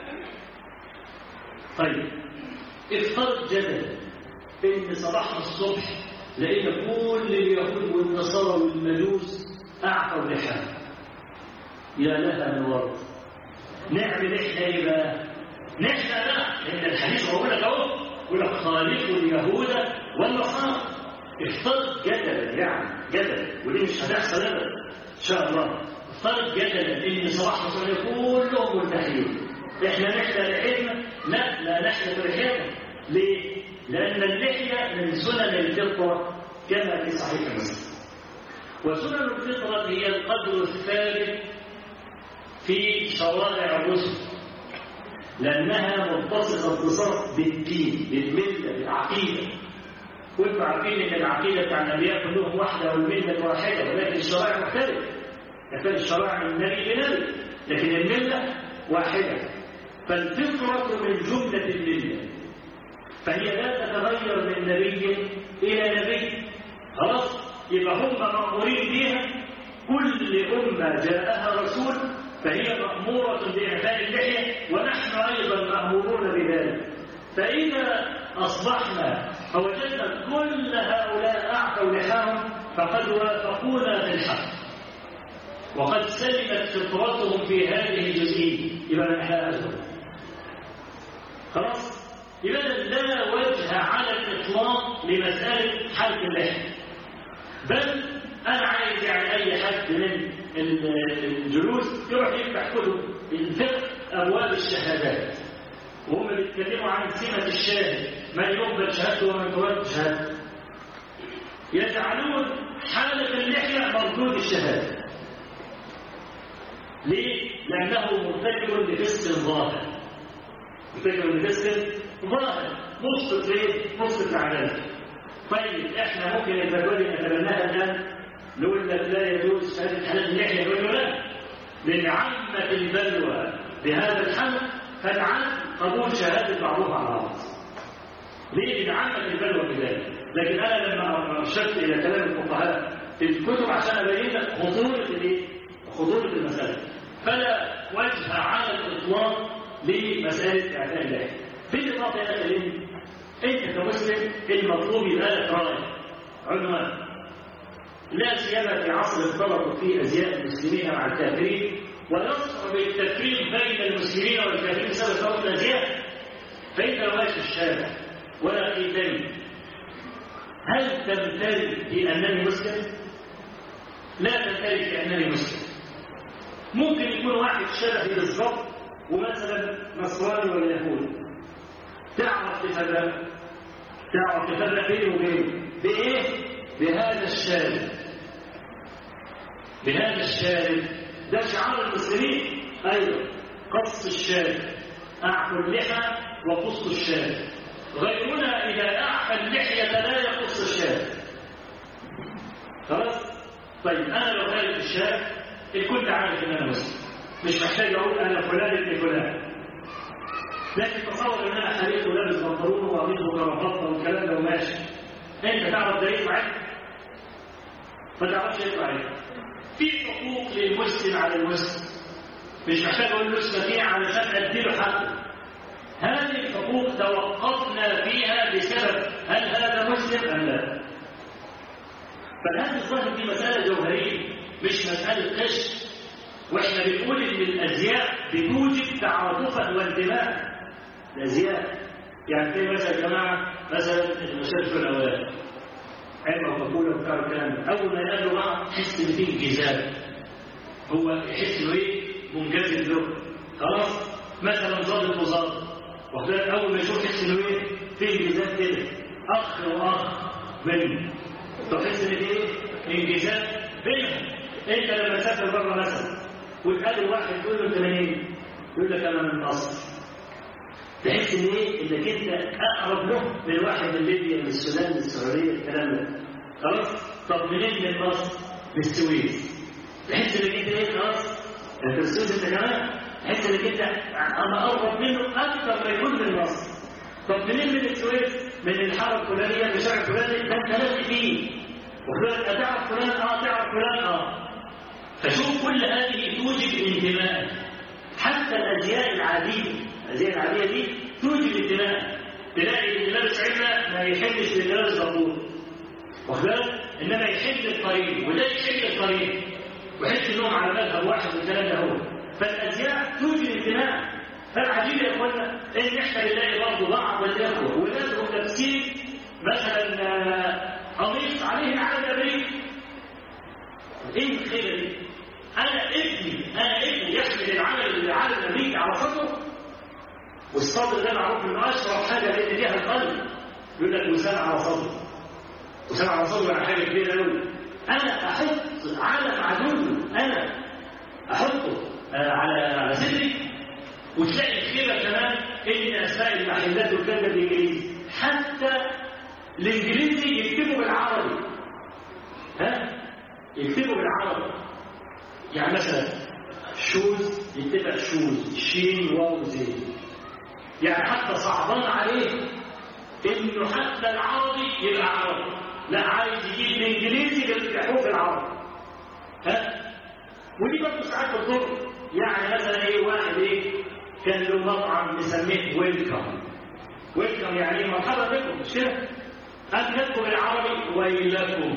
طيب افترض جدلا ان صباح الصبح لقينا كل اليهود والنصارى والمجوس اعطوا لحى يا لها من ورد نعمل احنا ايه بقى؟ نحن بقى لان الحديث بقول لك اهو يقول لك خالق اليهود والنصارى افترض جدلا يعني جدلا ودي مش هتحصل ابدا ان شاء الله افترض جدلا ان صباح الصبح كلهم مرتاحين احنا نحلى لحيتنا لا لا نحلى لحيتنا ليه لان اللحيه من سنن الفطره كما في صحيح مسلم وسنن الفطره هي القدر الثابت في شرائع الرسل لانها متصله اتصال بالدين بالمله بالعقيده وانتم عارفين ان العقيده بتاع الانبياء كلهم واحده والمله واحده ولكن الشرائع مختلفه تختلف الشرائع من نبي لنبي لكن المله واحده فالفطرة من جملة الملة فهي لا تتغير من نبي إلى نبي خلاص يبقى هم مأمورين بها كل أمة جاءها رسول فهي مأمورة بإعفاء اللحية ونحن أيضا مأمورون بذلك فإذا أصبحنا فوجدنا كل هؤلاء أعطوا لحاهم فقد وافقونا في الحق وقد سلمت فطرتهم في هذه الجزئية يبقى نحن أزهر خلاص يبقى لا وجه على الإطلاق لمسألة حلق اللحية بل أنا عايز يعني أي حد من الجلوس يروح يفتح كتب الفقه أبواب الشهادات وهم بيتكلموا عن سمة الشاهد من يقبل شهادته ومن ترد شهادته يجعلون حالة اللحية مردود الشهادة ليه؟ لأنه مرتكب لفسق ظاهر مرتكب لفسق ظاهر مسقط ليه؟ مسقط العدالة طيب احنا ممكن الفتوى نتبناها الآن نقول لك لا يجوز شهادة حلال اللحية يقول له لا لأن عامة البلوى بهذا الحمل فالعام قبول شهادة بعضها على بعض ليه؟ لأن عامة البلوى بذلك لكن أنا لما أرشدت إلى كلام الفقهاء في الكتب عشان أبين لك خطورة الإيه؟ خطورة المسألة فلا وجه على الإطلاق لمسألة إعفاء الله بالإضافة إلى كلمة أنت كمسلم المطلوب يبقى لك رأي عنوان لا سيما في عصر اختلطوا فيه أزياء المسلمين مع الكافرين ويصعب التفريق بين المسلمين والكافرين بسبب تفاوت الأزياء فأنت لو ماشي في الشارع ولا في دم هل تمتلك بأنني مسلم؟ لا تمتلك بأنني مسلم ممكن يكون واحد شبهي بالظبط ومثلا نصراني ولا يهودي تعرف تفرق تعرف تفرق بينه وبينه بايه بهذا الشارب بهذا الشارب ده شعار المسلمين ايوه قص الشارب اعفو اللحى وقص الشارب غيرنا اذا اعفى اللحيه لا يقص الشارب خلاص طيب انا لو خارج الشارع الكل عارف ان انا مسلم مش محتاج اقول انا فلان ابن فلان لكن تصور ان انا خليته لابس بنطلون وقميص وكرافته والكلام ده وماشي انت تعرف ده يطلع ايه؟ ما تعرفش يطلع ايه؟ في حقوق للمسلم على المسلم مش محتاج اقول له اسمه فيها علشان اديله حقه هذه الحقوق توقفنا فيها بسبب هل هذا مسلم ام لا؟ فهذه الظاهر دي مساله جوهريه مش مساله قش واحنا بنقول ان الازياء بتوجب تعاطفا وانتماء الازياء يعني في مثلا يا جماعه مثلا المشارف الاوائل علم ومقوله وبتاع الكلام اول ما يقابلوا بعض تحس ان في انجذاب هو يحس انه ايه منجذب له خلاص مثلا ضابط وظابط واخد اول ما يشوف يحس انه ايه في انجذاب كده اخ واخ منه تحس ان في ايه انجذاب بينهم انت لما تسافر بره مثلا وتقابل واحد تقول له 80 يقول لك انا من مصر تحس ان ايه انك انت اقرب له من واحد من ليبيا من السودان من السعوديه الكلام ده خلاص طب منين من مصر للسويس تحس انك انت ايه خلاص انت السويس انت كمان تحس انك انت انا اقرب منه اكثر ما يكون من مصر طب منين من السويس من الحاره الفلانيه من الشارع الفلاني ده انت لازم فيه وفلان تعرف فلان اه تعرف فلان اه فشوف كل هذه توجب انتماء حتى الازياء العاديه الازياء العاديه دي توجب انتماء تلاقي اللي لابس عمه ما يحبش اللي لابس بابور واخد انما يحب القريب وده يحب القريب ويحس انهم على مذهب واحد والكلام ده هو فالازياء توجد انتماء فالعجيب يا اخوانا ان احنا بنلاقي برضه بعض الاخوه ولادهم لابسين مثلا قميص عليه العلم الامريكي ايه الخيبه دي؟ انا ابني انا ابني يحمل العلم العلم الامريكي على صدره والصدر ده معروف انه اشرف حاجه لان فيها القلب يقول لك وسام على صدره وسام على صدره يعني حاجه كبيره قوي انا احط علم عدو انا احطه على على صدري وتلاقي الخيبه كمان ان اسماء المحلات والكلمه بالانجليزي حتى الانجليزي يكتبوا بالعربي ها يكتبوا بالعربي يعني مثلا شوز يكتبها شوز شين واو زين يعني حتى صعبان عليه انه حتى العربي يبقى عربي لا عايز يجيب الانجليزي بالحروف العربي ها ودي برضه ساعات بتضر يعني مثلا ايه واحد ايه كان له مطعم مسميه ويلكم ويلكم يعني ايه مرحبا بكم مش كده؟ قال لكم العربي ويلكم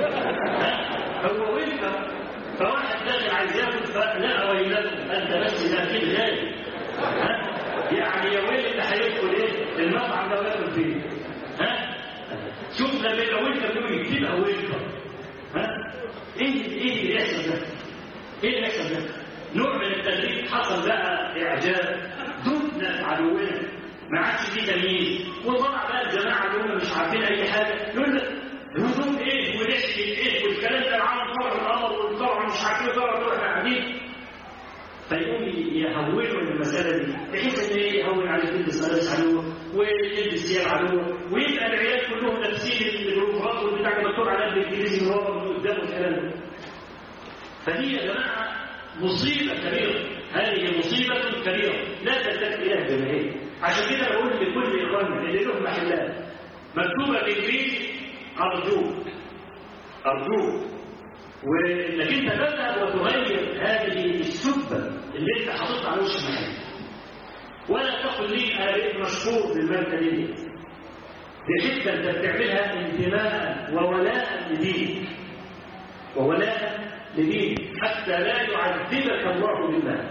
هو ويلكم فواحد داخل عايز ياكل فلا ويلكم انت بس ده في غالي يعني يا ويل اللي هيدخل ايه المطعم ده وياكل فيه ها شوف لما يبقى ويلكم يقول يكتبها ويلكم ها ايه ايه اللي يحصل ده؟ ايه اللي يحصل ده؟ نوع من التدريب حصل بقى اعجاب دبنا عدونا ما عادش فيه تمييز وطلع بقى الجماعه اللي هم مش عارفين اي حاجه يقول لك هدوم ايه ولحيه ايه والكلام ده العالم طلع القمر والطلع مش عارفين طلع دول احنا قاعدين فيقوم يهونوا المساله دي بحيث ان ايه يهون عليك تلبس ملابس عدوه وتلبس ثياب عدوه ويبقى العيال كلهم لابسين الجروبات والبتاع مكتوب عليها بالانجليزي من ورا ومن قدام والكلام ده فدي يا جماعه مصيبه كبيره هذه مصيبه كبيره لا تلتفت اليها الجماهير عشان كده بقول لكل اخواننا اللي لهم محلات مكتوبه بالانجليزي ارجوك ارجوك وانك انت تذهب وتغير هذه السبه اللي انت حاططها على وش المحل ولا تقل لي انا بقيت مشهور بالماركه دي دي حته انت بتعملها انتماء وولاء لدينك وولاء لدينك حتى لا يعذبك الله بالله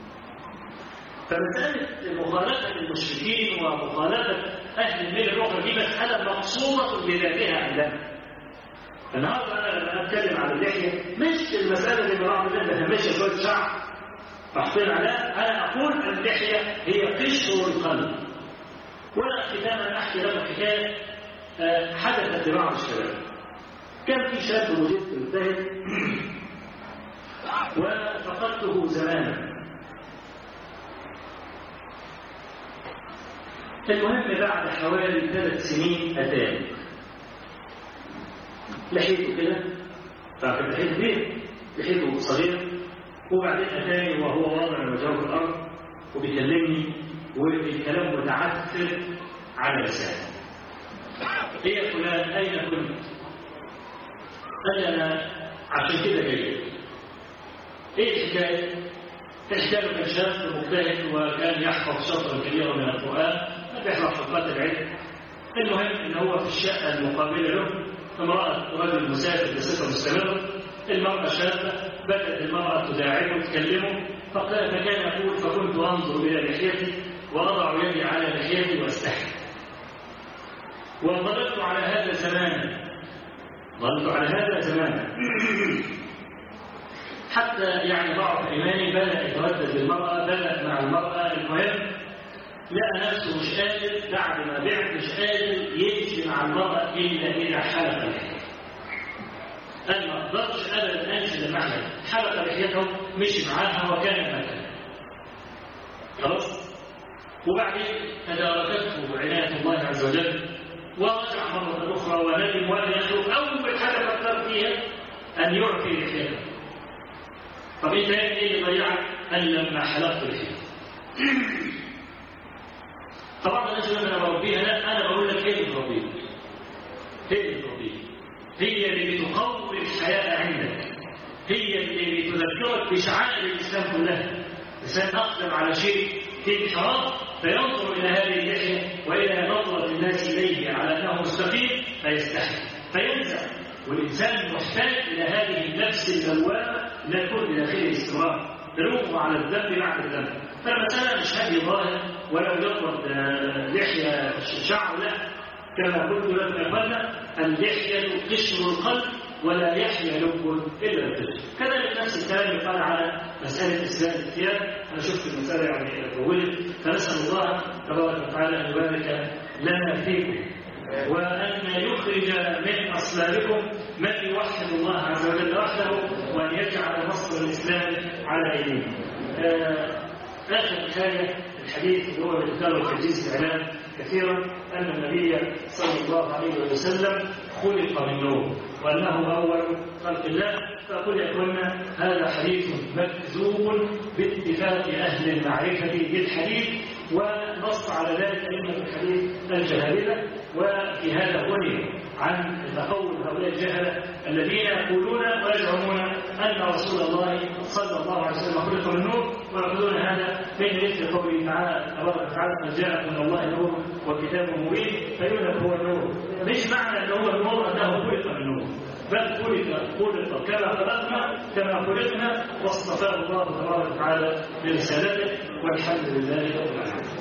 فمسألة مخالفة المشركين ومخالفة أهل الملة الأخرى دي مسألة مقصورة بذاتها عندنا. النهارده أنا لما أتكلم عن اللحية مش المسألة اللي بعض الناس بتهمشها شوية شعر محطين عليها أنا أقول اللحية هي قشر القلب. وأنا ختاما أحكي لكم حكاية حدثت لبعض الشباب. كان في شاب وجدت مجتهد وفقدته زمانا المهم بعد حوالي ثلاث سنين أتاني لحيته كده فكان لحيته كبير لحيته صغير وبعدين أتاني وهو واضع وجهه في الأرض وبيكلمني والكلام متعثر على لسانه ايه يا فلان أين كنت؟ قال أنا عشان كده جاي ايه الحكاية؟ الحكاية كان شاب مجتهد وكان يحفظ شطرا كبيرا من القرآن بيحفظ حفظات العلم المهم ان هو في الشقه المقابله له امراه رجل مسافر بصفه مستمره المراه شابه بدات المراه تداعبه وتكلمه فقال فكان يقول فكنت انظر الى لحيتي واضع يدي على لحيتي واستحي وظللت على هذا زمانا ظللت على هذا زمانا حتى يعني ضعف ايماني بدا يتردد بالمراه بدا مع المراه المهم لقى نفسه مش قادر بعد ما بعت مش قادر يمشي مع المرأة إلا إذا حلق لحيته. قال ما أقدرش أبدا أمشي للمحل حلق لحيته مشي معاها وكان مكانه. خلاص؟ وبعدين تداركته عناية الله عز وجل ورجع مرة أخرى وندم ولم يخرج أول حاجة فكر فيها أن يعفي لحيته طب أنت إيه اللي ضيعك؟ قال لما حلقت لحيته طبعا الناس اللي انا بربيها لا انا بقول لك هي اللي بتربيك هي اللي بتربيك هي اللي بتقوي الحياه عندك هي اللي بتذكرك بشعائر الاسلام كلها الانسان اقدم على شيء فيه انحراف فينظر الى هذه اللحيه والى نظره الناس اليه على انه مستقيم فيستحي فينزع والانسان محتاج الى هذه النفس اللوامه لا يكون بداخله استمرار تلومه على الذنب بعد الذنب فالمساله مش هذه ظاهر ولا يقبض لحيه شعر لا كما قلت لكم يا اخوانا اللحيه قشر القلب ولا يحيى لب الا القشر كذلك نفس الكلام يقال على مساله اسلام الثياب انا شفت المساله يعني طولت فنسال الله تبارك وتعالى ان يبارك لنا فيكم وأن يخرج من أصلابكم من يوحد الله عز وجل وحده وأن يجعل نصر الإسلام على أيديهم. آخر حاجة الحديث اللي هو ذكره في حديث الإعلام كثيرا أن النبي صلى الله عليه وسلم خلق من نور وأنه أول خلق الله فأقول يا إخوانا هذا حديث مكذوب باتفاق أهل المعرفة بالحديث ونص على ذلك أئمة الحديث الجهابذة وفي هذا غني عن تقول هؤلاء الجهلة الذين يقولون ويزعمون أن رسول الله صلى الله عليه وسلم خلق من نور ويقولون هذا بين مثل قوله تعالى تبارك وتعالى قد جاءكم من الله نور وكتاب مبين فيقول هو النور مش معنى أن هو النور أنه خلق من نور بل خلق خلق كما خلقنا كما خلقنا واصطفاه الله تبارك وتعالى برسالته والحمد لله رب العالمين